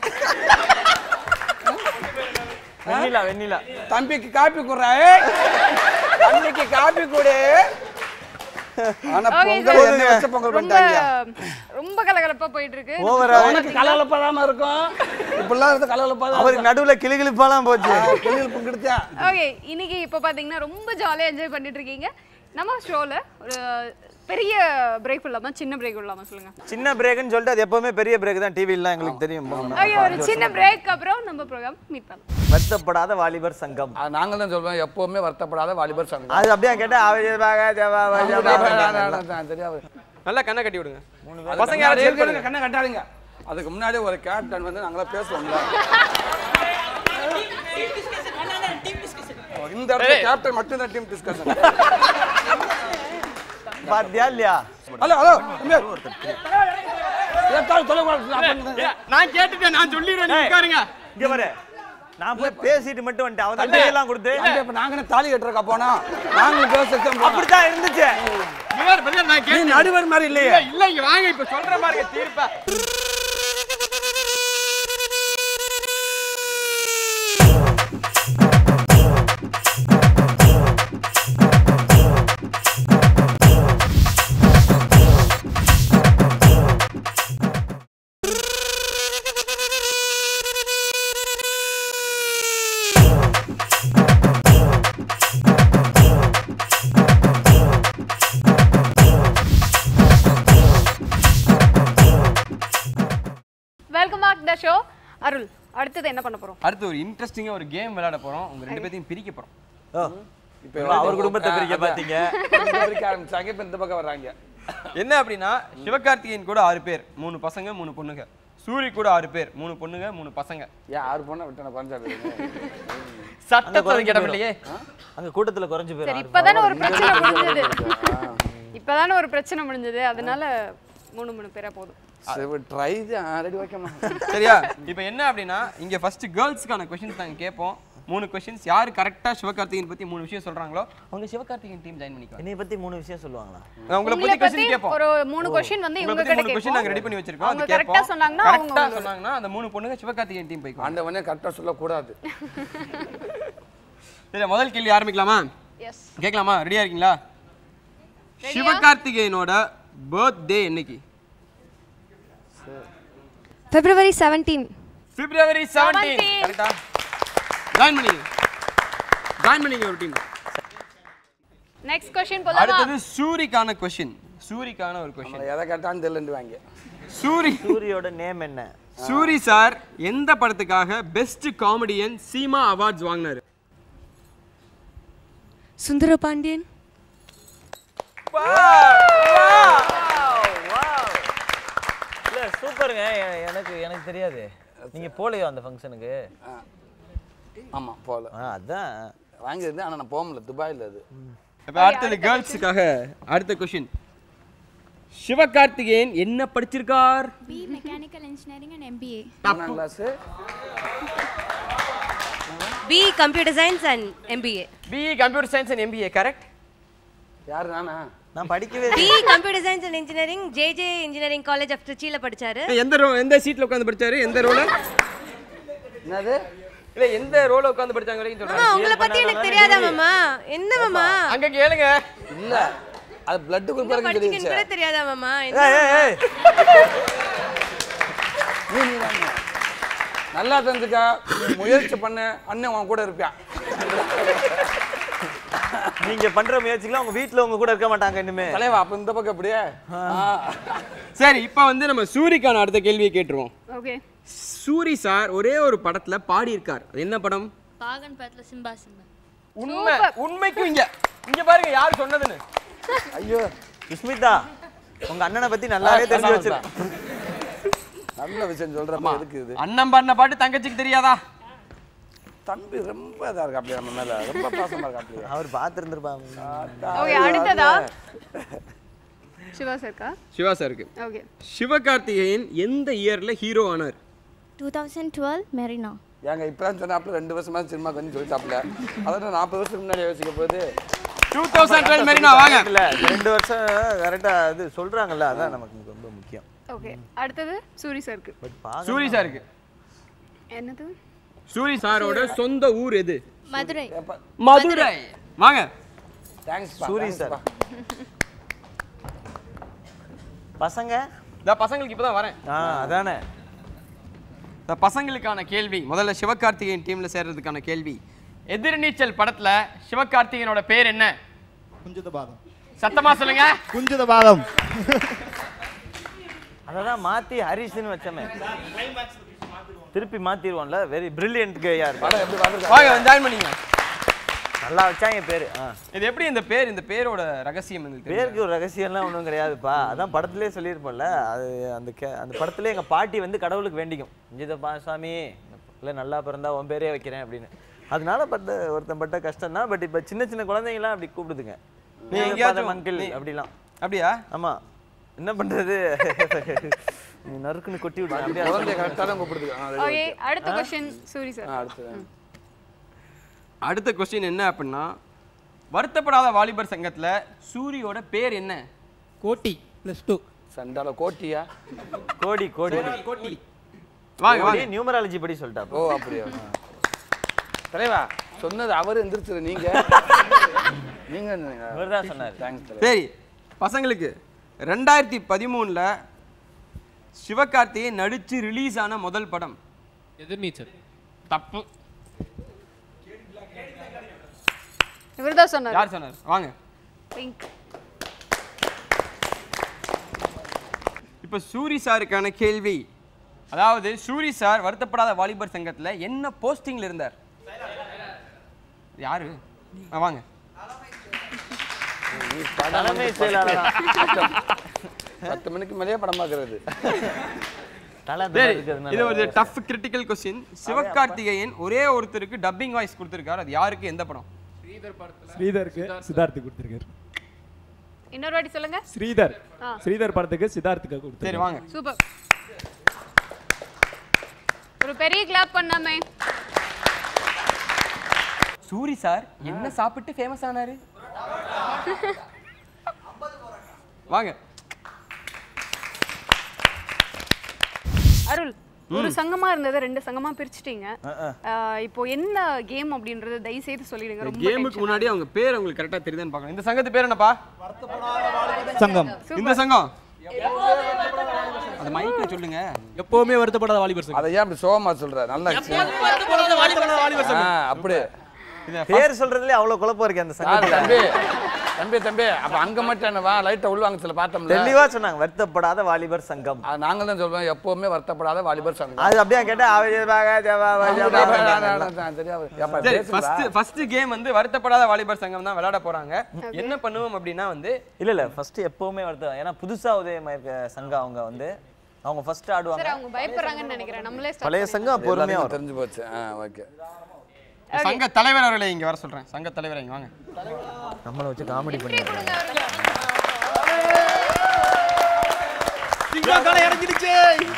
வெண்ணிலா வெண்ணிலா தம்பிக்கு காப்பி குடுறா தம்பிக்கு காப்பி கொடு ஆனா Okay, பொங்கல் sir. என்ன வச்ச பொங்கல் ரொம்ப பண்ணிட்டாங்க ரொம்ப கலகலப்பா போயிட்டு இருக்கு உனக்கு கலகலப்பா தான் இருக்கும் இப்படிலாம் இருந்து கலகலப்பா தான் அவருக்கு நடுவுல கிளிகிளிப்பாலாம் போச்சு கிளிகள் பங்கிடுச்சா ஓகே இன்னைக்கு இப்போ பாத்தீங்கன்னா ரொம்ப ஜாலியா என்ஜாய் பண்ணிட்டு இருக்கீங்க நம்ம ஷோல ஒரு பெரிய பிரேக் இல்லாம சின்ன பிரேக் இல்லாம சொல்லுங்க சின்ன பிரேக்னு சொல்லிட்டு அது எப்பவுமே பெரிய பிரேக் தான் டிவிலாம் எங்களுக்கு தெரியும் ஓகே ஒரு சின்ன பிரேக் அப்புறம் நம்ம ப்ரோக்ராம் மீட் பண்ணலாம் வருத்தப்படாத வாலிபர் சங்கம் அது நாங்க தான் சொல்றோம் எப்பவுமே வருத்தப்படாத வாலிபர் சங்கம் அது அப்படியே கேட்டா அவ தெரியாது நல்லா கண்ணை கட்டி விடுங்க பசங்க பசங்க யாராச்சும் help யாரும் பண்ணுங்க. கண்ணை கட்டாதீங்க அதுக்கு முன்னாடி ஒரு கேப்டன் வந்து நாங்களாம் பேசுவோம்ல இந்த இடத்துல கேப்டன் மட்டும் தான் டீம் டிஸ்கஷன் பாத்தியா இல்லையா ஹலோ ஹலோ ஏதாவது சொல்லக்கூடாது நான் கேட்டுட்டேன் நான் சொல்லிடுறேன் நீங்க உட்காருங்க இங்க பாரு நான் போய் பேசிட்டு மட்டும் வந்துட்டேன் அவன் தான் கையெல்லாம் கொடுத்து அங்க இப்ப நாங்க என்ன தாலி கட்டுறக்கா போனா நாங்களும் பேசுறோம் அப்படித்தான் இருந்துச்சு இவர் பதிலா நான் நீ கேட்டேன் நடுவர் மாதிரி இல்லையே இல்ல, இல்ல இங்க வாங்க இப்ப சொல்ற மாதிரி தீர்ப்பா welcome back the show Arul அடுத்தது என்ன பண்ண போறோம் அடுத்து ஒரு இன்ட்ரெஸ்டிங்கா ஒரு கேம் விளையாட போறோம் உங்க ரெண்டு பேத்தையும் பிரிக்க போறோம் இப்ப அவர் குடும்பத்தை பிரிக்க பாத்தீங்க பிரிக்க ஆரம்பிச்சாங்க இப்ப இந்த பக்கம் வர்றாங்க என்ன அப்படின்னா சிவகார்த்திகேயன் கூட ஆறு பேர் மூணு பசங்க மூணு பொண்ணுங்க சூரி கூட ஆறு பேர் மூணு பொண்ணுங்க மூணு பசங்க ஏன் ஆறு பொண்ணை விட்டு பஞ்சாபி சட்டத்துல இடம் இல்லையே அங்க கூட்டத்துல குறைஞ்சு சரி போயிடும் இப்பதானே ஒரு பிரச்சனை முடிஞ்சது இப்பதானே ஒரு பிரச்சனை முடிஞ்சது அதனால மூணு மூணு பேரா போதும் சரி ட்ரை ரெடி ஓகேம்மா சரியா இப்போ என்ன அப்படின்னா இங்க ஃபர்ஸ்ட் கேர்ள்ஸ்க்கான கொஸ்டின்ஸ் நாங்க கேட்போம் மூணு கொஸ்டின்ஸ் யார் கரெக்டா சிவகார்த்திகேயன் பத்தி மூணு விஷயம் சொல்றாங்களோ அவங்க சிவகார்த்திகேயன் டீம் ஜாயின் பண்ணிக்கலாம் என்னைய பத்தி மூணு விஷயம் சொல்லுவாங்களா நான் உங்களை உங்களை பத்தி கொஸ்டின் பத்தி கேட்போம் ஒரு மூணு கொஸ்டின் வந்து உங்களை இவங்க பத்தி கிட்ட மூணு கொஸ்டின் நாங்க கேட்போம் ரெடி பண்ணி வச்சிருக்கோம் அவங்க அது கரெக்டா கேட்போம் சொன்னாங்கன்னா அவங்க கரெக்டா சொன்னாங்கன்னா அந்த மூணு பொண்ணுங்க சிவகார்த்திகேயன் டீம் போய்க்கும் ஆண்டவனே கரெக்டாக சொல்லக்கூடாது சரி முதல் கேள்வி ஆரம்பிக்கலாமா எஸ் கேட்கலாமா ரெடியா இருக்கீங்களா சிவகார்த்திகேயனோட பர்த்டே என்னைக்கு பிப்ரவரி செவன்டீன் பிப்ரவரி 17 கரெக்டா ஜாயின் பண்ணிங்க ஜாயின் பண்ணிங்க ஒரு டீம் நெக்ஸ்ட் கொஸ்டின் போலாமா அடுத்தது சூரிக்கான கொஸ்டின் சூரிக்கான ஒரு கொஸ்டின் எதை கேட்டான்னு தெரியலன்னு வாங்க சூரி சூரியோட நேம் என்ன சூரி சார் எந்த படத்துக்காக பெஸ்ட் காமெடியன் சீமா அவார்ட்ஸ் வாங்கினாரு சுந்தர பாண்டியன் இல்ல சூப்பருங்க எ- எனக்கு எனக்கு தெரியாது நீங்க போலையோ அந்த ஃபங்க்ஷனுக்கு ஆமா போகல அதான் வாங்கியிருந்தேன் ஆனா நான் போகல துபாயில் அது இப்போ அடுத்தது கேர்ள்ஸுக்காக அடுத்த கொஸ்டின் சிவகார்த்திகேயன் என்ன படிச்சிருக்கார் B mechanical engineering and MBA ஒன்றாம் class B computer science and MBA BE computer science and MBA correct யார் நானா நான் படிக்கவே B computer science and engineering JJ engineering college of திருச்சியில படிச்சாரு எந்த ரோ எந்த சீட்ல உட்கார்ந்து படிச்சாரு எந்த ரோல என்னது இல்ல எந்த ரோல உட்கார்ந்து படிச்சாங்க வரைக்கும் மாமா சொல்றேன் உங்களை பத்தி எனக்கு தெரியாதா மாமா என்ன மாமா அங்க கேளுங்க இல்ல அது பிளட் குரூப் எங்க வரைக்கும் படிச்சீங்கன்னு தெரியுது கூட தெரியாதா மாமா நீ நீ தாங்க. நல்லா தெரிஞ்சுக்கா நீ முயற்சி பண்ண அண்ணன் உன் கூட இருப்பான் நீங்க பண்ற முயற்சிக்கெல்லாம் உங்க வீட்ல உங்க கூட இருக்க மாட்டாங்க இனிமே தலைவா அப்ப இந்த பக்கம் அப்படியே சரி இப்போ வந்து நம்ம சூரிக்கான அடுத்த கேள்வியை கேட்டுருவோம் ஓகே சூரி சார் ஒரே ஒரு படத்துல பாடி இருக்கார் அது என்ன படம் பாகன் படத்துல சிம்பா சிம்பா உண்மை உண்மைக்கும் இங்க இங்க பாருங்க யார் சொன்னதுன்னு ஐயோ சுஸ்மிதா உங்க அண்ணனை பத்தி நல்லாவே தெரிஞ்சு வச்சிருக்கேன் நல்ல விஷயம் சொல்றப்ப எதுக்கு இது அண்ணன் பாடின பாட்டு தங்கச்சிக்கு தெரியாதா தம்பி ரொம்ப இதா இருக்கு அப்படியே நம்ம மேல ரொம்ப பாசமா இருக்கு அப்படியே அவர் பார்த்துருந்துருப்பாங்க ஓகே அடுத்ததா சிவா சார்க்கா சிவா சாருக்கு ஓகே சிவகார்த்திகேயன் எந்த இயர்ல ஹீரோ ஆனார் டூ தௌசண்ட் டுவெல் மெரினா ஏங்க இப்பதான் சொன்னாப்புல ரெண்டு வருஷமா சினிமா கொஞ்சம் சொல்லிட்டாப்புல அதான் நாற்பது வருஷத்துக்கு முன்னாடி யோசிக்க போகுது டூ தௌசண்ட் டுவெல் மெரினா வாங்க இல்ல ரெண்டு வருஷம் கரெக்டா இது சொல்றாங்கல்ல அதான் நமக்கு ரொம்ப முக்கியம் ஓகே அடுத்தது சூரி சாருக்கு சூரி சாருக்கு என்னது சூரி சாரோட சொந்த ஊர் எது மதுரை மதுரை வாங்க தேங்க்ஸ் சூரி சார் பசங்க இந்த பசங்களுக்கு இப்பதான் வரேன் ஆ அதானே இந்த பசங்களுக்கான கேள்வி முதல்ல சிவகார்த்திகேயன் டீம்ல சேர்றதுக்கான கேள்வி எதிர்நீச்சல் படத்துல சிவகார்த்திகேயனோட பேர் என்ன குஞ்சித பாதம் சத்தமா சொல்லுங்க குஞ்சித பாதம் அததான் மாத்தி ஹரிஷ்னு வச்சமே திருப்பி மாத்திடுவோம்ல வெரி பிரில்லியன்ட் கேயா இருக்கு வாங்க ஜாயின் பண்ணிங்க நல்லா வச்சாங்க பேரு ஆ. இது எப்படி இந்த பேர் இந்த பேரோட ரகசியம் எங்களுக்கு தெரியும். பேருக்கு ஒரு ரகசியம்லாம் ஒன்றும் கிடையாதுப்பா அதான் படத்துலேயே சொல்லியிருப்போம்ல அது அந்த கே அந்த படத்துல எங்க பாட்டி வந்து கடவுளுக்கு வேண்டிக்கும் இஞ்சித சாமி இல்லை நல்லா பிறந்தா உன் பேரே வைக்கிறேன் அப்படின்னு அதனால பட்ட ஒருத்தன் பட்ட கஷ்டம் தான் பட் இப்போ சின்ன சின்ன குழந்தைங்களாம் அப்படி கூப்பிடுதுங்க நீ நீ எங்கேயாச்சும் அங்கிள் நீ- அப்படிலாம் அப்படியா ஆமா என்ன பண்றது நீ நறுக்குன்னு கொட்டி விடு அப்படியே குழந்தைய கரெக்டாக தான் கூப்பிடுது ஆ, ready, ஓகே okay. அடுத்த கொஸ்டின் சூரி சார் ஆ, அடுத்தது அடுத்த கொஸ்டின் என்ன அப்படின்னா வருத்தப்படாத வாலிபர் சங்கத்துல சூரியோட பேர் என்ன கோட்டி ப்ளஸ் டூ சண்டால கோட்டியா கோடி கோடி கோட்டி வாங்க வாங்க நியூமராலஜி படி சொல்லிட்டா ஓ அப்படியா தலைவா சொன்னது அவர் எந்திரிச்சது நீங்க நீங்க இவர்தான் சொன்னாரு. தேங்க்ஸ் தலைவா சரி பசங்களுக்கு ரெண்டாயிரத்தி பதிமூணுல சிவகார்த்திகேயன் நடிச்சு ரிலீஸ் ஆன முதல் படம் எதிர்நீச்சல் தப்பு இவர்தான் சொன்னார் யார் சொன்னார் வாங்க பிங்க் இப்போ சூரி சாருக்கான கேள்வி அதாவது சூரி சார் வருத்தப்படாத வாலிபர் சங்கத்துல என்ன போஸ்டிங்ல இருந்தார் யாரு ஆ, வாங்க நீ படம் தலைமை வந்து செயலாளரா? பத்து மணிக்கு மேலேயே படம் பார்க்கறது தலை அந்த சரி மாதிரி இருக்கிறதுனால இது ஒரு டஃப் கிரிட்டிக்கல் கொஸ்டின் சிவகார்த்திகேயன் ஒரே ஒருத்தருக்கு டப்பிங் வாய்ஸ் கொடுத்திருக்காரு அது யாருக்கு எந்த படம் ஸ்ரீதருக்கு சித்தார்த்துக்கு கொடுத்துருக்காரு இன்னொரு வாட்டி சொல்லுங்க ஸ்ரீதர் ஆ. ஸ்ரீதர் படத்துக்கு சித்தார்த்துக்கு கொடுத்துருக்காரு சரி வாங்க சூப்பர் ஒரு பெரிய கிளாப் பண்ணாமே சூரி சார் என்ன சாப்பிட்டு ஃபேமஸ் ஆனாரு வாங்க அருள் ஒரு சங்கமா இருந்ததை ரெண்டு சங்கமா பிரிச்சுட்டீங்க ஆ, ஆ. ஆஹ் இப்போ என்ன கேம் அப்படின்றத தயவு செய்து சொல்லிடுங்க ரொம்ப கேமுக்கு முன்னாடி அவங்க பேர் உங்களுக்கு கரெக்டா தெரியுதுன்னு பார்க்கணும் இந்த சங்கத்து பேர் என்னப்பா சங்கம் இந்த சங்கம் அது மைக்ல சொல்லுங்க எப்பவுமே வருத்தப்படாத வாலிபர் சங்கம் அதை ஏன் அப்படி சோகமா சொல்ற நல்லா வருத்தப்படாத வாலிபர் வாலிபர் ஆ, சங்கம் அப்படியே பேர் சொல்றதுலயே அவ்வளவு குழப்பம் இருக்கு அந்த யார் சங்கத்துல தம்பி தம்பி தம்பி அப்ப அங்க மட்டும் என்ன வா லைட்டை உள்வாங்க சில பார்த்தோம்ல தெளிவா சொன்னாங்க வருத்தப்படாத வாலிபர் சங்கம் அது நாங்க தான் சொல்றோம் எப்பவுமே வருத்தப்படாத வாலிபர் சங்கம் அது அப்படியே கேட்டா அவ சரியா ஏப்பா, சரி பேசுடா. ஃபர்ஸ்ட் ஃபர்ஸ்ட் கேம் வந்து வருத்தப்படாத வாலிபர் சங்கம் தான் விளையாட போறாங்க என்ன பண்ணுவோம் அப்படின்னா வந்து இல்ல இல்ல ஃபர்ஸ்ட் எப்பவுமே வருத்தம் ஏன்னா புதுசா உதயமாயிருக்க சங்கம் அவங்க வந்து அவங்க ஃபர்ஸ்ட் ஆடுவாங்க சரி அவங்க பயப்படுறாங்கன்னு நினைக்கிறேன் நம்மளே start பழைய சங்கம் எல்லாருக்கும் பொறுமையா வரும் தெரிஞ்சு போச்சு ஆ ஓகே சங்க தலைவர் அவர்களை இங்க வர சொல்றேன் சங்க தலைவர் இங்க வாங்க நம்மளை வச்சு காமெடி பண்ணி சிங்கம் காலை இறங்கிடுச்சு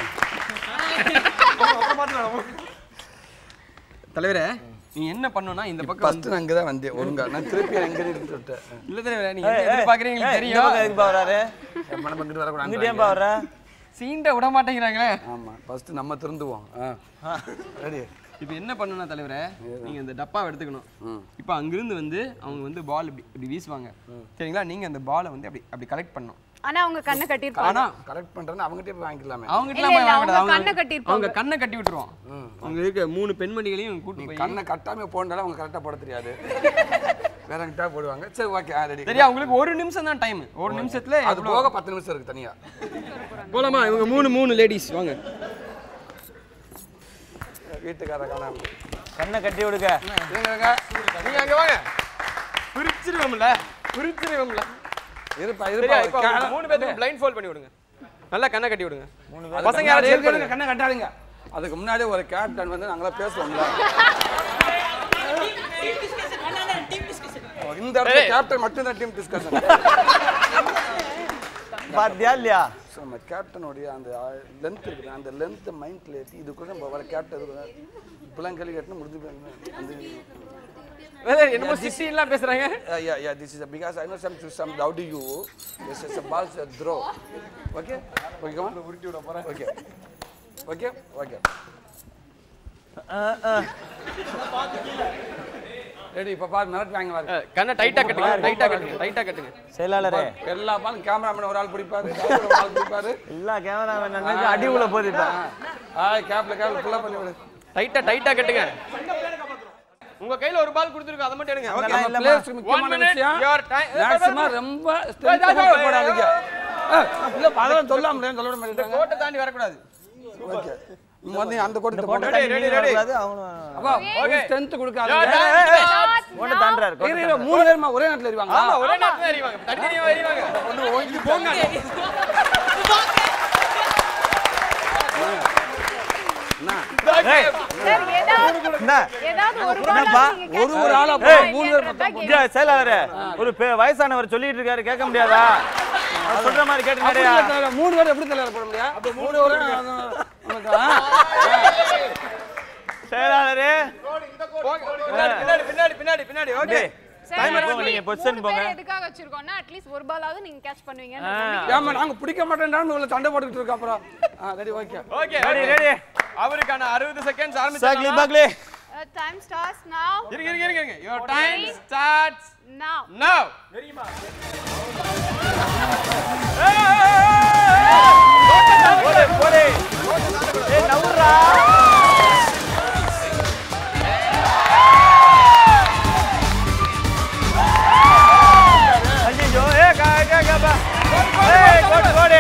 தலைவரே நீ என்ன பண்ணணும்னா இந்த பக்கம் ஃபர்ஸ்ட் நான் இங்கே தான் வந்தேன் ஒழுங்கா நான் திருப்பி எங்கே விட்டேன் இல்ல தலைவரே நீங்க என்ன எதிர்பார்க்கறீங்க ஏய், தெரியும் இந்த பக்கம் எதுக்குப்பா வராரு? மன பங்கிட்டு வரக்கூடாது இங்கிட்டு ஏன்பா வர்ற? சீண்ட விட மாட்டேங்கிறாங்களே ஆமா ஃபர்ஸ்ட் நம்ம திருந்துவோம் ஆ ரெடி இப்போ என்ன பண்ணணும்னா தலைவரே நீங்க இந்த டப்பாவை எடுத்துக்கணும் இப்போ அங்கிருந்து வந்து அவங்க வந்து பால் இப்படி இப்படி வீசுவாங்க சரிங்களா நீங்க அந்த பாலை வந்து அப்படி அப்படி கலெக்ட் பண்ணணும் ஆனா அவங்க கண்ணை கட்டியிருப்பாங்க ஆனா கரெக்ட் பண்றேன்னு அவங்ககிட்ட போய் வாங்கிக்கலாமே அவங்க இல்ல, இல்ல, அவங்க கண்ணை கட்டியிருப்பாங்க. அவங்க கண்ணை கட்டி விட்டுருவோம் அவங்க இருக்க மூணு பெண்மணிகளையும் கூட்டி போய் கண்ணை கட்டாம போனாலும் அவங்க கரெக்டாக போட தெரியாது வேற எங்கிட்ட போடுவாங்க சரி ஓகே ரெடி சரியா உங்களுக்கு ஒரு நிமிஷம் தான் டைம் ஒரு நிமிஷத்துல அது எவ்வளவு- போக பத்து நிமிஷம் இருக்கு தனியா போலாமா இவங்க மூணு மூணு லேடிஸ் வாங்க வீட்டுக்கார காணாம கண்ணை கட்டி விடுங்க இருங்க நீங்க அங்க வாங்க பிரிச்சிருவோம்ல பிரிச்சிருவோம்ல இருப்பா சரியா இருப்பா இப்போ அவங்க மூணு பேருக்கு பிளைண்ட் ஃபோல்ட் பண்ணி விடுங்க நல்லா கண்ணை கட்டி விடுங்க அது பசங்க கண்ணாடி யாரும் இருக்கு, பண்ணுங்க கண்ணை கட்டாதீங்க அதுக்கு முன்னாடி ஒரு கேப்டன் வந்து நாங்களாம் பேசுவோம்ல இந்த இடத்துல கேப்டன் மட்டும் தான் டீம் டிஸ்கஷன் பாத்தியா இல்லையா நம்ம கேப்டனுடைய அந்த லென்த் இருக்குது அந்த லென்த் மைண்ட்ல ஏற்றி இது கூட நம்ம வர கேப்டன் இது இப்பெல்லாம் கேள்வி கேட்டு முடிஞ்சு போயிருக்கு. அந்த வேற என்னமோ சிசி எல்லாம் பேசுறாங்க Uh, yeah, yeah, this is a, because I know some some doubt you. This is a ball uh, throw. Okay? Okay, come on. Okay. Okay? Okay. Ready இப்போ பாரு மிரட்டு வாங்க பாரு கண்ணை டைட்டா கட்டுங்க டைட்டா கட்டுங்க டைட்டா கட்டுங்க செயலாளரே எல்லா பாலும் கேமராமேன் ஒரு ஆள் பிடிப்பாரு director ஒரு ஆள் பிடிப்பாரு எல்லா கேமராமேன் அடி உள்ள போகுது இப்ப ஆ கேப்ல கேப்ல ஃபுல்லா பண்ணி விடு டைட்டா டைட்டா கட்டுங்க உங்க கையில ஒரு பால் கொடுத்துருக்கோம் அதை மட்டும் எடுங்க ஓகே நம்ம பிளேயர்ஸ்க்கு முக்கியமான விஷயம் மேக்ஸிமம் ரொம்ப ஸ்ட்ரென்த் போடாதீங்க ஏய், இல்ல அதெல்லாம் சொல்லாமலே சொல்ல மாட்டேங்க கோட்டை தாண்டி வரக்கூடாது ஓகே வந்து அந்த கோட்டை கோட்டை போட்டு தாண்டி ready, நீங்க ready. வரக்கூடாது, அவனும் அப்பா Okay. ஸ்ட்ரென்த் Your கொடுக்காதீங்க time starts கோட்டை தாண்டுறாரு கோட்டை இரு, இரு, மூணு பேருமா ஒரே நேரத்துல எறிவாங்க ஆமா ஒரே நேரத்துல எறிவாங்க தனித்தனியா எறிவாங்க ஒண்ணு ஓங்கி போங்க ஏய், சார் ஏதாவது என்ன? ஏதாவது ஒரு என்னப்பா? பால் நீங்க ஒரு ஒரு ஆளா ஏய், மூணு பேர் பக்கம் இங்க செயலாளரே ஒரு பெ- வயசானவர் சொல்லிட்டு இருக்காரு கேட்க முடியாதா அவர் சொல்ற மாதிரி கேட்டு அப்படி நிறையா இல்ல தலைவரே, மூணு பேர் எப்படி தலைவர் போட முடியும் மூணு பேரும் உனக்கு, ஆ? செயலாளரே போங்க பின்னாடி பின்னாடி பின்னாடி பின்னாடி பின்னாடி ஓகே சார், டைமர் போங்க actually நீங்க பொசிஷன் மூணு போங்க பேர் எதுக்காக வச்சிருக்கோம்னா அட்லீஸ்ட் ஒரு பாலாவது நீங்க கேட்ச் பண்ணுவீங்க ஏம்மா நாங்க பிடிக்க மாட்டேன்டான்னு உங்களை சண்டை போட்டுக்கிட்டு இருக்கோம் அப்புறம் ஆ ready okay okay ready ready அவருக்கான 60 செகண்ட்ஸ் சாக்லி ஆரம்பிச்சாங்க பாக்லி டைம் ஸ்டார்ட்ஸ் நவ இருங்க இருங்க இருங்க இருங்க your time starts நவ now போடு போடு ஏய் நவுறா ஐயோ ஏ கா கா கா பா ஏய் போடு போடு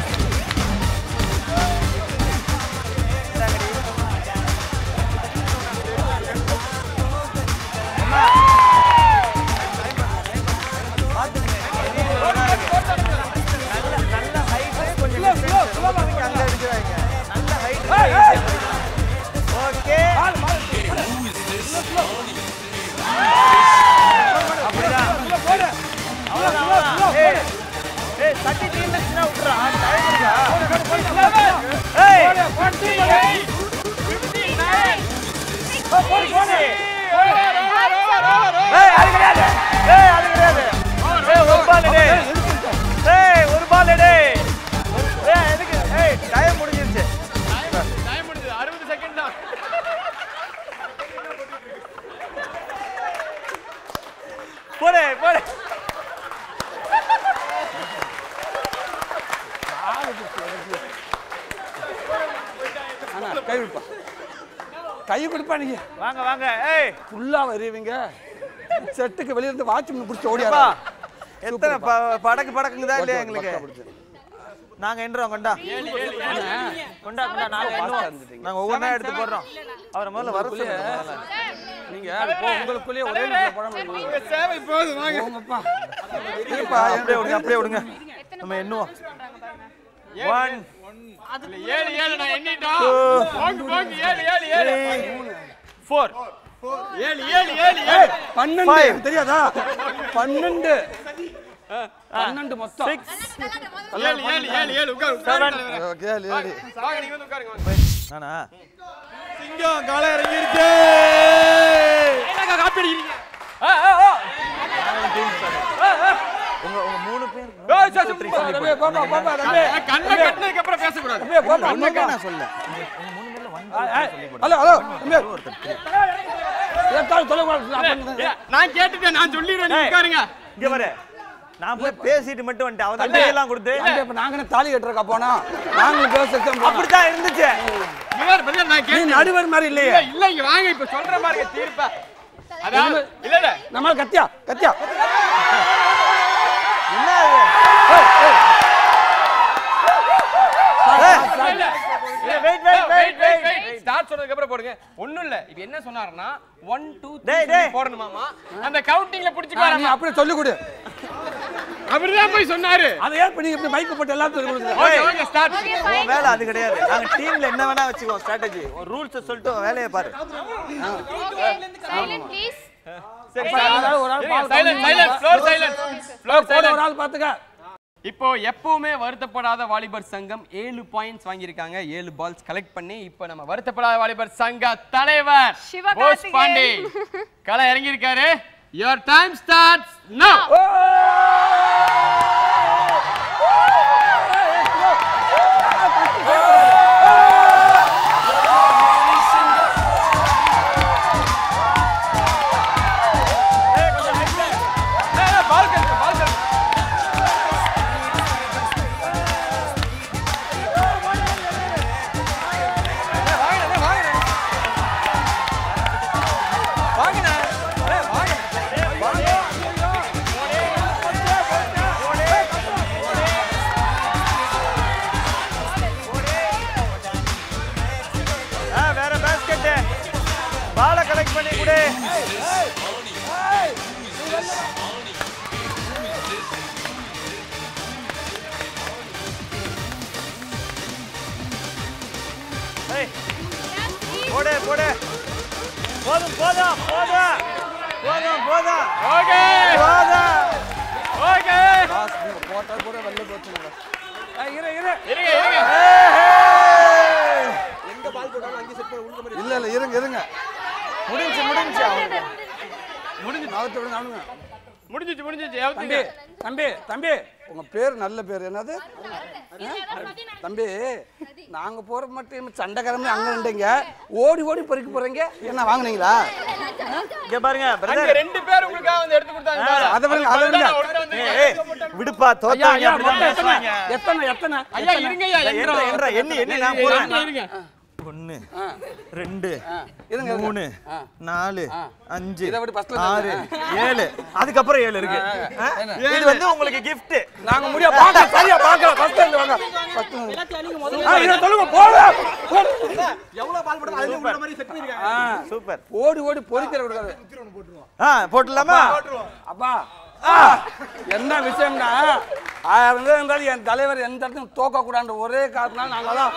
நல்ல ஹைட் கொஞ்சம் அங்க அடிச்சுவாங்க நல்ல ஹைட் ஓகே அப்படிதான் அவ்வளவுதான், அவ்வளவுதான். ஏய், ஏய், தட்டி தீர்ந்துச்சுன்னா விட்டுறா. time இருக்கா? ஏய், ஏய், அது கிடையாது. ஏய், அது கிடையாது. ஏய், ஒரு ball எடு. ஏய், ஒரு ball எடு. ஏய், எதுக்கு? ஏய், time முடிஞ்சிருச்சு. டைம் முடிஞ்சது 60 செகண்ட் தான் போடு, போடு. அண்ணா கை விடுப்பா கை கொடுப்பா நீங்க வாங்க வாங்க ஏய் ஃபுல்லா வருவீங்க செட்டுக்கு வெளிய இருந்து வாட்ச்மேன் பிடிச்சி ஓடியா அப்பா, எத்தனை ப- படக்கு படக்குங்குதா இல்லையா எங்களுக்கு நாங்க எண்ணுறோம் கொண்டா கொண்டா கொண்டா நாங்க எண்ணுவோம் நாங்க ஒவ்வொன்றா எடுத்து போடுறோம் அவரை முதல்ல வர சொல்லுங்க முதல்ல. நீங்க அது போ உங்களுக்குள்ளேயே ஒரே நிமிஷம் படம் உங்க சேவை போதும் வாங்க போங்கப்பா இருப்பா, அப்படியே விடுங்க அப்படியே விடுங்க நம்ம எண்ணுவோம் ஒன் இல்ல, ஏழு ஏழு நான் எண்ணிட்டோம் Two. போங்க போங்க ஏழு ஏழு ஏழு ஃபோர் ஏழு ஏழு ஏழு ஏழு பன்னெண்டு Five. எனக்கு தெரியாதா பன்னெண்டு பன்னெண்டு மொத்தம் ஏழு ஏழு ஏழு ஏழு உட்காரு Seven. ஓகே ஏழு ஏழு வாங்க நீங்க வந்து உட்காருங்க வாங்க. நானா சிங்கம் காலை இறங்கிருச்சு காப்பி அடிக்கிறீங்க உங்க உங்க மூணு பேர் ஏய், சரி, சரி, சொல்லி தம்பி, போப்பா, போப்பா, தம்பி. கண்ணை கட்டினதுக்கு அப்புறம் பேசக்கூடாது தம்பி, போப்பா, ஒண்ணுமே போப்பா. நான் சொல்ல உங்க மூணு பேர்ல ஒன் சொல்லி போடு. ஹலோ ஹலோ தம்பி ஒருத்தர் ஏத்தாலும் சொல்லக்கூடாது நான் பண்ணுங்க. ஏய், நான் கேட்டுட்டேன் நான் சொல்லிடுறேன் நீங்க உட்காருங்க இங்க பாரு நான் போய் பேசிட்டு மட்டும் வந்துட்டேன் அவன் தான் எல்லாம் கொடுத்து தம்பி, இப்ப நாங்க என்ன தாலி கட்டுறக்கா போனோம் நாங்களும் பேச அப்படித்தான் இருந்துச்சு இவர் பிரதர் நான் நீ கேட்டேன் நடுவர் மாதிரி இல்லையே இல்ல, இல்ல இங்க வாங்க இப்ப சொல்ற மாதிரி தீர்ப்ப அதான் இல்ல இல்ல நம்ம கத்தியா கத்தியா என்ன இது? ஏய், wait, wait, wait, wait, wait. Start சொன்னதுக்கு அப்புறம் போடுங்க ஒண்ணும் இல்ல இப்ப என்ன சொன்னாருன்னா ஒன் டூ டேய், த்ரீ டேய். போடணுமாமா அந்த கவுண்டிங்ல ஆ, புடிச்சுக்கோ நீ அப்படியே சொல்லி கொடு அவர்தான் போய் சொன்னாரு அதை ஏன் இப்ப நீங்க இப்படி மைக்கு போட்டு எல்லாத்துக்கும் கொடுக்குறீங்க? ஓகே ஓகே ஸ்டார்ட் உன் வேலை அது கிடையாது நாங்க டீம்ல என்ன வேணா வச்சுக்குவோம் ஸ்ட்ராட்டஜி ஒரு ரூல்ஸ் சொல்லிட்டு உன் வேலையை பாரு சைலண்ட் ப்ளீஸ் சரி அதாவது ஒரு ஆள் பால் silence silence floor silence floor போட ஒரு சைலன்ஸ் ஆள் பாத்துக்க இப்போ எப்பவுமே வருத்தப்படாத வாலிபர் சங்கம் ஏழு பாயிண்ட்ஸ் வாங்கியிருக்காங்க ஏழு பால்ஸ் கலெக்ட் பண்ணி இப்போ நம்ம வருத்தப்படாத வாலிபர் சங்க தலைவர் போஸ் சிவகார்த்திகேயன். பாண்டே களை இறங்கியிருக்காரு யுவர் டைம் ஸ்டார்ட்ஸ் நோ ஆ, வேற பேஸ்கெட் பாலை கலெக்ட் பண்ணி கொடு ஏய், போடு போடு போதும் போதும் போதும் போதும் போதும் ஓகே போதும் ஓகே போட்டா கூட வெளில போச்சுங்க இரு இரு இருங்க இருங்க இல்ல இல்ல இருங்க இருங்க முடிஞ்சு முடிஞ்சு அவனுக்கு முடிஞ்சு நகர்த்த விடுங்க அவனுங்க முடிஞ்சிச்சு முடிஞ்சிச்சு தம்பி எவ்வளவு தம்பி தம்பி உங்க பேர் நல்ல பேர் என்னது தம்பி நாங்க போற மட்டும் சண்டைக்காரமே அங்க நின்றீங்க ஓடி ஓடி பறிக்க போறீங்க என்ன வாங்குனீங்களா இங்க பாருங்க அங்க பிரதர் ரெண்டு பேர் உங்களுக்காக வந்து எடுத்து கொடுத்தாங்க அதை விடுங்க, அதை விடுங்க. விடுப்பா ஐயா தோத்தாங்க ஐயா அப்படிதான் மொத்தம் எத்தனை பேசுவாங்க எத்தனை எத்தனை ஐயா இருங்க ஐயா என்ற என்ற என்ற எண்ணி எண்ணி நான் போறேன் இருங்க ஒன்னு ரெண்டு இருங்க, இருங்க. மூணு ஆ. நாலு அஞ்சு இதை விட first ல ஆறு இருந்து. ஏழு அதுக்கப்புறம் ஏழு இருக்கு ஆ? இது வந்து உங்களுக்கு gift நாங்க முடிய பாக்க சரியா பாக்கல ஃபர்ஸ்ட் இருந்து வாங்க ஃபர்ஸ்ட் ஆ இத சொல்லுங்க போடு ஆ, சூப்பர் ஓடி ஓடி பொறிக்கிற கூடாது ஆ போட்டுடலாமா அப்பா ஆ, என்ன விஷயம்னா ஆயிரம் பேர் இருந்தாலும் என் தலைவர் எந்த இடத்துக்கும் தோக்க கூடாது ஒரே காரணம் நாங்களாம்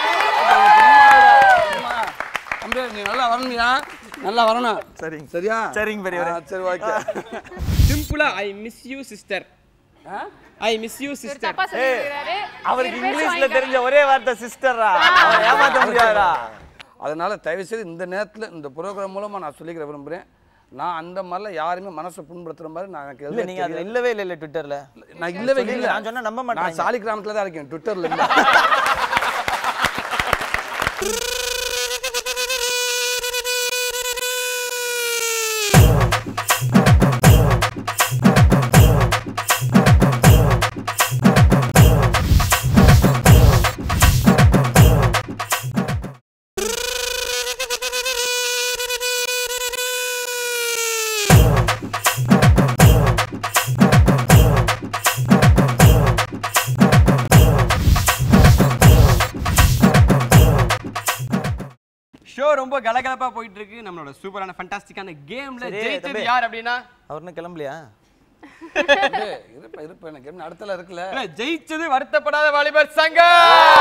தம்பி நீ நல்லா வரணும்யா நல்லா வரணும் சரிங்க சரியா சரிங்க பெரியவரே. ஆ, சரி ஓகே சிம்பிளா I miss you sister I miss you sister தப்பா சொல்லிருக்காரு அவருக்கு இங்கிலீஷ்ல தெரிஞ்ச ஒரே வார்த்தை சிஸ்டரா அவரை ஏமாத்த முடியாதா அதனால தயவு செய்து இந்த நேரத்தில் இந்த ப்ரோக்ராம் மூலமா நான் சொல்லிக்கிற விரும்புறேன் நான் அந்த மாதிரிலாம் யாருமே மனசை புண்படுத்துற மாதிரி நான் எனக்கு இல்ல எதுவுமே நீங்க அதுல தெரியாது. இல்லவே இல்ல இல்ல ட்விட்டர்ல நான் இல்லவே சொல்லுங்க, இல்லை நான் சொன்னா நம்ப நான் மாட்டாங்க சாலி கிராமத்துல தான் இருக்கேன் ட்விட்டர்ல இல்லை ஷோ ரொம்ப கலகலப்பா போயிட்டு இருக்கு நம்மளோட சூப்பரான ஃபண்டாஸ்டிக்கான கேம்ல சரி, ஜெயிச்சது தம்பி. யார் அப்படின்னா அவர் என்ன கிளம்பலையா இருப்ப இருப்ப எனக்கு என்ன அடுத்தல இருக்குல்ல இல்ல, ஜெயிச்சது வருத்தப்படாத வாலிபர் சங்கம்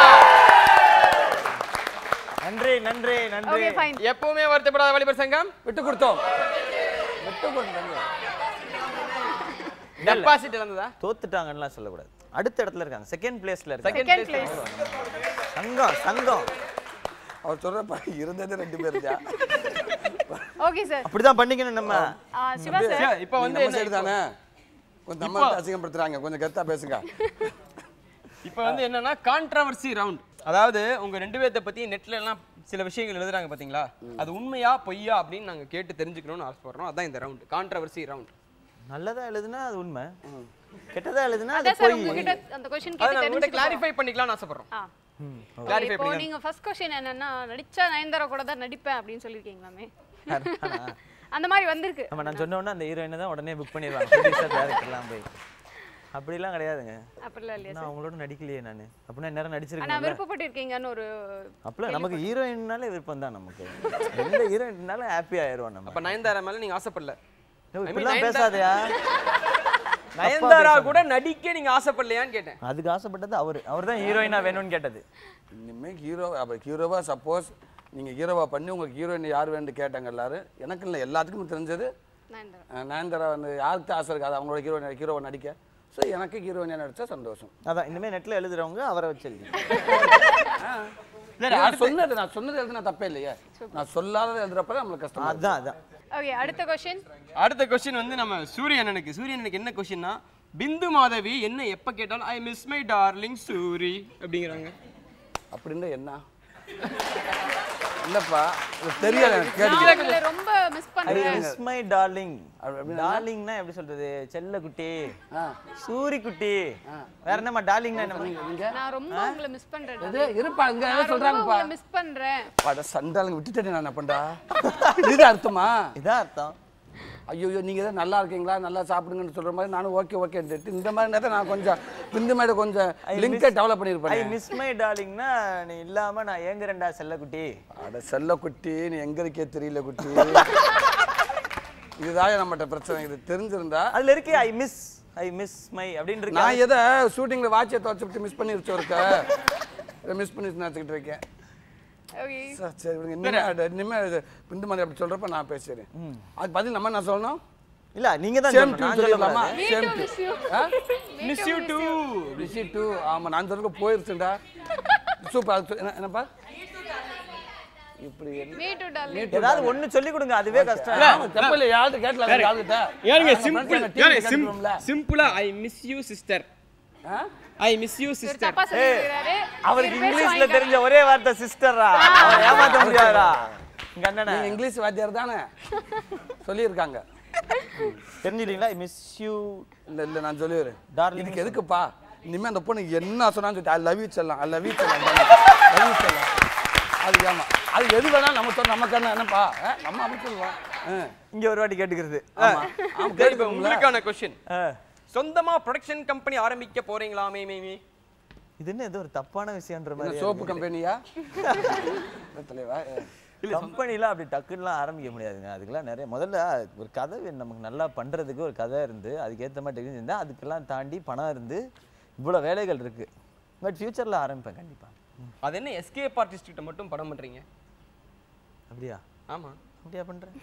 நன்றி நன்றி நன்றி ஓகே ஃபைன் எப்பவுமே வருத்தப்படாத வாலிபர் சங்கம் விட்டு கொடுத்தோம் விட்டு கொடுத்தாங்க டெபாசிட் இழந்ததா தோத்துட்டாங்கன்னுலாம் சொல்லக்கூடாது அடுத்த இடத்துல இருக்காங்க செகண்ட் பிளேஸ்ல இருக்காங்க Second place. சங்கம் சங்கம் அவர் சொல்றப்ப இருந்தது ரெண்டு பேர் தான் ஓகே சார் அப்படிதான் பண்ணிக்கணும் நம்ம சிவா சார் இப்போ வந்து நம்ம என்ன சைடு தானே கொஞ்சம் நம்ம அசிங்கப்படுத்துறாங்க கொஞ்சம் கெத்தா பேசுங்க இப்போ வந்து என்னன்னா கான்ட்ரவர்சி ரவுண்ட் அதாவது உங்க ரெண்டு பேர்த்த பத்தி நெட்ல எல்லாம் சில விஷயங்கள் எழுதுறாங்க பாத்தீங்களா அது உண்மையா பொய்யா அப்படின்னு நாங்க கேட்டு தெரிஞ்சுக்கணும்னு ஆசைப்படுறோம் அதான் இந்த ரவுண்ட் கான்ட்ரவர்சி ரவுண்ட் நல்லதா எழுதுனா அது உண்மை கெட்டதா எழுதுனா அது அதான் சார் பொய் உங்ககிட்ட அந்த கொஸ்டின் அதை கேட்டு நான் உங்ககிட்ட தெரிஞ்சுக்க கிளாரிஃபை பண்ணிக்கலாம்னு ஆசைப்படுறோம் ஆ ம், Okay, Clarify இப்போ பண்ணிக்கலாம். நீங்க ஃபர்ஸ்ட் கொஸ்டின் என்னன்னா நடிச்சா நயன்தாரா கூட தான் நடிப்பேன் அப்படின்னு சொல்லியிருக்கீங்களாமே அந்த மாதிரி வந்திருக்கு நம்ம நான் சொன்ன உடனே அந்த ஹீரோயினை தான் உடனே புக் பண்ணிடுவாங்க ப்ரொடியூசர் டேரக்டர்லாம் போய் அப்படிலாம் கிடையாதுங்க அப்படிலாம் இல்லையா நான் அவங்களோட நடிக்கலையே நான் அப்படின்னா நேரம் ஆனா நடிச்சிருக்கேன் விருப்பப்பட்டிருக்கீங்கன்னு ஒரு அப்பலாம் நமக்கு ஹீரோயின்னாலே விருப்பம் தான் நமக்கு எந்த ஹீரோயின்னாலும் ஹாப்பி ஆயிடுவோம் நம்ம அப்ப நயன்தாரா மேல நீங்க ஆசைப்படல I mean, இப்படிலாம் நயன்தாரா- பேசாதயா நயன்தாரா கூட நடிக்க நீங்க ஆசைப்படலையான்னு கேட்டேன் அதுக்கு ஆசைப்பட்டது அவரு அவர் தான் ஹீரோயினா வேணும்னு கேட்டது இனிமே ஹீரோ அப்போ ஹீரோவா சப்போஸ் நீங்க ஹீரோவா பண்ணி உங்களுக்கு ஹீரோயின் யார் வேணும்னு கேட்டாங்க எல்லாரும் எனக்கு இல்லை எல்லாத்துக்கும் தெரிஞ்சது நயன்தாரா அஹ், நயன்தாரா வந்து யாருக்கு ஆசை இருக்காது அவங்களோட ஹீரோயின் ஹீரோவை நடிக்க ஸோ எனக்கு ஹீரோயினாக நடிச்சா சந்தோஷம் அதான் இனிமே நெட்ல எழுதுறவங்க அவரை வச்சு எழுதி நான் சொன்னது நான் சொன்னது எழுதுனா தப்பே இல்லையே நான் சொல்லாதது எழுதுறப்ப நம்மளுக்கு கஷ்டம் அதான் அதான் ஓகே அடுத்த கொஸ்டின் அடுத்த கொஸ்டின் வந்து நம்ம சூரியனனுக்கு சூரியனனுக்கு என்ன கொஸ்டின்னா பிந்து மாதவி என்ன எப்ப கேட்டாலும் I miss my darling Soori அப்படிங்கிறாங்க அப்படின்னா என்ன இல்லப்பா இது தெரியல எனக்கு கேட்டு உங்களை ரொம்ப மிஸ் ஐ பண்றேன் மிஸ் மை டார்லிங் டார்லிங்னா எப்படி சொல்றது செல்ல குட்டி சூரி குட்டி வேற என்னம்மா டார்லிங்னா என்ன நான் ரொம்ப உங்களை மிஸ் பண்றேன் இது இருப்பா இங்க நான் ரொம்ப சொல்றாங்கப்பா உங்களை மிஸ் பண்றேன் பட சண்டாளுங்க விட்டுட்டேன் நான் பண்ணா இதுதான் அர்த்தமா இதான் அர்த்தம் ஐயோ நீங்க தான் நல்லா இருக்கீங்களா நல்லா சாப்பிடுங்கன்னு சொல்ற மாதிரி நானும் ஓகே ஓகே இந்த மாதிரி நேரத்தை நான் கொஞ்சம் இந்த மாதிரி கொஞ்சம் லிங்கை டெவலப் ஐ பண்ணியிருப்பேன் மிஸ் மை டார்லிங்னா நீ இல்லாம நான் ஏங்குறேன்டா செல்ல குட்டி அட செல்ல குட்டி நீ எங்க இருக்கே தெரியல குட்டி இதுதான் நம்மகிட்ட பிரச்சனை இது தெரிஞ்சிருந்தா அதுல இருக்கு I miss I miss my அப்படின்னு இருக்கு நான் எதை ஷூட்டிங்ல வாட்சை துவச்சுட்டு மிஸ் பண்ணி வச்சு இருக்க இதை மிஸ் பண்ணி நினச்சிக்கிட்டு இருக்கேன் ஓகே சரி, சரி விடுங்க இனிமே அது- இனிமே இது பிந்து மாதிரி அப்படி சொல்றப்ப நான் பேசுறேன் அது பதில் நம்ம நான் சொல்லணும் இல்ல நீங்க தான் சேம் சொல்லணும், டூ நான் சொல்லிடலாமா சொல்லக்கூடாது. Same Me too, miss you. Too miss you too miss you too ஆமா நான் சொல்லுங்க போயிருச்சுடா சூப்பர் அது சொ- என்ன- என்னப்பா இப்படி என்ன- மீ டு டார்லிங் ஏதாவது ஒண்ணு சொல்லி கொடுங்க அதுவே கஷ்டம் ஆமா, தப்பு இல்லை யார்கிட்ட கேட்கல யார்கிட்ட ஏனுங்க ஆமா, சிம்பிள் friends எல்லாம் ஏனுங்க team கேட்கணும்ல. சிம்பிளா ஐ மிஸ் யூ சிஸ்டர் ஆ? ஐ மிஸ் யூ சிஸ்டர் தப்பா சொல்லிருக்காரு அவருக்கு இங்கிலீஷ்ல தெரிஞ்ச ஒரே வார்த்தை சிஸ்டரா அவரை ஏமாத்த முடியாதா இங்க அண்ணனை நீங்க இங்கிலீஷ் வாத்தியார் தானே சொல்லியிருக்காங்க தெரிஞ்சுட்டீங்களா மிஸ் யூ இல்ல இல்ல நான் சொல்லிடுறேன் Darling இதுக்கு எதுக்குப்பா இனிமே அந்த பொண்ணு என்ன சொன்னான்னு சொல்லி ஐ லவ் யூ செல்லாம் ஐ லவ் யூ செல்லாம் லவ் யூ செல்லாம் அது ஆமா அது எது வேணாலும் நம்ம சொல்ல நமக்கு என்ன என்னப்பா ஆ, நம்ம அப்படி சொல்லுவோம் ஆ. இங்க ஒரு வாட்டி கேட்டுக்கிறது ஆமா ஆமா சரி இப்போ கேட்டுக்கோங்களேன் உங்களுக்கான கொஸ்டின் ஆ. சொந்தமா ப்ரொடக்ஷன் கம்பெனி ஆரம்பிக்க போறீங்களா மே மே மே இது என்ன ஏதோ ஒரு தப்பான விஷயம்ன்ற மாதிரி சோப்பு கம்பெனியா தலைவா கம்பெனிலாம் அப்படி டக்குன்னுலாம் ஆரம்பிக்க முடியாதுங்க அதுக்கெல்லாம் நிறைய முதல்ல ஒரு கதை வேணும் நமக்கு நல்லா பண்றதுக்கு ஒரு கதை இருந்து அதுக்கேற்ற மாதிரி டெக்னிக் இருந்தால் அதுக்கெல்லாம் தாண்டி பணம் இருந்து இவ்வளோ வேலைகள் இருக்கு பட் ஃபியூச்சரில் ஆரம்பிப்பேன் கண்டிப்பா அது என்ன எஸ்கேப் ஆர்டிஸ்ட் கிட்ட மட்டும் படம் பண்றீங்க அப்படியா ஆமா அப்படியா பண்றேன்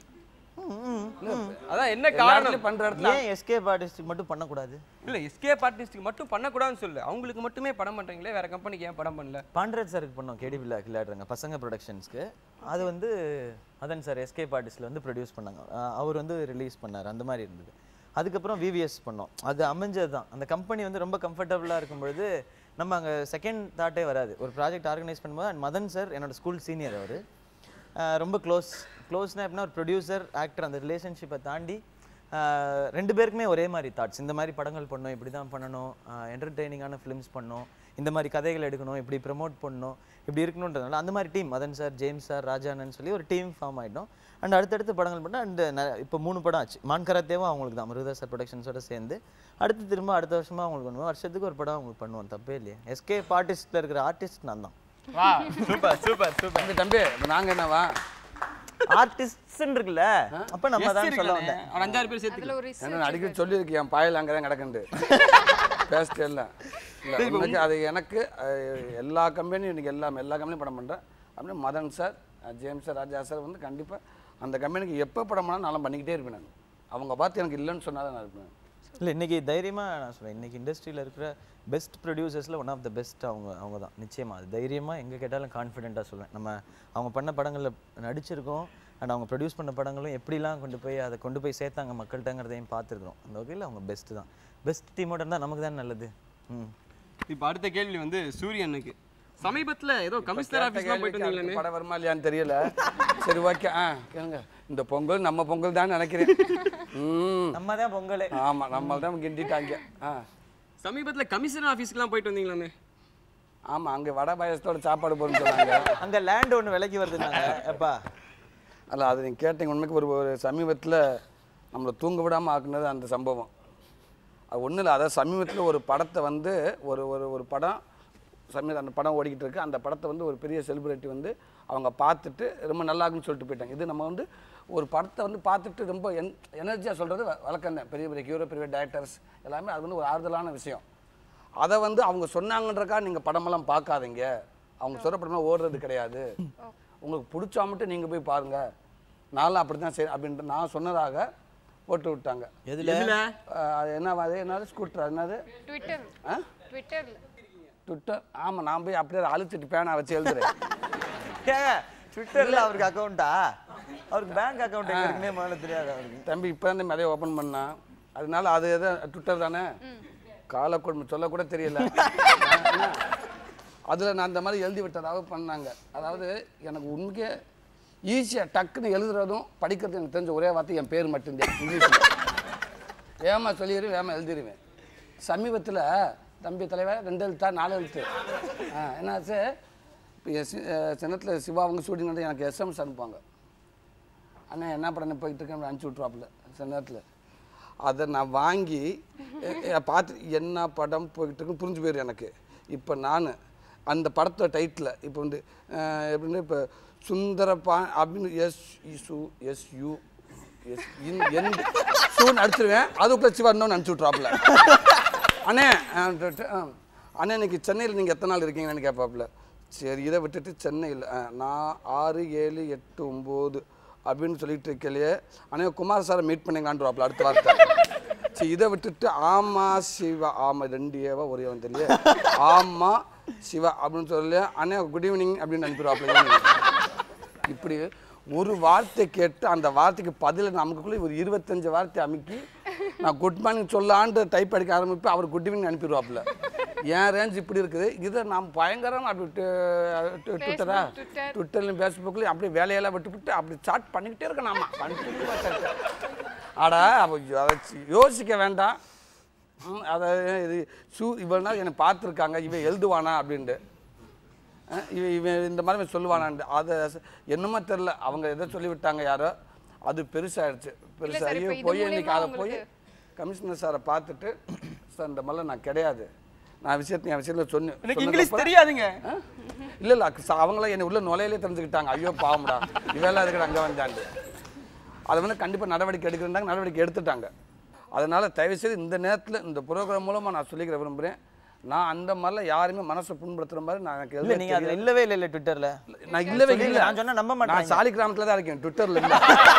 அதான் என்ன எல்லா காரணம் இடத்துலயும் பண்ற இடத்துல ஏன் எஸ்கேப் ஆர்டிஸ்ட்டுக்கு மட்டும் பண்ணக்கூடாது இல்ல எஸ்கேப் ஆர்டிஸ்ட்க்கு மட்டும் பண்ணக்கூடாதுன்னு சொல்லு அவங்களுக்கு மட்டுமே படம் பண்றீங்களே வேற கம்பெனிக்கு ஏன் படம் பண்ணல பாண்டரட் சாருக்கு பண்ணோம் கேடி வில்லா விளையாடுறாங்க பசங்க ப்ரொடக்ஷன்ஸ்க்கு அது வந்து மதன் சார் எஸ்கேப் ஆர்டிஸ்டில் வந்து ப்ரொடியூஸ் பண்ணாங்க அஹ் அவர் வந்து ரிலீஸ் பண்ணார் அந்த மாதிரி இருந்தது அதுக்கப்புறம் விவிஎஸ் பண்ணோம் அது அமைஞ்சது தான் அந்த கம்பெனி வந்து ரொம்ப கம்ஃபர்டபுளாக இருக்கும் பொழுது நம்ம அங்கே செகண்ட் தாட்டே வராது ஒரு ப்ராஜெக்ட் ஆர்கனைஸ் பண்ணும்போது and மதன் சார் என்னோட ஸ்கூல் சீனியர் அவர் ரொம்ப க்ளோஸ் க்ளோஸ்னா எப்படின்னா ஒரு ப்ரொடியூசர் ஆக்டர் அந்த ரிலேஷன்ஷிப்பை தாண்டி ஆஹ் ரெண்டு பேருக்குமே ஒரே மாதிரி தாட்ஸ் இந்த மாதிரி படங்கள் பண்ணணும் இப்படி தான் பண்ணணும் என்டர்டெய்னிங்கான ஃபிலிம்ஸ் பண்ணணும் இந்த மாதிரி கதைகள் எடுக்கணும் இப்படி ப்ரமோட் பண்ணணும் இப்படி இருக்கணுன்றதுனால அந்த மாதிரி team Madan sir James sir Rajanan சொல்லி ஒரு டீம் ஃபார்ம் ஆகிட்டோம் அண்ட் அடுத்தடுத்து படங்கள் பண்ண அண்ட் இப்போ மூணு படம் ஆச்சு மான்கராத்தேவும் அவங்களுக்கு தான் மிருதா சார் ப்ரொடக்ஷன்ஸோட சேர்ந்து அடுத்து திரும்ப அடுத்த வருஷமா அவங்களுக்கு பண்ணுவோம் வருஷத்துக்கு ஒரு படம் அவங்களுக்கு பண்ணுவோம் தப்பே இல்லையே எஸ்கே ஆர்டிஸ்ட்டில் இருக்கிற ஆர்டிஸ்ட் நான் தான் வா சூப்பர் சூப்பர் சூப்பர் தம்பி தம்பி இப்ப நாங்க என்னவா ஆர்டிஸ்ட்னு இருக்குல்ல அப்போ நம்ம தான் சொல்ல வந்தேன் அவன் அஞ்சாறு பேர் சேர்த்து அதுல ஒரு என்ன அடிக்கடி சொல்லியிருக்கேன் என் பாயில் அங்கே தான் கிடக்குண்டு பேசிட்டு இல்லை இல்லை உண்மைக்கு அது எனக்கு அஹ், எல்லா கம்பெனியும் இன்னைக்கு எல்லாம் எல்லா கம்பெனியும் படம் பண்ணுறேன் அப்படியே மதன் சார் அஹ், ஜேம்ஸ் சார் ராஜா சார் வந்து கண்டிப்பாக அந்த கம்பெனிக்கு எப்போ படம் பண்ணாலும் நான் பண்ணிக்கிட்டே இருப்பேன் நான் அவங்க பார்த்து எனக்கு இல்லைன்னு சொன்னால் தான் நான் இருப்பேன் இல்லை இன்னைக்கு தைரியமாக நான் சொல்றேன் இன்னைக்கு இண்டஸ்ட்ரியில் இருக்கிற பெஸ்ட் ப்ரொடியூசர்ஸில் ஒன் ஆஃப் த பெஸ்ட் அவங்க அவங்க தான் நிச்சயமாக அது தைரியமாக எங்கே கேட்டாலும் கான்ஃபிடென்ட்டாக சொல்லுவேன் நம்ம அவங்க பண்ண படங்களில் நடிச்சிருக்கோம் அண்ட் அவங்க ப்ரொடியூஸ் பண்ண படங்களும் எப்படிலாம் கொண்டு போய் அதை கொண்டு போய் சேர்த்தாங்க மக்கள்கிட்டங்கிறதையும் பார்த்துருக்குறோம் அந்த வகையில் அவங்க பெஸ்ட்டு தான் பெஸ்ட் டீமோட இருந்தால் நமக்கு தான் நல்லது ம் இப்போ அடுத்த கேள்வி வந்து சூரியனுக்கு சமீபத்துல ஏதோ கமிஷனர் ஆஃபீஸ்லாம் போயிட்டு வந்தீங்களே படம் வருமா இல்லையான்னு தெரியல சரி ஓகே ஆ கேளுங்க இந்த பொங்கல் நம்ம பொங்கல் தான் நினைக்கிறேன் ம் நம்ம தான் பொங்கல் ஆமா நம்ம தான் கிண்டிட்டாங்க ஆ சமீபத்துல கமிஷனர் ஆஃபீஸ்க்குலாம் போயிட்டு வந்தீங்களாமே ஆமா அங்க வடை பாயசத்தோட சாப்பாடு போடுன்னு சொன்னாங்க அங்கே லேண்ட் ஒன்று விலைக்கு வருதுன்னாங்க எப்பா அல்ல அது நீங்கள் கேட்டீங்க உண்மைக்கு ஒரு ஒரு சமீபத்தில் நம்மளை தூங்க விடாமல் ஆக்குனது அந்த சம்பவம் அது ஒன்றும் இல்லை அதாவது சமீபத்தில் ஒரு படத்தை வந்து ஒரு ஒரு ஒரு படம் சமீப அந்த படம் ஓடிக்கிட்டு இருக்கு அந்த படத்தை வந்து ஒரு பெரிய செலிபிரிட்டி வந்து அவங்க பார்த்துட்டு ரொம்ப நல்லா இருக்குன்னு சொல்லிட்டு போயிட்டாங்க இது நம்ம வந்து ஒரு படத்தை வந்து பார்த்துட்டு ரொம்ப என் எனர்ஜியாக சொல்கிறது வழக்கம் தான் பெரிய பெரிய ஹீரோ பெரிய டேரக்டர்ஸ் எல்லாமே அது வந்து ஒரு ஆறுதலான விஷயம் அதை வந்து அவங்க சொன்னாங்கன்றக்கா நீங்கள் படமெல்லாம் பார்க்காதீங்க அவங்க சொல்கிற படம்லாம் ஓடுறது கிடையாது உங்களுக்கு பிடிச்சா மட்டும் நீங்கள் போய் பாருங்கள் நானும் அப்படி தான் சரி அப்படின்ட்டு நான் சொன்னதாக போட்டு விட்டாங்க எதுல? அஹ் அது என்ன அது என்னது ஸ்கூட்டர் என்னது ட்விட்டர் ஆ ட்விட்டர்ல ட்விட்டர் ஆமாம் நான் போய் அப்படியே அழுத்திட்டு பேனா வச்சு எழுதுறேன் ஏங்க ட்விட்டரில் அவருக்கு அக்கௌண்ட்டா அவருக்கு பேங்க் அக்கௌண்ட் எங்க இருக்குன்னே முதல்ல தெரியாது அவருக்கு தம்பி இப்போ தான் நிறைய ஓப்பன் பண்ணான் அதனால அது எது ட்விட்டர் தானே காலக்கொடுமை சொல்லக்கூட தெரியல அதில் நான் அந்த மாதிரி எழுதி விட்டதாக பண்ணாங்க அதாவது எனக்கு உண்மைக்கே ஈஸியாக டக்குன்னு எழுதுறதும் படிக்கிறது எனக்கு தெரிஞ்ச ஒரே வார்த்தை என் பேர் மட்டும்தான் இங்கிலீஷில் வேகமா சொல்லிடுவேன் வேகமா எழுதிடுவேன் சமீபத்தில் தம்பி தலைவர் ரெண்டு எழுத்தா நாலு எழுத்து ஆ என்னாச்சு இப்போ சின்னத்தில் சிவா அவங்க ஷூட்டிங் வந்து எனக்கு எஸ்எம்எஸ் அனுப்புவாங்க அண்ணா என்ன படம் போயிட்டு இருக்கேன் அனுப்பிச்சி விட்ருவாப்புல சில நேரத்தில் அதை நான் வாங்கி எ- எ- பார்த்து என்ன படம் போயிட்டு இருக்குன்னு புரிஞ்சு போயிடும் எனக்கு இப்போ நான் அந்த படத்தோட டைட்டில் இப்போ வந்து அஹ், எப்படின்னா இப்போ சுந்தரப்பா அப்படின்னு எஸ் சு எஸ் யூ எஸ் இன் என் சூன்னு அடிச்சிருவேன் அதுக்குள்ளே சிவா இன்னொன்று அனுப்பிச்சி விட்ருவாப்புல அண்ணே அஹ், ட- ட- அஹ், அண்ணே இன்னைக்கு சென்னையில் நீங்கள் எத்தனை நாள் இருக்கீங்கன்னு கேட்பாப்புல சரி இதை விட்டுட்டு சென்னையில் அஹ், நான் ஆறு ஏழு எட்டு ஒம்பது அப்படின்னு சொல்லிட்டு இருக்கலையே அண்ணே குமார் சாரை மீட் பண்ணிங்களான்றாப்புல அடுத்த வார்த்தை சரி இதை விட்டுட்டு ஆமா சிவா ஆமா ரெண்டு ஏவா ஒரே வந்து தெரியல ஆமா சிவா அப்படின்னு சொல்லி அண்ணே குட் ஈவினிங் அப்படின்னு அனுப்பிடுவாப்புல இப்படி ஒரு வார்த்தை கேட்டு அந்த வார்த்தைக்கு பதில் நமக்குள்ளே ஒரு இருபத்தஞ்சு வார்த்தை அமுக்கி நான் குட் மார்னிங் சொல்லான்ட்டு டைப் அடிக்க ஆரம்பிப்பேன் அவர் குட் ஈவினிங் அனுப்பிடுவாப்புல என் ரேஞ்ச் இப்படி இருக்குது இதை நான் பயங்கரம் அப்படி டு- டு- ட்விட்டரா Twitter. ட்விட்டர்லையும் ஃபேஸ்புக்லையும் அப்படியே வேலையெல்லாம் விட்டுவிட்டு அப்படி சாட் பண்ணிக்கிட்டே இருக்கேன் நாம பண்ணிட்டு ஆடா அப்போ அதை சி- யோசிக்க வேண்டாம் ம், அதை இது சூ இவ்வளோ நாள் என்னை பார்த்துருக்காங்க இவன் எழுதுவானா அப்படின்ட்டு அஹ் இவன் இவன் இந்த மாதிரி இவன் சொல்லுவானான்ட்டு அதை ச- என்னமோ தெரில அவங்க எதை சொல்லி விட்டாங்க யாரோ அது பெருசாகிடுச்சு பெருசாகி இப்ப இது போய் இன்னைக்கு மூலியமா அதை போய் கமிஷனர் சாரை பார்த்துட்டு சார் இந்த மாதிரிலாம் நான் கிடையாது நான் விஷயத்தை என் விஷயத்தில் சொன்னேன் எனக்கு இங்கிலீஷ் தெரியாதுங்க இல்லை இல்லை அவங்களாம் என்னை உள்ள நுழையிலே தெரிஞ்சுக்கிட்டாங்க ஐயோ பாவம்டா இவெல்லாம் இருக்கிற அங்கே வந்தாண்டு அதை வந்து கண்டிப்பாக நடவடிக்கை எடுக்கிறாங்க நடவடிக்கை எடுத்துட்டாங்க அதனால் தயவுசெய்து இந்த நேரத்தில் இந்த ப்ரோக்ராம் மூலமாக நான் சொல்லிக்கிற விரும்புகிறேன் நான் அந்த மாதிரிலாம் யாருமே மனசை புண்படுத்துகிற மாதிரி நான் எனக்கு இல்ல எதுவுமே நீங்க அதுல தெரியாது. இல்லவே இல்லை இல்ல ட்விட்டர்ல நான் இல்லவே சொல்லி இல்லை நான் சொன்னா நம்ப நான் மாட்டாங்க சாலி கிராமத்தில் தான் இருக்கேன் ட்விட்டரில் இல்லை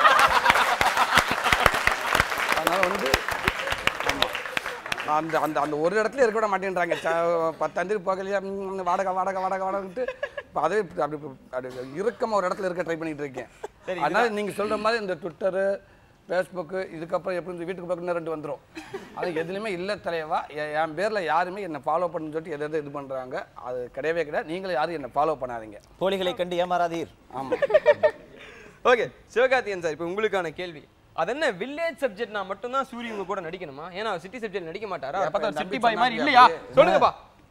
அதனால் வந்து ஆமா. நான் அந்த அந்த அந்த ஒரு இடத்துல இருக்க விட மாட்டேன்றாங்க ச- பத்தாந்தேதி போகலையா ம், வாடகை வாடகை வாடகை வாடகைன்ட்டு இப்போ அதே இப்படி அப்படி அப்படி இறுக்கமாக ஒரு இடத்துல இருக்க ட்ரை பண்ணிட்டு இருக்கேன் சரி, அதனால நீங்கள் சொல்கிற மாதிரி இந்த ட்விட்டரு ஃபேஸ்புக்கு இதுக்கப்புறம் எப்படி இந்த வீட்டுக்கு பக்கம் ரெண்டு வந்துடும் அது எதுலையுமே இல்லை தலைவா எ- என் பேரில் யாருமே என்னை ஃபாலோ பண்ணுன்னு சொல்லிட்டு எதை எதை இது பண்ணுறாங்க அது கிடையவே கிடையாது நீங்களும் யாரும் என்னை ஃபாலோ பண்ணாதீங்க போலிகளை கண்டு ஏமாறாதீர் ஆமாம் ஓகே சிவகார்த்தியன் சார் இப்போ உங்களுக்கான கேள்வி அது என்ன வில்லேஜ் சப்ஜெக்ட்னா மட்டும்தான் சூரிய உங்க கூட நடிக்கணுமா ஏன்னா சிட்டி சப்ஜெக்ட் நடிக்க மாட்டாரா எப்ப பார்த்தா என் சிட்டி தம்பி பாய் மாதிரி சொன்னாப்ல இல்லையா அப்படியே. சொல்லுங்கப்பா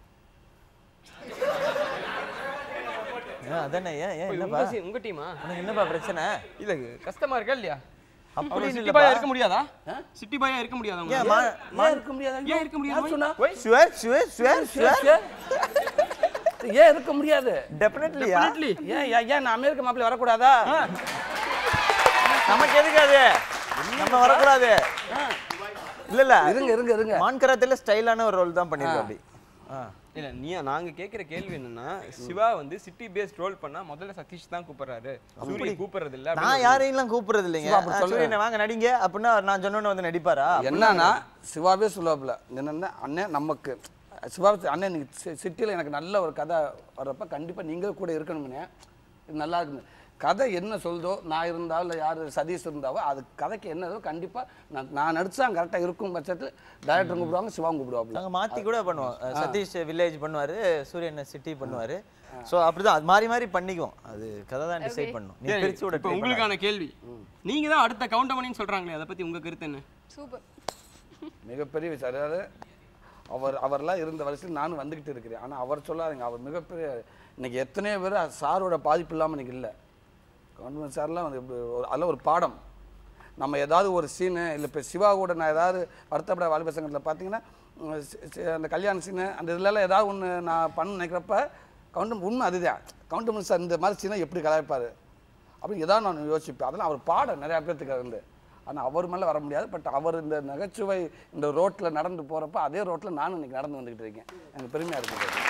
ஏன் அதானே ஏன் ஏன் போய் என்னப்பா உங்க சி- உங்க டீமா உனக்கு என்னப்பா பிரச்சனை இல்ல கஷ்டமா இருக்கா இல்லையா அப்படி அப்படி சிட்டி இல்லப்பா. பாயா இருக்க முடியாதா சிட்டி பாயா இருக்க முடியாதா ஏன் உங்களுக்கு? மா- ஏன் இருக்க முடியாது ஏன் இருக்க முடியாது சொன்னா? ஒய்? சுவர் சுவர் சுவர் சுவர் ஏன் இருக்க முடியாது டெஃபினெட்லியா Definitely. ஏன் ஏன், ஏன் நான் அமெரிக்க மாப்பிள்ளை வரக்கூடாதா நமக்கு எதுக்கு அது நம்ம வரக்கூடாது இல்ல இல்ல இருங்க இருங்க இருங்க மான்கராத்தில் ஸ்டைலான ஒரு ரோல் தான் பண்ணிருக்கோம் அப்படி ஆ இல்ல நீ நாங்க கேக்குற கேள்வி என்னன்னா சிவா வந்து சிட்டி பேஸ் ரோல் பண்ணா முதல்ல சதீஷ் தான் கூப்பிடுறாரு சூரிய கூப்பிடுறது இல்ல நான் யாரையும் கூப்பிடுறது இல்லைங்க சிவா அப்படி ஆ, சொல்லு. சூரியனை வாங்க நடிங்க அப்படின்னா அவர் நான் சொன்னோன்னு வந்து நடிப்பாரா என்னன்னா சிவாவே சொல்லுவாப்புல என்னன்னா அண்ணன் நமக்கு சிவா அண்ணன் நீங்கள் சிட்டியில் எனக்கு நல்ல ஒரு கதை வர்றப்ப கண்டிப்பாக நீங்கள் கூட இருக்கணும்னே இது நல்லா இருக்குங்க கதை என்ன சொல்தோ நான் இருந்தா இல்லை யார் சதீஷ் இருந்தாவோ அது கதைக்கு என்னதோ கண்டிப்பாக நான் நான் நடிச்சா கரெக்டாக இருக்கும் பட்சத்தில் டைரக்டர் கூப்பிடுவாங்க சிவாவும் கூப்பிடுவாப்புல நாங்க மாத்தி கூட பண்ணுவோம் அஹ், சதீஷ் வில்லேஜ் பண்ணுவாரு சூரியன் சிட்டி பண்ணுவாரு சோ அப்படிதான் அது மாறி மாறி பண்ணிக்குவோம் அது கதை தான் டிசைட் பண்ணும் நீ சரி, பிரிச்சு விட இப்ப try உங்களுக்கான கேள்வி நீங்க தான் அடுத்த கவுண்டமணின்னு சொல்றாங்களே அதை பத்தி உங்க கருத்து என்ன சூப்பர் மிகப்பெரிய விஷயம் அதாவது அவர் அவரெல்லாம் இருந்த வரிசையில் நானும் வந்துக்கிட்டு இருக்கிறேன் ஆனால் அவர் சொல்லாதீங்க அவர் மிகப்பெரிய இன்னைக்கு எத்தனையோ பேர் சாரோட பாதிப்பு இல்லாமல் இன்னைக்கு இல்லை கவர்மெண்ட் சார்லாம் வந்து இப்படி ஒரு அதில் ஒரு பாடம் நம்ம ஏதாவது ஒரு சீனு இல்லை இப்போ சிவா கூட நான் ஏதாவது வருத்தப்பட வாலிப சங்கத்தில் பார்த்தீங்கன்னா உம், சி- சி- அந்த கல்யாண சீனு அந்த இதுலலாம் ஏதாவது ஒன்று நான் பண்ண நினைக்கிறப்ப கவுண்டம் உண்மை அதுதான் கவுண்டமன் சார் இந்த மாதிரி சீனை எப்படி கலாய்ப்பார் அப்படின்னு ஏதாவது நான் யோசிப்பேன் அதெல்லாம் அவர் பாடம் நிறையா பேர்த்துக்கு இருந்து ஆனால் அவர் மேலே வர முடியாது பட் அவர் இந்த நகைச்சுவை இந்த ரோட்டில் நடந்து போகிறப்ப அதே ரோட்டில் நானும் இன்னைக்கு நடந்து வந்துக்கிட்டு இருக்கேன் எனக்கு பெருமையாக இருக்குது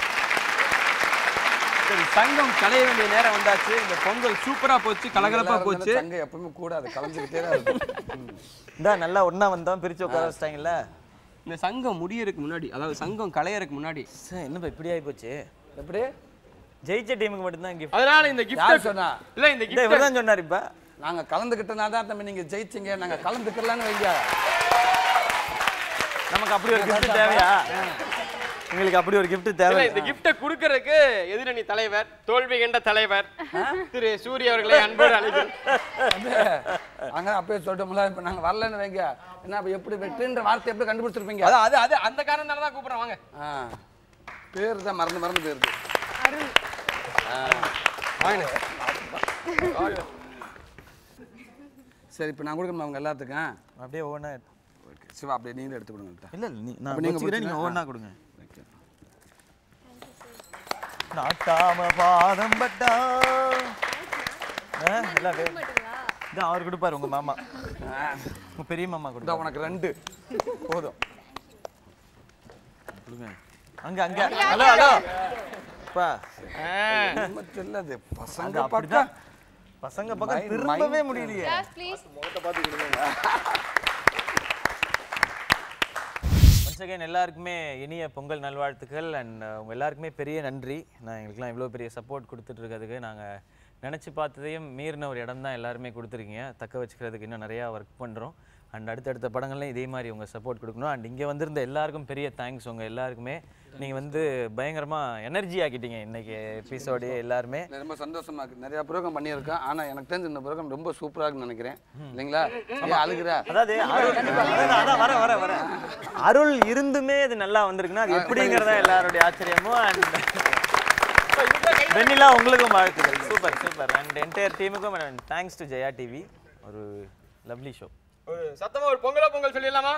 சரி சங்கம் கலைய வேண்டிய நேரம் வந்தாச்சு இந்த பொங்கல் சூப்பரா போச்சு கலகலப்பா போச்சு சங்க எப்பவுமே கூடாது கலந்துக்கிட்டே தான் இருக்கும் இந்தா நல்லா ஒண்ணா வந்தோம் பிரிச்சு உட்கார வச்சிட்டாங்கல்ல இந்த சங்கம் முடியறதுக்கு முன்னாடி அதாவது சங்கம் கலையறதுக்கு முன்னாடி சார் என்னப்பா இப்படி ஆகி போச்சு எப்படி ஜெயிச்ச டீமுக்கு மட்டும்தான் gift அதனால இந்த gift யார் சொன்னா இல்ல இந்த இந்த இவர் தான் சொன்னார் இப்ப நாங்கள் கலந்துக்கிட்டனால தான் தம்பி நீங்கள் ஜெயிச்சிங்க நாங்கள் கலந்துக்கலான்னு வைங்க நமக்கு அப்படி ஒரு gift தேவையா உங்களுக்கு அப்படி ஒரு gift இல்ல தேவை இந்த கிஃப்ட குடுக்கறதுக்கு எதிரணி தலைவர் தோல்வி கண்ட தலைவர் திரு சூரிய அவர்களை அன்போடு அழைக்கிறேன் நாங்கள் அப்பயே சொல்லிட்டோம்ல இப்போ நாங்கள் வரலன்னு வைங்க என்ன அப்போ எப்படி வெற்றின்ற வார்த்தை எப்படி கண்டுபிடிச்சிருப்பீங்க அதான் அது அது அந்த காரணத்தால தான் கூப்பிடுறேன் வாங்க ஆ பேர் தான் மறந்து மறந்து போயிருது வாங்க சரி இப்போ நான் கொடுக்கணும் அவங்க எல்லாத்துக்கும் அப்படியே ஒவ்வொன்றா சிவா அப்படியே நீங்களும் எடுத்து கொடுங்க இல்ல இல்ல நீ நான் அப்ப நீங்க வச்சுக்கிறேன் நீங்க பிடிச்சிங்க. ஒவ்வொன்றா கொடுங்க நாட்டாம பாதம் பட்டா ஆ, எல்லாம் வே- இதான் அவர் கொடுப்பாரு உங்க மாமா உங்க பெரிய மாமா இதோ கொடுப்பாரு உனக்கு ரெண்டு போதும் கொடுங்க அங்க அங்க ஹலோ ஹலோ பா உண்மை தெரியல பசங்க அங்க பக்கம் அப்படிதான் பசங்க பக்கம் Mind- திரும்பவே mind- முடியலையே ப்ளீஸ் ஒன்ஸ் அகைன் எல்லாருக்குமே இனிய பொங்கல் நல்வாழ்த்துக்கள் அண்ட் உங்கள் எல்லாருக்குமே பெரிய நன்றி நான் எங்களுக்குலாம் இவ்வளோ பெரிய சப்போர்ட் கொடுத்துட்டு இருக்கிறதுக்கு நாங்கள் நினச்சி பார்த்ததையும் மீறின ஒரு இடம் தான் எல்லாருமே கொடுத்துருக்கீங்க தக்க வச்சுக்கிறதுக்கு இன்னும் நிறையா ஒர்க் பண்ணுறோம் அண்ட் அடுத்தடுத்த படங்கள்லையும் இதே மாதிரி உங்கள் சப்போர்ட் கொடுக்கணும் அண்ட் இங்கே வந்திருந்த எல்லாருக்கும் பெரிய தேங்க்ஸ் உங்கள் எல்லாருக்குமே நீங்கள் வந்து பயங்கரமாக எனர்ஜி ஆக்கிட்டீங்க இன்னைக்கு எபிசோடு எல்லாருமே எனக்கு ரொம்ப சந்தோஷமா இருக்கு நிறைய ப்ரோக்ராம் பண்ணியிருக்கேன் ஆனா எனக்கு தெரிஞ்ச இந்த ப்ரோக்ராம் ரொம்ப சூப்பரா இருக்குன்னு நினைக்கிறேன் இல்லைங்களா ஏன் அழுகுற அதாவது அருள் அதான், அதான் வர வர வர அருள் இருந்துமே இது நல்லா வந்திருக்குன்னா அது எப்படிங்கிறதா எல்லாருடைய ஆச்சரியமும் அண்ட் வெண்ணிலா உங்களுக்கும் வாழ்த்துக்கள் சூப்பர் சூப்பர் அண்ட் என்டையர் டீமுக்கும் தேங்க்ஸ் டு ஜெயா டிவி ஒரு லவ்லி ஷோ ஒரு சத்தமா ஒரு பொங்கலோ பொங்கல் சொல்லிடலாமா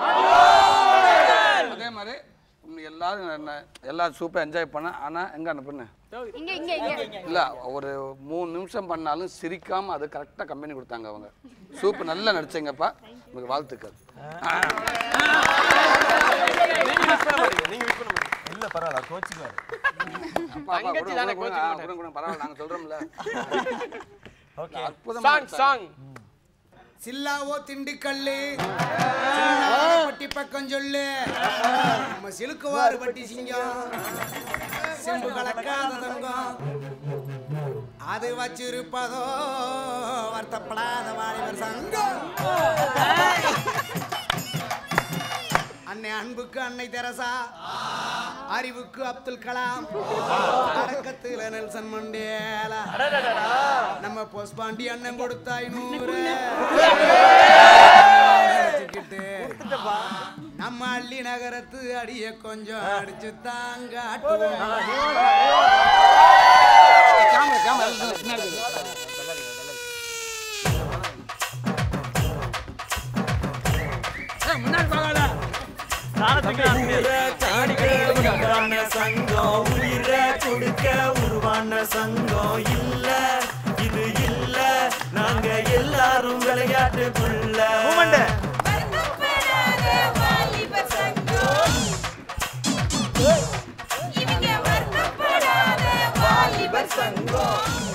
அதே மாதிரி உம் எல்லாரும் என்ன- எல்லாரும் சூப்பரா என்ஜாய் பண்ண ஆனா எங்க அனுப்புன்னு இங்க இங்க இங்க இல்ல ஒரு மூணு நிமிஷம் பண்ணாலும் சிரிக்காம அது கரெக்டா கம்பெனி கொடுத்தாங்க அவங்க சூப்பர் நல்லா நடிச்சீங்கப்பா உங்களுக்கு வாழ்த்துக்கள் இல்ல பரவாயில்ல கோச்சுக்குவாரு அப்பா, அப்பா, தங்கச்சி கொடுங்க, தானே கொடுங்க, கோச்சுக்க ஆ, மாட்டாரு. கொடுங்க, கொடுங்க, பரவாயில்ல நாங்க சொல்றோம்ல ஓகே அற்புதமா சாங் சாங் சில்லாவோ திண்டுக்கல்லு பட்டி பக்கம் சொல்லு நம்ம சிலுக்குவாறு பட்டி சிங்கம் செம்பு கலக்காத தங்கம் அது வச்சிருப்பதோ வருத்தப்படாத வாலிபர் சங்கம் அன்னை அன்புக்கு அன்னை தெரசா அறிவுக்கு அப்துல் கலாம் அடக்கத்துல நெல்சன் மண்டேலா நம்ம போஸ்பாண்டி அண்ணன் கொடுத்த ஐநூறு நினைச்சுக்கிட்டு நம்ம அள்ளி நகரத்து அடிய கொஞ்சம் அடிச்சு தாங்க கேமரா கேமரா பின்னாடி முன்னாடி பார்க்கல உருவான சங்கம் உயிர கொடுக்க உருவான சங்கம் இல்ல இது இல்ல நாங்க எல்லாரும் விளையாட்டுக்குள்ள சங்கம்